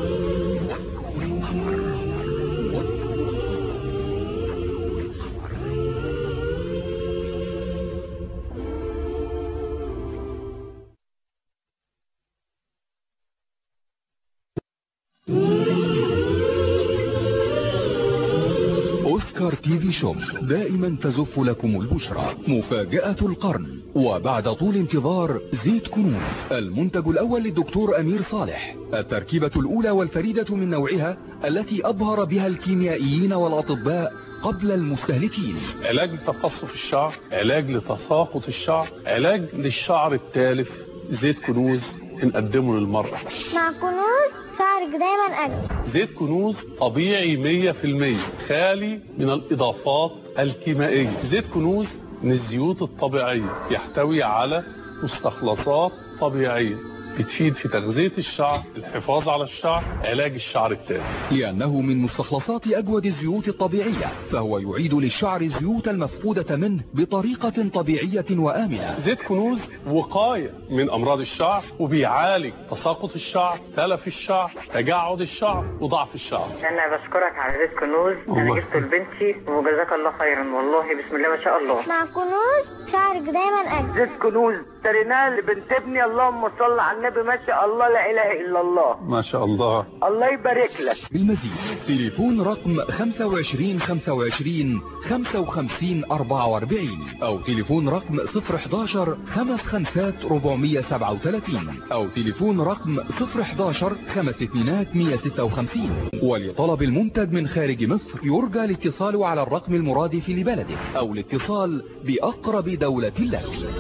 أوسكار تي في شوب دائما تزف لكم البشرى مفاجأة القرن وبعد طول انتظار زيت كنوز المنتج الأول للدكتور أمير صالح التركيبة الأولى والفريدة من نوعها التي أبهر بها الكيميائيين والأطباء قبل المستهلكين علاج لتقصف الشعر علاج لتساقط الشعر علاج للشعر التالف زيت كنوز بنقدمه للمرأة مع كنوز شعرك دايما أجمل زيت كنوز طبيعي 100% خالي من الإضافات الكيميائية زيت كنوز من الزيوت الطبيعية يحتوي على مستخلصات طبيعية بتفيد في تغذية الشعر الحفاظ على الشعر علاج الشعر التالف لأنه من مستخلصات أجود الزيوت الطبيعية فهو يعيد للشعر الزيوت المفقودة منه بطريقة طبيعية وآمنة زيت كنوز وقاية من أمراض الشعر وبيعالج تساقط الشعر تلف الشعر تجعد الشعر وضعف الشعر انا بشكرك على زيت كنوز انا الله. جبته لبنتي وجزاك الله خيرا والله بسم الله ما شاء الله مع كنوز شعرك دايما أجمل زيت كنوز اشتريناه لبنت ابني اللهم صل على النبي ما شاء الله لا اله الا الله ما شاء الله الله يبارك لك بالمزيد تليفون رقم 25 25 55 44 أو تليفون رقم 011 خمس خمسات 437 أو تليفون رقم 011 خمس اتنينات 156 ولطلب المنتج من خارج مصر يرجى الاتصال على الرقم المرادف لبلدك أو الاتصال بأقرب دولة لك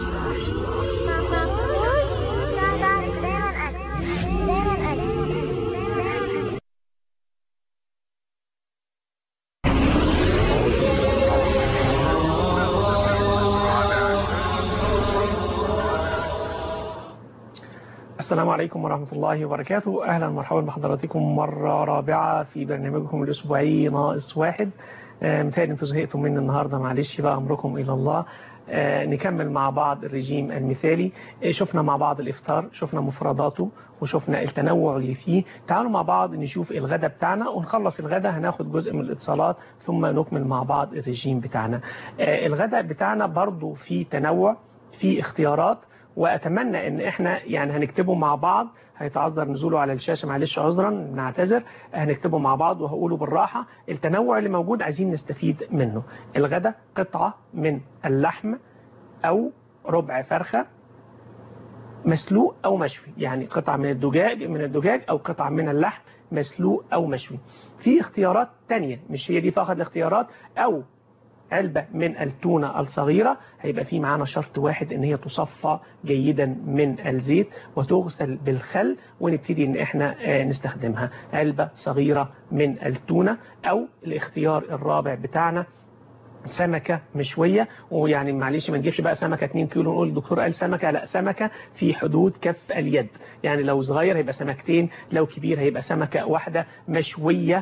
شعرك دايما أجمل دايما أجمل السلام عليكم ورحمة الله وبركاته أهلا ومرحبا بحضراتكم مرة رابعة في برنامجكم الأسبوعي ناقص واحد آه، متهيألي انتوا زهقتوا مني النهاردة معلش بقى أمركم إلى الله آه، نكمل مع بعض الرجيم المثالي آه، شفنا مع بعض الإفطار شفنا مفرداته وشفنا التنوع اللي فيه تعالوا مع بعض نشوف الغدا بتاعنا ونخلص الغدا هناخد جزء من الاتصالات ثم نكمل مع بعض الرجيم بتاعنا آه، الغدا بتاعنا برضو فيه تنوع فيه اختيارات واتمنى ان احنا يعني هنكتبه مع بعض هيتعذر نزوله على الشاشه معلش عذرا نعتذر هنكتبه مع بعض وهقوله بالراحه التنوع اللي موجود عايزين نستفيد منه الغدا قطعه من اللحم او ربع فرخه مسلوق او مشوي يعني قطعه من الدجاج من الدجاج او قطعه من اللحم مسلوق او مشوي في اختيارات تانية مش هي دي فقط الاختيارات او علبة من التونة الصغيرة هيبقى في معانا شرط واحد ان هي تصفى جيدا من الزيت وتغسل بالخل ونبتدي ان احنا آه، نستخدمها علبة صغيرة من التونة او الاختيار الرابع بتاعنا سمكة مشوية ويعني معلش ما نجيبش بقى سمكة 2 كيلو نقول الدكتور قال سمكة لا سمكة في حدود كف اليد يعني لو صغير هيبقى سمكتين لو كبير هيبقى سمكة واحدة مشوية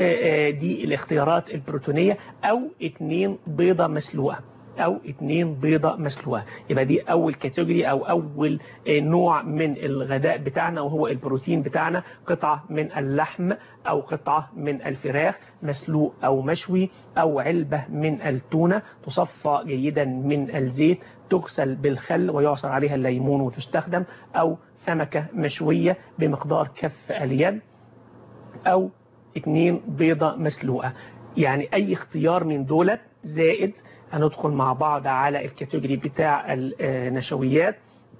ودي الاختيارات البروتونية او اتنين بيضة مسلوقة او اتنين بيضة مسلوقة يبقى دي اول كاتيجوري او اول آه، نوع من الغداء بتاعنا وهو البروتين بتاعنا قطعة من اللحم او قطعة من الفراخ مسلوق او مشوي او علبة من التونة تصفى جيدا من الزيت تغسل بالخل ويعصر عليها الليمون وتستخدم او سمكة مشوية بمقدار كف اليد او اتنين بيضة مسلوقة يعني اي اختيار من دولت زائد هندخل مع بعض على الكاتيجوري بتاع النشويات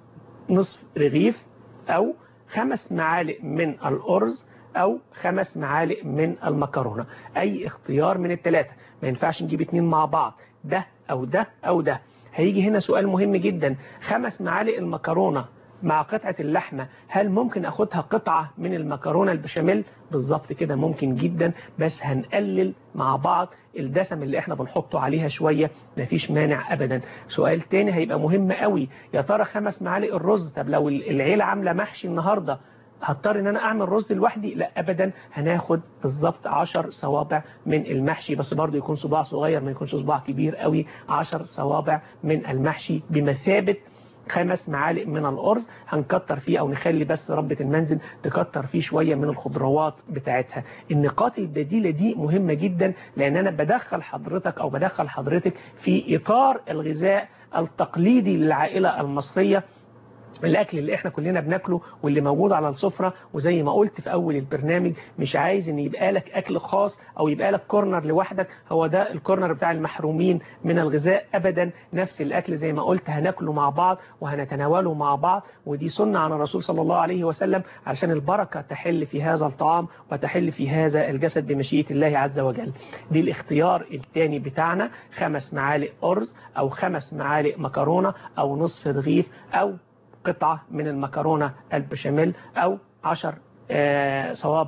نصف رغيف او خمس معالق من الارز او خمس معالق من المكرونة اي اختيار من الثلاثة ما ينفعش نجيب اتنين مع بعض ده او ده او ده هيجي هنا سؤال مهم جدا خمس معالق المكرونة مع قطعة اللحمة هل ممكن اخدها قطعة من المكرونة البشاميل بالظبط كده ممكن جدا بس هنقلل مع بعض الدسم اللي احنا بنحطه عليها شوية مفيش مانع ابدا سؤال تاني هيبقى مهم قوي يا ترى خمس معالق الرز طب لو العيلة عاملة محشي النهاردة هضطر ان انا اعمل رز لوحدي لا ابدا هناخد بالظبط 10 صوابع من المحشي بس برضو يكون صباع صغير ما يكونش صباع كبير قوي 10 صوابع من المحشي بمثابة خمس معالق من الأرز هنكتر فيه أو نخلي بس ربة المنزل تكتر فيه شوية من الخضروات بتاعتها النقاط البديلة دي مهمة جدا لأن أنا بدخل حضرتك أو بدخل حضرتك في إطار الغذاء التقليدي للعائلة المصرية الاكل اللي احنا كلنا بناكله واللي موجود على السفرة وزي ما قلت في اول البرنامج مش عايز ان يبقى لك اكل خاص او يبقى لك كورنر لوحدك هو ده الكورنر بتاع المحرومين من الغذاء ابدا نفس الاكل زي ما قلت هناكله مع بعض وهنتناوله مع بعض ودي سنة عن الرسول صلى الله عليه وسلم علشان البركة تحل في هذا الطعام وتحل في هذا الجسد بمشيئة الله عز وجل دي الاختيار الثاني بتاعنا خمس معالق ارز او خمس معالق مكرونة او نصف رغيف او قطعة من المكرونة البشاميل أو عشر آه صوابع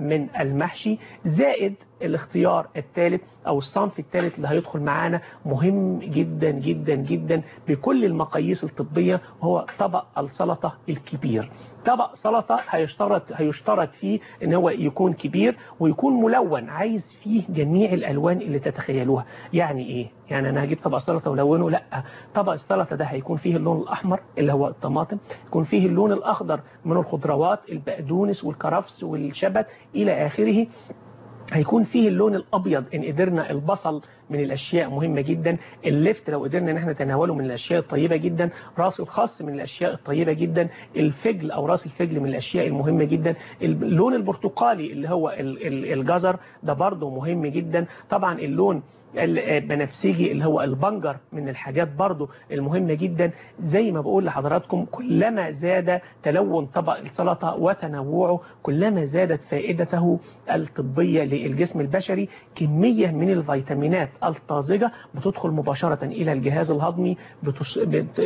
من المحشي زائد الاختيار الثالث او الصنف الثالث اللي هيدخل معانا مهم جدا جدا جدا بكل المقاييس الطبية وهو طبق السلطة الكبير طبق سلطة هيشترط هيشترط فيه ان هو يكون كبير ويكون ملون عايز فيه جميع الالوان اللي تتخيلوها يعني ايه يعني انا هجيب طبق سلطة ولونه لا طبق السلطة ده هيكون فيه اللون الاحمر اللي هو الطماطم يكون فيه اللون الاخضر من الخضروات البقدونس والكرفس والشبت الى اخره هيكون فيه اللون الابيض ان قدرنا البصل من الاشياء مهمه جدا اللفت لو قدرنا ان احنا نتناوله من الاشياء الطيبه جدا راس الخس من الاشياء الطيبه جدا الفجل او راس الفجل من الاشياء المهمه جدا اللون البرتقالي اللي هو ال- ال- الجزر ده برضه مهم جدا طبعا اللون البنفسجي اللي هو البنجر من الحاجات برضو المهمة جدا زي ما بقول لحضراتكم كلما زاد تلون طبق السلطة وتنوعه كلما زادت فائدته الطبية للجسم البشري كمية من الفيتامينات الطازجة بتدخل مباشرة إلى الجهاز الهضمي بتص... بت...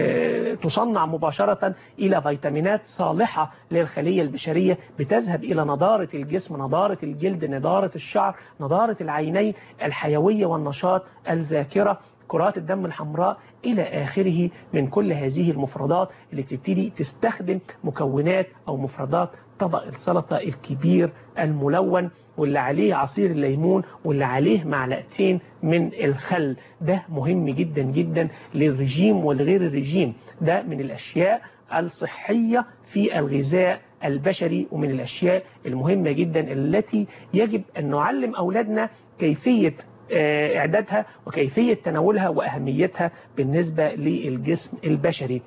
تصنع مباشرة إلى فيتامينات صالحة للخلية البشرية بتذهب إلى نضارة الجسم نضارة الجلد نضارة الشعر نضارة العينين الحيوية والنشاط الذاكرة كرات الدم الحمراء إلى آخره من كل هذه المفردات اللي بتبتدي تستخدم مكونات أو مفردات طبق السلطة الكبير الملون واللي عليه عصير الليمون واللي عليه معلقتين من الخل ده مهم جدا جدا للرجيم والغير الرجيم ده من الأشياء الصحية في الغذاء البشري ومن الأشياء المهمة جدا التي يجب أن نعلم أولادنا كيفية إعدادها وكيفية تناولها وأهميتها بالنسبة للجسم البشري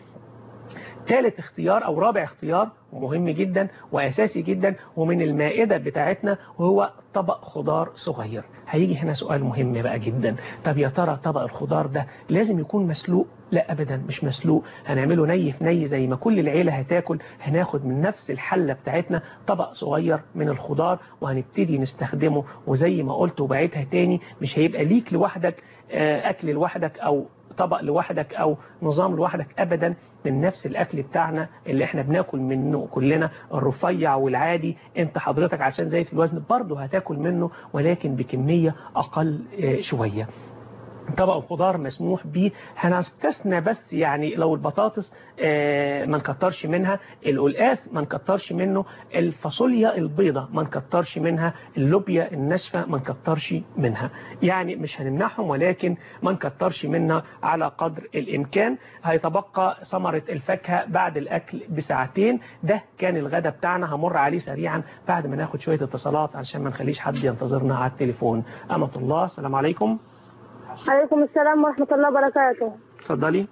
ثالث اختيار أو رابع اختيار مهم جدا وأساسي جدا ومن المائدة بتاعتنا وهو طبق خضار صغير هيجي هنا سؤال مهم بقى جدا طب يا ترى طبق الخضار ده لازم يكون مسلوق لا أبدا مش مسلوق هنعمله ني في ني زي ما كل العيلة هتاكل هناخد من نفس الحلة بتاعتنا طبق صغير من الخضار وهنبتدي نستخدمه وزي ما قلت وبعيدها تاني مش هيبقى ليك لوحدك أكل لوحدك أو طبق لوحدك او نظام لوحدك ابدا من نفس الاكل بتاعنا اللي احنا بناكل منه كلنا الرفيع والعادي انت حضرتك عشان زايد في الوزن برضه هتاكل منه ولكن بكمية اقل شوية طبق الخضار مسموح به هنستثنى بس يعني لو البطاطس آه ما نكترش منها القلقاس ما نكترش منه الفاصوليا البيضة ما نكترش منها اللوبيا الناشفة ما نكترش منها يعني مش هنمنعهم ولكن ما نكترش منها على قدر الإمكان هيتبقى ثمرة الفاكهة بعد الأكل بساعتين ده كان الغدا بتاعنا همر عليه سريعا بعد ما ناخد شوية اتصالات عشان ما نخليش حد ينتظرنا على التليفون أمة الله السلام عليكم عليكم السلام ورحمة الله وبركاته اتفضلي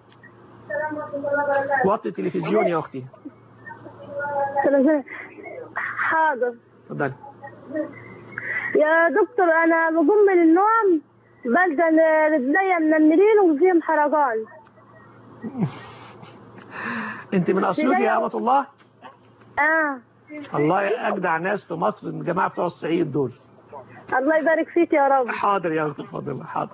وطي التلفزيون يا اختي حاضر اتفضلي يا دكتور انا بقوم من النوم بلقى رجليا منملين وفيهم حرقان انت من اسيوط يا امة الله اه الله اجدع ناس في مصر الجماعه بتوع الصعيد دول الله يبارك فيك يا رب حاضر يا اختي الفاضله حاضر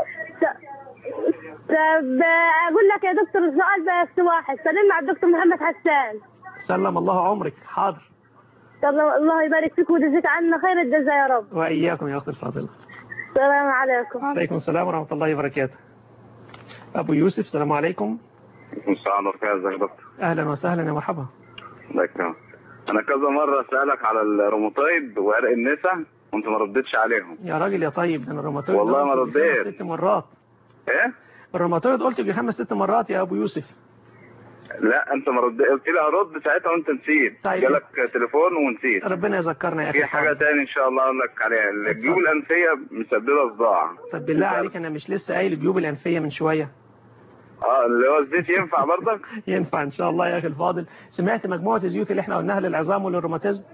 طب اقول لك يا دكتور السؤال بس واحد سلم مع الدكتور محمد حسان سلم الله عمرك حاضر طب الله يبارك فيك ويجزيك عنا خير الجزاء يا رب واياكم يا اختي الفاضله السلام عليكم وعليكم السلام ورحمه الله وبركاته ابو يوسف السلام عليكم مساء الخير ازيك يا دكتور اهلا وسهلا يا مرحبا الله يكرمك انا كذا مره اسالك على الروماتويد وعرق النسا وانت ما ردتش عليهم يا راجل يا طيب انا الروماتويد والله ما رديت رديت ست مرات ايه الروماتويد قلت يجي خمس ست مرات يا ابو يوسف لا انت ما رديت قلت لي هرد ساعتها وانت نسيت طيب. جالك تليفون ونسيت ربنا يذكرنا يا اخي في حاجه تاني ان شاء الله اقول لك عليها الجيوب الانفيه مسببه صداع طب بالله عليك انا مش لسه قايل الجيوب الانفيه من شويه اه اللي هو الزيت ينفع برضك ينفع ان شاء الله يا اخي الفاضل سمعت مجموعه الزيوت اللي احنا قلناها للعظام وللروماتيزم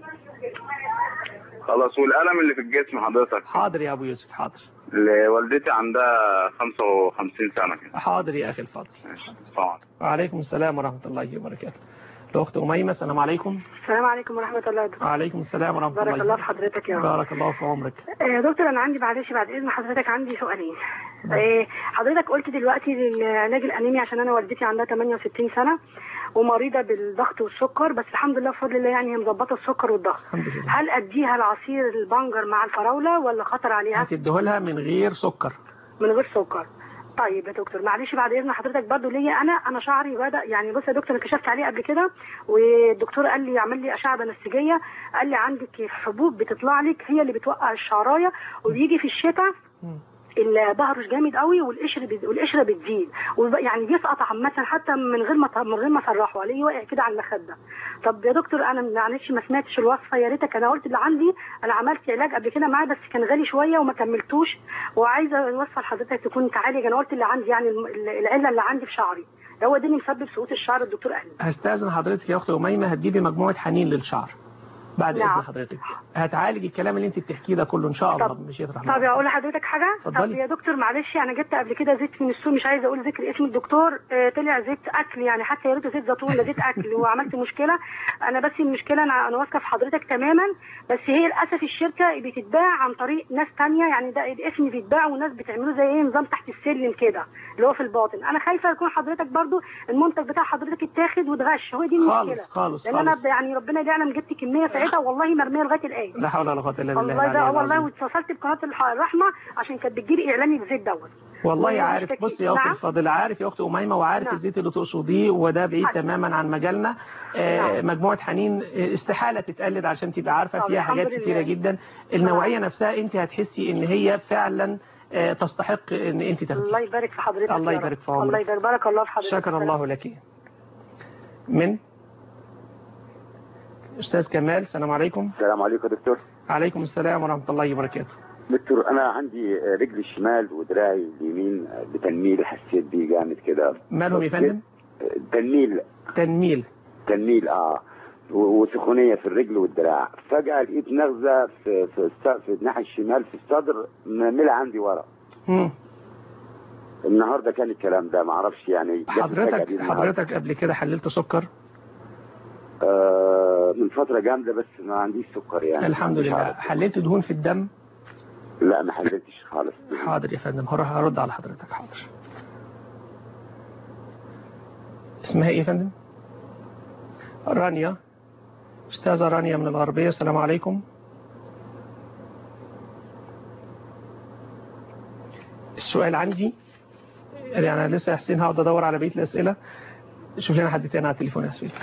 خلاص والالم اللي في الجسم حضرتك حاضر يا ابو يوسف حاضر اللي والدتي عندها 55 سنه كده حاضر يا اخي الفاضل طبعا وعليكم السلام ورحمه الله وبركاته الاخت اميمه السلام عليكم السلام عليكم ورحمة الله وبركاته وعليكم السلام ورحمه الله بارك الله في حضرتك يا رب بارك الله في عمرك يا دكتور أنا عندي معلش بعد إذن حضرتك عندي سؤالين آه، حضرتك قلت دلوقتي للعلاج الأنيمي عشان أنا والدتي عندها 68 سنة ومريضه بالضغط والسكر بس الحمد لله بفضل الله يعني هي مظبطه السكر والضغط الحمد لله هل اديها العصير البنجر مع الفراوله ولا خطر عليها هتديهولها من غير سكر من غير سكر طيب يا دكتور معلش بعد اذن حضرتك برضو ليا انا انا شعري بدا يعني بص يا دكتور انا كشفت عليه قبل كده والدكتور قال لي اعمل لي اشعه بنفسجيه قال لي عندك حبوب بتطلع لك هي اللي بتوقع الشعرايه وبيجي في الشتاء البهرش جامد قوي والقشر بت- والقشره بتزيد وب- يعني بيسقط عامه حتى من غير ما ت- من غير ما اسرحه عليه واقع كده على المخده طب يا دكتور انا معلش ما سمعتش الوصفه يا ريتك انا قلت اللي عندي انا عملت علاج قبل كده معاه بس كان غالي شويه وما كملتوش وعايزه الوصفه لحضرتك تكون تعالج انا قلت اللي عندي يعني الم- العله اللي عندي في شعري هو ده اللي مسبب سقوط الشعر الدكتور قال لي هستأذن حضرتك يا أختي أميمة هتجيبي مجموعة حنين للشعر بعد نعم. إذن حضرتك هتعالج الكلام اللي أنت بتحكيه ده كله إن شاء الله بمشيئة الرحمن طب اقول لحضرتك حاجه اتفضلي. طب يا دكتور معلش انا جبت قبل كده زيت من السوق مش عايزه اقول ذكر اسم الدكتور آه، طلع زيت اكل يعني حتى يا ريته زيت زيتون ده زيت اكل وعملت مشكله انا بس المشكله انا انا واثقه في حضرتك تماما بس هي للاسف الشركه بتتباع عن طريق ناس تانية يعني ده الاسم بيتباع وناس بتعمله زي ايه نظام تحت السلم كده اللي هو في الباطن انا خايفه يكون حضرتك برضو المنتج بتاع حضرتك اتاخد واتغش هو دي المشكله خالص خالص لان انا خالص يعني ربنا يعلم جبت كميه ساعتها والله مرميه لغايه الان لا حول ولا قوة إلا بالله والله العلي ده والله العظيم. واتصلت بقناه الح- الرحمه عشان كانت بتجيب اعلاني بزيت دوت والله ومش عارف تكي- بص يا اختي نعم. الفاضله عارف يا اختي اميمه وعارف نعم. الزيت اللي تقصديه وده بعيد حاضر. تماما عن مجالنا آه مجموعه حنين آه، استحاله تتقلد عشان تبقى عارفه طب فيها الحمد حاجات لله. كتيره جدا النوعيه نفسها انت هتحسي ان هي فعلا آه، تستحق ان انت تاخديها الله يبارك في حضرتك الله يا رب. يبارك في عمرك. الله يبارك بارك الله في حضرتك شكر الله لك من استاذ كمال السلام عليكم السلام عليكم يا دكتور عليكم السلام ورحمه الله وبركاته دكتور انا عندي رجلي الشمال ودراعي اليمين بتنميل حسيت بيه جامد كده مالهم يا فندم تنميل تنميل تنميل اه و- وسخونيه في الرجل والدراع فجاه لقيت نغزه في في الس- في الناحيه الشمال في الصدر مملة عندي ورا مم. النهارده كان الكلام ده ما اعرفش يعني جت الفجأة دي حضرتك النهاردة. حضرتك قبل كده حللت سكر آه من فتره جامده بس ما عنديش سكر يعني الحمد مش لله عارف. حللت دهون في الدم لا ما حللتش خالص حاضر يا فندم هروح هرد على حضرتك حاضر اسمها ايه يا فندم رانيا استاذة رانيا من الغربية السلام عليكم السؤال عندي يعني انا لسه يا حسين هقعد ادور على بقيه الاسئله شوف لنا حد تاني على التليفون يا حسين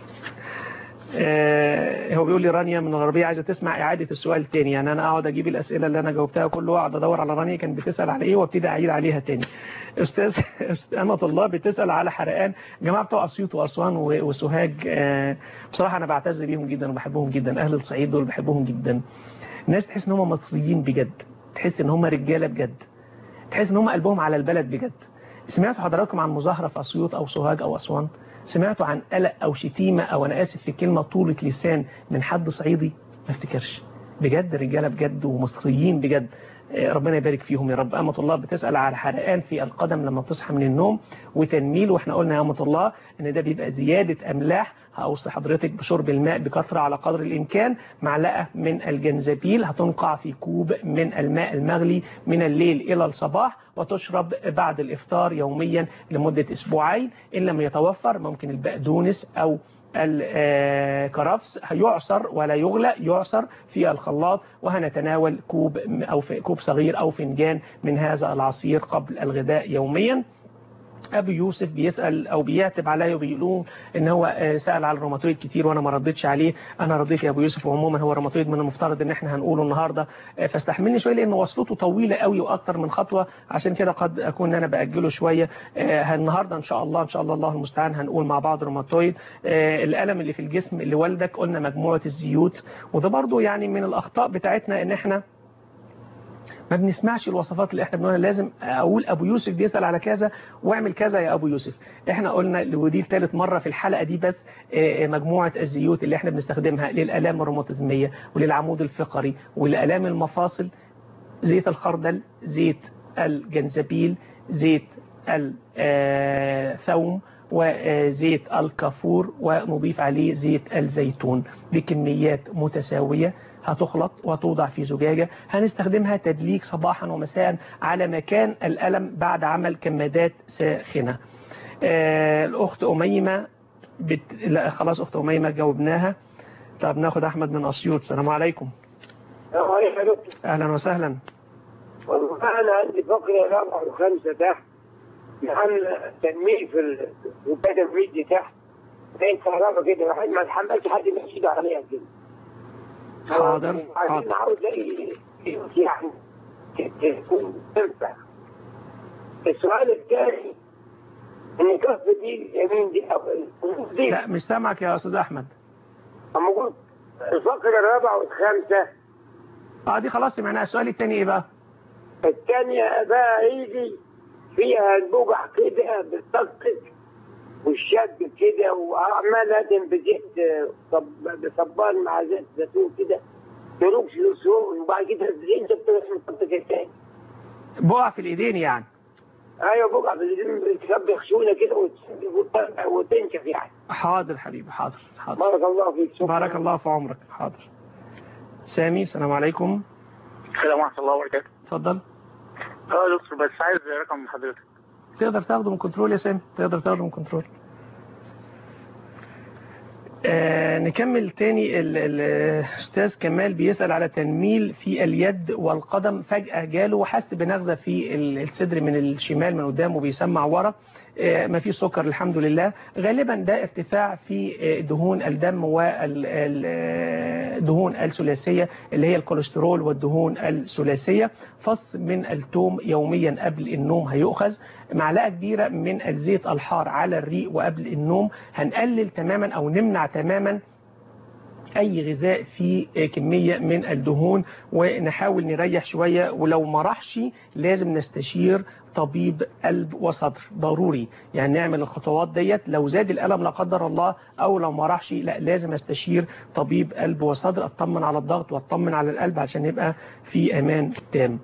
آه، هو بيقول لي رانيا من الغربية عايزة تسمع إعادة السؤال تاني يعني أنا أقعد أجيب الأسئلة اللي أنا جاوبتها كله وأقعد أدور على رانيا كانت بتسأل على إيه وابتدي أعيد عليها تاني أستاذ أست- أمة الله بتسأل على حرقان جماعة بتوع أسيوط وأسوان و- وسوهاج آه، بصراحة أنا بعتز بيهم جدا وبحبهم جدا أهل الصعيد دول بحبهم جدا ناس تحس إن هم مصريين بجد تحس إن هم رجالة بجد تحس إن هم قلبهم على البلد بجد سمعتوا حضراتكم عن مظاهرة في أسيوط أو سوهاج أو أسوان سمعتوا عن قلق أو شتيمة أو أنا آسف في كلمة طولة لسان من حد صعيدي ما افتكرش بجد رجالة بجد ومصريين بجد آه، ربنا يبارك فيهم يا رب أمة الله بتسأل على حرقان في القدم لما بتصحى من النوم وتنميل واحنا قلنا يا أمة الله ان ده بيبقى زيادة أملاح هأوصي حضرتك بشرب الماء بكثرة على قدر الإمكان معلقة من الجنزبيل هتنقع في كوب من الماء المغلي من الليل إلى الصباح وتشرب بعد الإفطار يوميا لمدة أسبوعين إن لم يتوفر ممكن البقدونس أو الكرفس يعصر ولا يغلى يعصر في الخلاط وهنتناول كوب أو في كوب صغير أو فنجان من هذا العصير قبل الغداء يوميا ابو يوسف بيسال او بيعتب عليا وبيقولوا ان هو آه، سال على الروماتويد كتير وانا ما ردتش عليه انا رديت يا ابو يوسف وعموما هو الروماتويد من المفترض ان احنا هنقوله النهارده آه، فاستحملني شويه لان وصلته طويله قوي واكتر من خطوه عشان كده قد اكون انا باجله شويه آه، النهارده ان شاء الله ان شاء الله الله المستعان هنقول مع بعض روماتويد آه، الالم اللي في الجسم اللي والدك قلنا مجموعه الزيوت وده برضو يعني من الاخطاء بتاعتنا ان احنا ما بنسمعش الوصفات اللي احنا بنقولها لازم اقول ابو يوسف بيسال على كذا واعمل كذا يا ابو يوسف احنا قلنا ودي ثالث مره في الحلقه دي بس آه، آه، مجموعه الزيوت اللي احنا بنستخدمها للالام الروماتيزميه وللعمود الفقري ولالام المفاصل زيت الخردل زيت الجنزبيل زيت الثوم وزيت الكافور ونضيف عليه زيت الزيتون بكميات متساوية هتخلط وتوضع في زجاجة هنستخدمها تدليك صباحا ومساء على مكان الألم بعد عمل كمادات ساخنة آه، الأخت أميمة بت... لا خلاص اخت اميمه جاوبناها طب ناخد احمد من اسيوط السلام عليكم السلام عليكم يا دكتور اهلا وسهلا والله انا عندي فقره رابعه وخمسه تحت محل تنميل في ال- في البدن رجلي تحت زي الكهرباء كده واحد ما اتحملش حد يمشي ايده عليها كده حاضر عايزين حاضر عاوز الاقي يعني ت- تكون تنفع السؤال الثاني ان كف دي اليمين دي او الخطوط دي لا مش سامعك يا استاذ احمد اما قلت الفقره الرابعه والخامسه اه دي خلاص سمعناها السؤال الثاني ايه بقى الثانية بقى ايدي فيها البقع كده بتطقطق والشد كده وعمال ادم بزيت آه، صب- بصبان مع زيت زيتون كده تروح لسوق وبعد كده انت بتروح مطقطق تاني بقع في الايدين يعني ايوه بقع بتسبخ خشونه كده وت- وت- وتنشف يعني حاضر حبيبي حاضر حاضر بارك الله فيك شكرا بارك الله في عمرك حاضر سامي السلام عليكم السلام ورحمة الله وبركاته. اتفضل اه يا دكتور بس عايز رقم من حضرتك. تقدر تاخده من كنترول يا سامي تقدر تاخده من كنترول آه نكمل تاني ال- ال- الاستاذ كمال بيسأل على تنميل في اليد والقدم فجأة جاله وحس بنغزة في ال- الصدر من الشمال من قدام وبيسمع ورا آه ما فيش سكر الحمد لله غالبا ده ارتفاع في آه، دهون الدم والدهون الثلاثية اللي هي الكوليسترول والدهون الثلاثية فص من التوم يوميا قبل النوم هيؤخذ معلقة كبيرة من الزيت الحار على الريق وقبل النوم هنقلل تماما أو نمنع تماما اي غذاء فيه كميه من الدهون ونحاول نريح شويه ولو ما راحش لازم نستشير طبيب قلب وصدر ضروري يعني نعمل الخطوات ديت لو زاد الالم لا قدر الله او لو ما راحش لا لازم استشير طبيب قلب وصدر اطمن على الضغط واطمن على القلب عشان يبقى في امان تام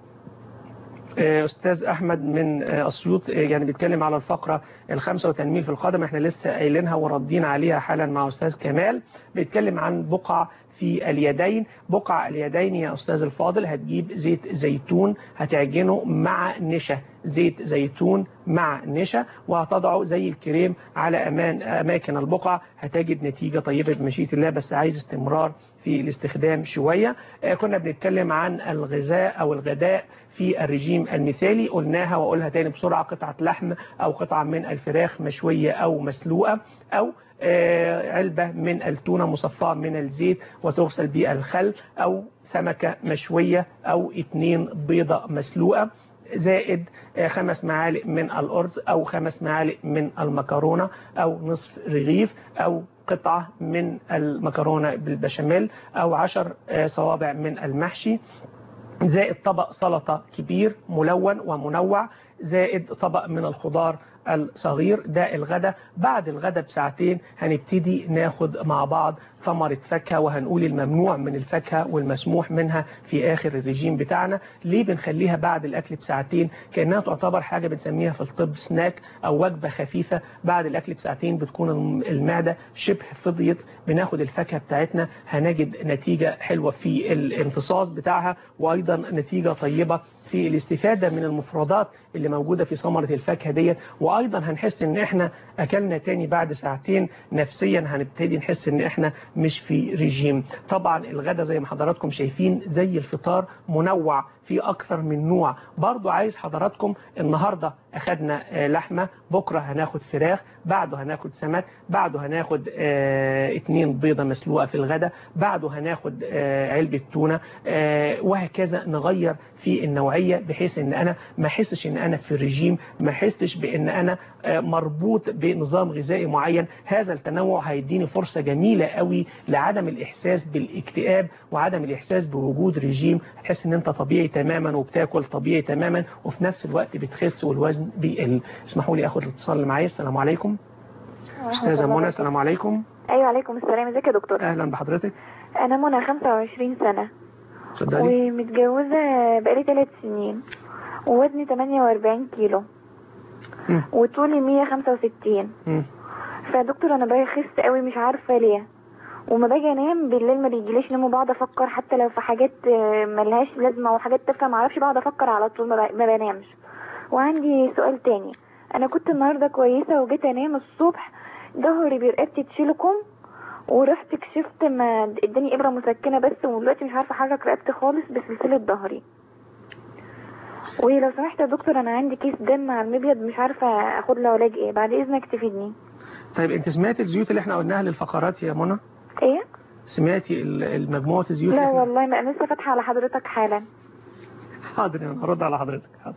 آه، استاذ احمد من آه، اسيوط آه، يعني بيتكلم على الفقره الخامسه وتنميل في القدم احنا لسه قايلينها وردين عليها حالا مع استاذ كمال بيتكلم عن بقع في اليدين بقع اليدين يا استاذ الفاضل هتجيب زيت زيتون هتعجنه مع نشا زيت زيتون مع نشا وهتضعه زي الكريم على امان اماكن البقع هتجد نتيجه طيبه بمشيئه الله بس عايز استمرار في الاستخدام شويه آه، كنا بنتكلم عن الغذاء او الغداء في الرجيم المثالي قلناها واقولها تاني بسرعه قطعه لحم او قطعه من الفراخ مشويه او مسلوقه او آه، علبة من التونة مصفاة من الزيت وتغسل بالخل أو سمكة مشوية أو اتنين بيضة مسلوقة زائد آه، خمس معالق من الأرز أو خمس معالق من المكرونة أو نصف رغيف أو قطعة من المكرونة بالبشاميل أو عشر آه، صوابع من المحشي زائد طبق سلطة كبير ملون ومنوع زائد طبق من الخضار الصغير ده الغدا بعد الغدا بساعتين هنبتدي ناخد مع بعض ثمرة فاكهة وهنقول الممنوع من الفاكهة والمسموح منها في آخر الرجيم بتاعنا ليه بنخليها بعد الأكل بساعتين كأنها تعتبر حاجة بنسميها في الطب سناك أو وجبة خفيفة بعد الأكل بساعتين بتكون المعدة شبه فضيت بناخد الفاكهة بتاعتنا هنجد نتيجة حلوة في الامتصاص بتاعها وأيضا نتيجة طيبة في الاستفادة من المفردات اللي موجودة في ثمرة الفاكهة ديت وأيضا هنحس إن إحنا أكلنا تاني بعد ساعتين نفسيا هنبتدي نحس إن إحنا مش في رجيم طبعا الغدا زي ما حضراتكم شايفين زي الفطار منوع في أكثر من نوع برضو عايز حضراتكم النهاردة أخدنا آه، لحمة بكرة هناخد فراخ بعده هناخد سمك بعده هناخد آه، اتنين بيضة مسلوقة في الغدا بعده هناخد آه، علبة تونة آه، وهكذا نغير في النوعية بحيث ان انا ما احسش ان انا في رجيم ما احسش بان انا آه، مربوط بنظام غذائي معين هذا التنوع هيديني فرصة جميلة قوي لعدم الاحساس بالاكتئاب وعدم الاحساس بوجود رجيم تحس ان انت طبيعي تماما وبتاكل طبيعي تماما وفي نفس الوقت بتخس والوزن بيقل اسمحوا لي اخد الاتصال اللي معايا السلام عليكم استاذه منى السلام عليكم ايوه عليكم السلام ازيك يا دكتور اهلا بحضرتك انا منى 25 سنه اتفضلي ومتجوزه بقالي 3 سنين ووزني 48 كيلو مم. وطولي 165 مم. فدكتور انا بخس قوي مش عارفه ليه وما باجي انام بالليل ما بيجيليش نوم وبقعد افكر حتى لو في حاجات آه، ملهاش لازمه او حاجات تافهه ما اعرفش بقعد افكر على طول ما ب- ما بنامش وعندي سؤال تاني انا كنت النهارده كويسه وجيت انام الصبح ظهري برقبتي تشيلكم ورحت كشفت ما اداني ابره مسكنه بس ودلوقتي مش عارفه احرك رقبتي خالص بسلسله ظهري ولو سمحت يا دكتور انا عندي كيس دم على المبيض مش عارفه اخد له علاج ايه بعد اذنك تفيدني طيب انت سمعتي الزيوت اللي احنا قلناها للفقرات يا منى ايه سمعتي ال- المجموعة الزيوت لا اللي احنا والله ما انا لسه فاتحه على حضرتك حالا حاضر انا هرد على حضرتك حاضر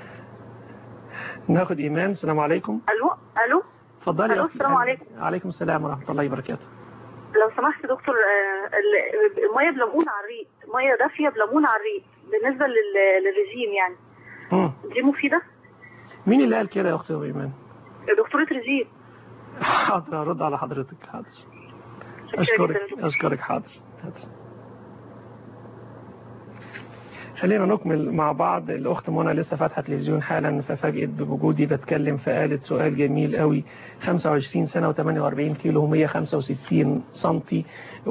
ناخد ايمان السلام عليكم الو الو اتفضلي يا ألو، أختي. السلام عليكم. عليكم السلام ورحمة الله وبركاته لو سمحت دكتور آه، ال- الميه بليمون على الريق ميه دافيه بليمون على الريق بالنسبه لل- للرجيم يعني مم. دي مفيده مين اللي قال كده يا اختي ايمان دكتوره رجيم حاضر هرد على حضرتك حاضر شكرا اشكرك جدا. اشكرك حاضر حاضر. خلينا نكمل مع بعض الاخت منى لسه فاتحه تلفزيون حالا ففاجئت بوجودي بتكلم فقالت سؤال جميل قوي 25 سنه و48 كيلو و165 سنتي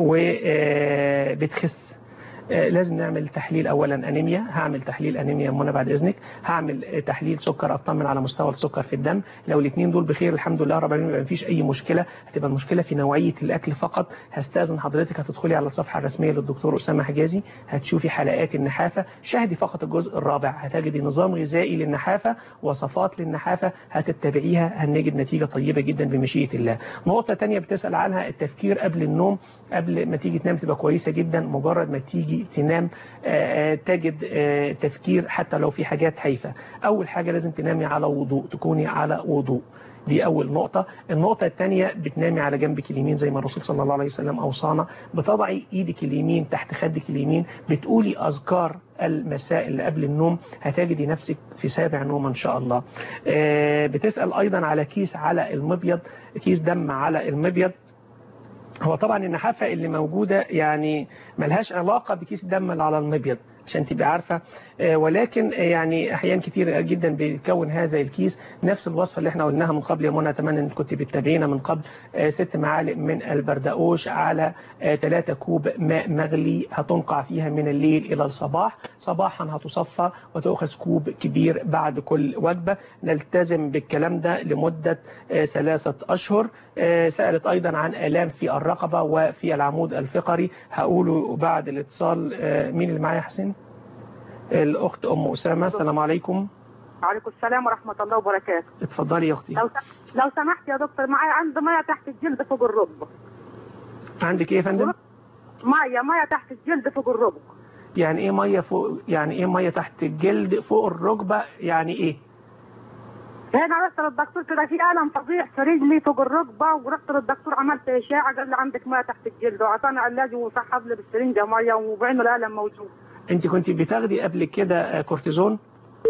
وبتخس آه، لازم نعمل تحليل اولا انيميا هعمل تحليل انيميا منى بعد اذنك هعمل آه، تحليل سكر اطمن على مستوى السكر في الدم لو الاثنين دول بخير الحمد لله رب العالمين ما فيش اي مشكله هتبقى المشكله في نوعيه الاكل فقط هستاذن حضرتك هتدخلي على الصفحه الرسميه للدكتور اسامه حجازي هتشوفي حلقات النحافه شاهدي فقط الجزء الرابع هتجدي نظام غذائي للنحافه وصفات للنحافه هتتبعيها هنجد نتيجه طيبه جدا بمشيئه الله نقطه تانية بتسال عنها التفكير قبل النوم قبل ما تيجي تنام تبقى كويسه جدا مجرد ما تيجي تنام آه، آه، تجد آه، تفكير حتى لو في حاجات هايفه اول حاجه لازم تنامي على وضوء تكوني على وضوء دي أول نقطة النقطة الثانية بتنامي على جنبك اليمين زي ما الرسول صلى الله عليه وسلم أوصانا بتضعي إيدك اليمين تحت خدك اليمين بتقولي أذكار المساء اللي قبل النوم هتجدي نفسك في سابع نوم إن شاء الله آه، بتسأل أيضا على كيس على المبيض كيس دم على المبيض هو طبعا النحافة اللي موجودة يعني ملهاش علاقة بكيس الدم اللي على المبيض عشان تبقى عارفة آه، ولكن آه، يعني أحيان كتير جدا بيتكون هذا الكيس نفس الوصفة اللي احنا قلناها من قبل يا منى أتمنى أن كنت بتتابعينا من قبل آه، ست معالق من البردقوش على 3 كوب ماء مغلي هتنقع فيها من الليل إلى الصباح صباحا هتصفى وتأخذ كوب كبير بعد كل وجبة نلتزم بالكلام ده لمدة آه، ثلاثة أشهر آه، سألت أيضا عن آلام في الرقبة وفي العمود الفقري هقوله بعد الاتصال آه، مين اللي معايا يا حسين الأخت أم أسامة السلام عليكم وعليكم السلام ورحمة الله وبركاته اتفضلي يا أختي لو س- لو سمحت يا دكتور معايا عندي مية تحت الجلد فوق الركبة عندك إيه يا فندم مية مية تحت الجلد فوق الركبة يعني إيه مية فوق يعني إيه مية تحت الجلد فوق الركبة يعني إيه هنا رحت للدكتور كده في ألم فظيع في رجلي فوق الركبة ورحت للدكتور عملت إشاعة قال لي عندك مية تحت الجلد وعطاني علاج وسحب لي بالسرنجة مية وبعينه الألم موجود انت كنت بتاخدي قبل كده آه، كورتيزون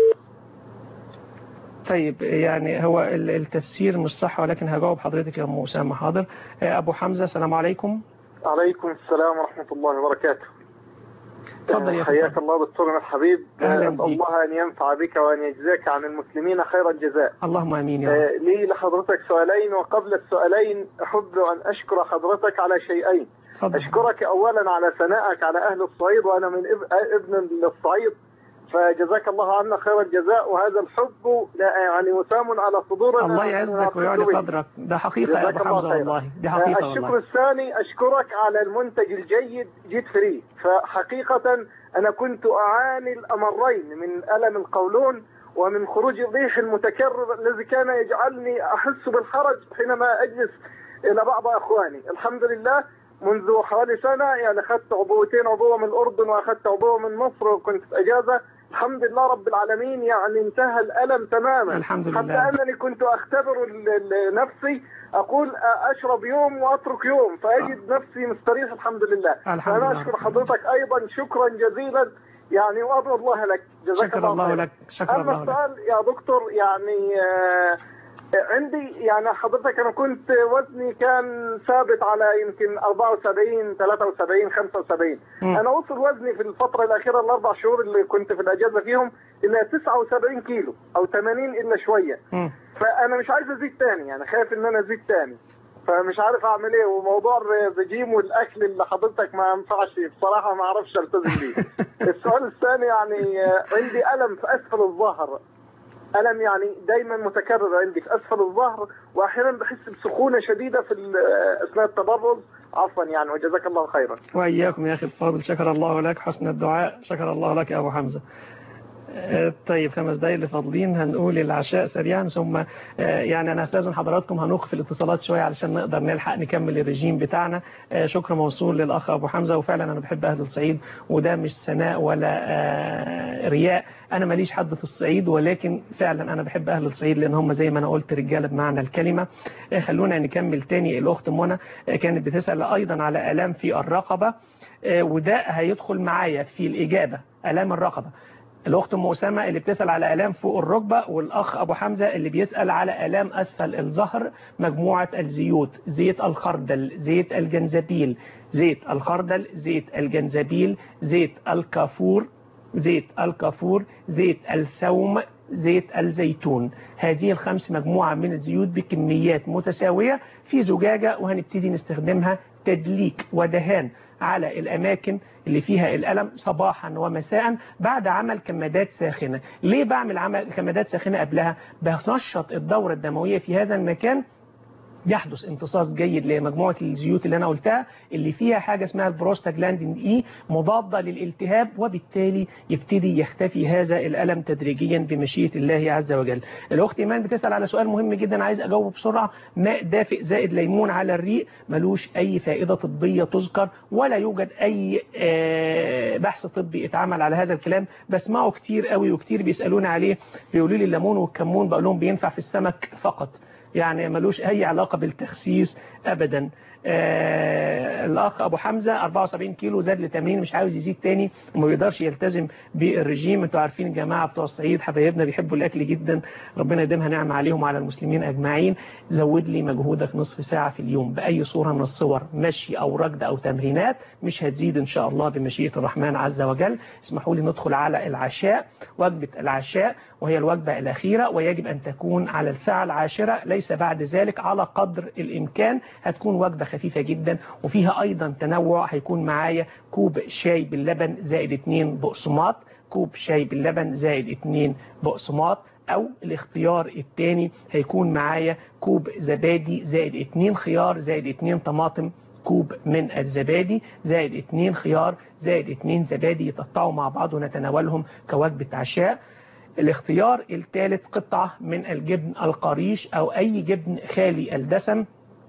طيب يعني هو ال- التفسير مش صح ولكن هجاوب حضرتك يا ام اسامه حاضر آه، ابو حمزه السلام عليكم عليكم السلام ورحمة الله وبركاته اتفضل يا حياك الله دكتورنا الحبيب أهلاً أسأل بيك. الله أن ينفع بك وأن يجزاك عن المسلمين خير الجزاء اللهم امين يا رب آه، لي لحضرتك سؤالين وقبل السؤالين أحب أن أشكر حضرتك على شيئين اتفضل. أشكرك أولا على ثنائك على أهل الصعيد وأنا من اب- ابن للصعيد فجزاك الله عنا خير الجزاء وهذا الحب لا يعني وسام على صدورنا الله يعزك ويعلي قدرك ده حقيقه يا جزاك ابو الله حمزه خيرا. والله دي حقيقه الشكر والله الثاني أشكرك على المنتج الجيد جيت فري فحقيقة أنا كنت أعاني الأمرين من ألم القولون ومن خروج الريح المتكرر الذي كان يجعلني أحس بالحرج حينما أجلس إلى بعض أخواني الحمد لله منذ حوالي سنة يعني أخذت عبوتين عبوة من الأردن وأخذت عبوة من مصر وكنت في أجازة الحمد لله رب العالمين يعني انتهى الألم تماما الحمد لله. حتى أنني كنت أختبر ال- ال- نفسي أقول أشرب يوم وأترك يوم فأجد نفسي مستريح الحمد لله الحمد فأنا لله أشكر رب حضرتك أيضا شكرا جزيلا يعني وأدعو الله لك جزاك شكر الله خيرا. لك شكر أما الله لك السؤال يا دكتور يعني آه، عندي يعني حضرتك انا كنت وزني كان ثابت على يمكن 74 73 75 مم. انا وصل وزني في الفتره الاخيره الاربع شهور اللي كنت في الاجازه فيهم الى 79 كيلو او 80 الا شويه مم. فانا مش عايز ازيد تاني يعني خايف ان انا ازيد تاني فمش عارف اعمل ايه وموضوع الرجيم والاكل اللي حضرتك ما ينفعش بصراحه ما اعرفش التزم بيه السؤال الثاني يعني آه، عندي الم في اسفل الظهر الم يعني دايما متكرر عندي في اسفل الظهر واحيانا بحس بسخونه شديده في ال- اثناء التبرز عفوا يعني وجزاك الله خيرا وإياكم يا أخي الفاضل شكر الله لك حسن الدعاء شكر الله لك يا أبو حمزة آه، طيب خمس دقايق اللي فاضلين هنقول العشاء سريعا ثم آه، يعني انا استاذن حضراتكم هنوقف الاتصالات شويه علشان نقدر نلحق نكمل الرجيم بتاعنا آه، شكر موصول للاخ ابو حمزه وفعلا انا بحب اهل الصعيد وده مش ثناء ولا آه، رياء انا ماليش حد في الصعيد ولكن فعلا انا بحب اهل الصعيد لان هم زي ما انا قلت رجاله بمعنى الكلمه آه، خلونا نكمل تاني الاخت منى آه، كانت بتسال ايضا على الام في الرقبه آه، وده هيدخل معايا في الاجابه الام الرقبه الأخت أم أسامة اللي بتسأل على آلام فوق الركبة والأخ أبو حمزة اللي بيسأل على آلام أسفل الظهر مجموعة الزيوت زيت الخردل زيت الجنزبيل زيت الخردل زيت الجنزبيل زيت الكافور زيت الكافور زيت الثوم زيت الزيتون هذه الخمس مجموعة من الزيوت بكميات متساوية في زجاجة وهنبتدي نستخدمها تدليك ودهان على الأماكن اللي فيها الألم صباحا ومساء بعد عمل كمادات ساخنة ليه بعمل عمل كمادات ساخنة قبلها بنشط الدورة الدموية في هذا المكان يحدث امتصاص جيد لمجموعة الزيوت اللي أنا قلتها اللي فيها حاجة اسمها البروستاجلاندين إي مضادة للالتهاب وبالتالي يبتدي يختفي هذا الألم تدريجيا بمشيئة الله عز وجل الأخت إيمان بتسأل على سؤال مهم جدا عايز أجاوبه بسرعة ماء دافئ زائد ليمون على الريق ملوش أي فائدة طبية تذكر ولا يوجد أي آه، بحث طبي اتعمل على هذا الكلام بسمعه كتير قوي وكتير بيسألوني عليه بيقولوا لي الليمون والكمون بقول لهم بينفع في السمك فقط يعني ملوش أي علاقة بالتخسيس أبدا آه الأخ أبو حمزة 74 كيلو زاد ل 80 مش عاوز يزيد تاني وما بيقدرش يلتزم بالرجيم انتوا عارفين الجماعة بتوع الصعيد حبايبنا بيحبوا الأكل جدا ربنا يديمها نعمة عليهم وعلى المسلمين أجمعين زود لي مجهودك نصف ساعة في اليوم بأي صورة من الصور مشي أو ركض أو تمرينات مش هتزيد إن شاء الله بمشيئة الرحمن عز وجل اسمحوا لي ندخل على العشاء وجبة العشاء وهي الوجبة الأخيرة ويجب أن تكون على الساعة العاشرة ليس بعد ذلك على قدر الإمكان هتكون وجبة خفيفة جدا وفيها أيضا تنوع هيكون معايا كوب شاي باللبن زائد اتنين بقسماط كوب شاي باللبن زائد اتنين بقسماط او الاختيار الثاني هيكون معايا كوب زبادي زائد اتنين خيار زائد اتنين طماطم كوب من الزبادي زائد اتنين خيار زائد اتنين زبادي يتقطعوا مع بعض ونتناولهم كوجبة عشاء الاختيار الثالث قطعة من الجبن القريش او اي جبن خالي الدسم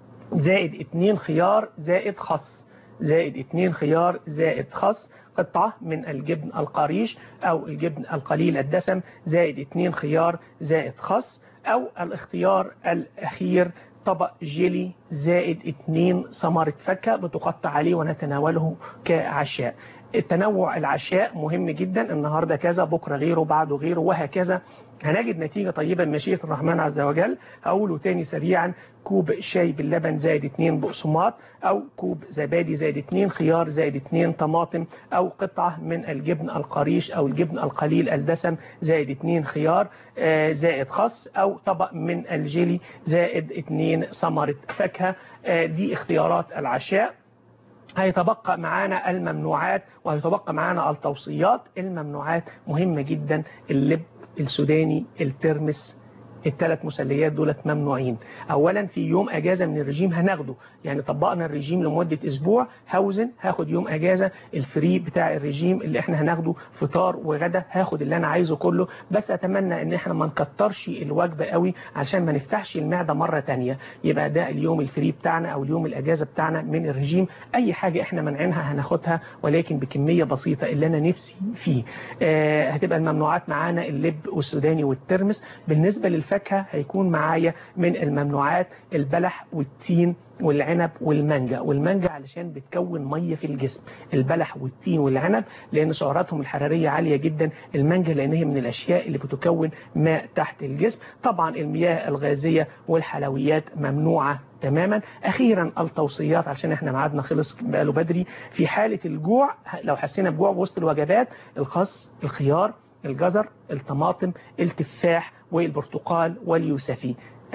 زائد اتنين خيار زائد خس زائد اتنين خيار زائد خس قطعة من الجبن القريش أو الجبن القليل الدسم زائد اتنين خيار زائد خس أو الاختيار الأخير طبق جيلي زائد اتنين ثمرة فاكهة بتقطع عليه ونتناوله كعشاء التنوع العشاء مهم جدا النهاردة كذا بكرة غيره بعده غيره وهكذا هنجد نتيجة طيبة بمشيئة الرحمن عز وجل أقوله تاني سريعا كوب شاي باللبن زائد اتنين بقسماط أو كوب زبادي زائد اتنين خيار زائد اتنين طماطم أو قطعة من الجبن القريش أو الجبن القليل الدسم زائد اتنين خيار آه، زائد خس أو طبق من الجيلي زائد اتنين ثمرة فاكهة آه، دي اختيارات العشاء هيتبقى معانا الممنوعات وهيتبقى معانا التوصيات الممنوعات مهمة جدا اللب السوداني الترمس الثلاث مسليات دولت ممنوعين اولا في يوم اجازه من الرجيم هناخده يعني طبقنا الرجيم لمده اسبوع هوزن هاخد يوم اجازه الفري بتاع الرجيم اللي احنا هناخده فطار وغدا هاخد اللي انا عايزه كله بس اتمنى ان احنا ما نكترش الوجبه قوي عشان ما نفتحش المعده مره تانية يبقى ده اليوم الفري بتاعنا او اليوم الاجازه بتاعنا من الرجيم اي حاجه احنا منعينها هناخدها ولكن بكميه بسيطه اللي انا نفسي فيه آه هتبقى الممنوعات معانا اللب والسوداني والترمس بالنسبه للفاكهه هيكون معايا من الممنوعات البلح والتين والعنب والمانجا والمانجا علشان بتكون ميه في الجسم البلح والتين والعنب لان سعراتهم الحراريه عاليه جدا المانجا لان هي من الاشياء اللي بتكون ماء تحت الجسم طبعا المياه الغازيه والحلويات ممنوعه تماما اخيرا التوصيات عشان احنا ميعادنا خلص بقاله بدري في حاله الجوع لو حسينا بجوع وسط الوجبات الخس الخيار الجزر الطماطم التفاح والبرتقال واليوسفي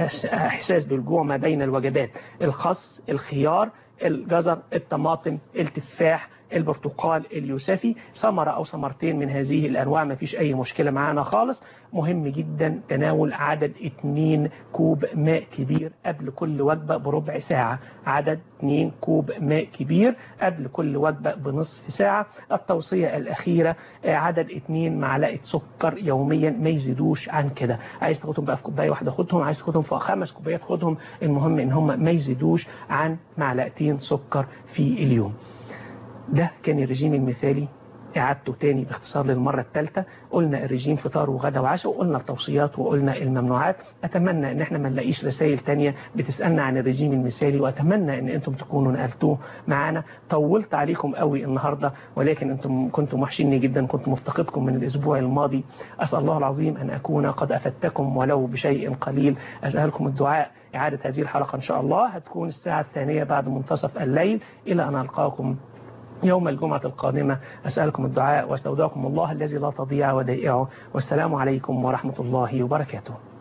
احساس بالجوع ما بين الوجبات الخس الخيار الجزر الطماطم التفاح البرتقال اليوسفي ثمرة أو ثمرتين من هذه الأنواع ما فيش أي مشكلة معانا خالص مهم جدا تناول عدد 2 كوب ماء كبير قبل كل وجبة بربع ساعة عدد 2 كوب ماء كبير قبل كل وجبة بنصف ساعة التوصية الأخيرة آه، عدد 2 معلقة سكر يوميا ما يزيدوش عن كده عايز تاخدهم بقى في كوباية واحدة خدهم عايز تاخدهم في خمس كوبايات خدهم المهم ان هم ما يزيدوش عن معلقتين سكر في اليوم ده كان الرجيم المثالي إعادته تاني باختصار للمرة الثالثة قلنا الرجيم فطار وغدا وعشاء وقلنا التوصيات وقلنا الممنوعات أتمنى إن احنا ما نلاقيش رسائل تانية بتسألنا عن الرجيم المثالي وأتمنى إن أنتم تكونوا نقلتوه معانا طولت عليكم قوي النهاردة ولكن أنتم كنتم وحشيني جدا كنت مفتقدكم من الأسبوع الماضي أسأل الله العظيم أن أكون قد أفدتكم ولو بشيء قليل أسألكم الدعاء إعادة هذه الحلقة إن شاء الله هتكون الساعة الثانية بعد منتصف الليل إلى أن ألقاكم يوم الجمعة القادمة أسألكم الدعاء واستودعكم الله الذي لا تضيع ودائعه والسلام عليكم ورحمة الله وبركاته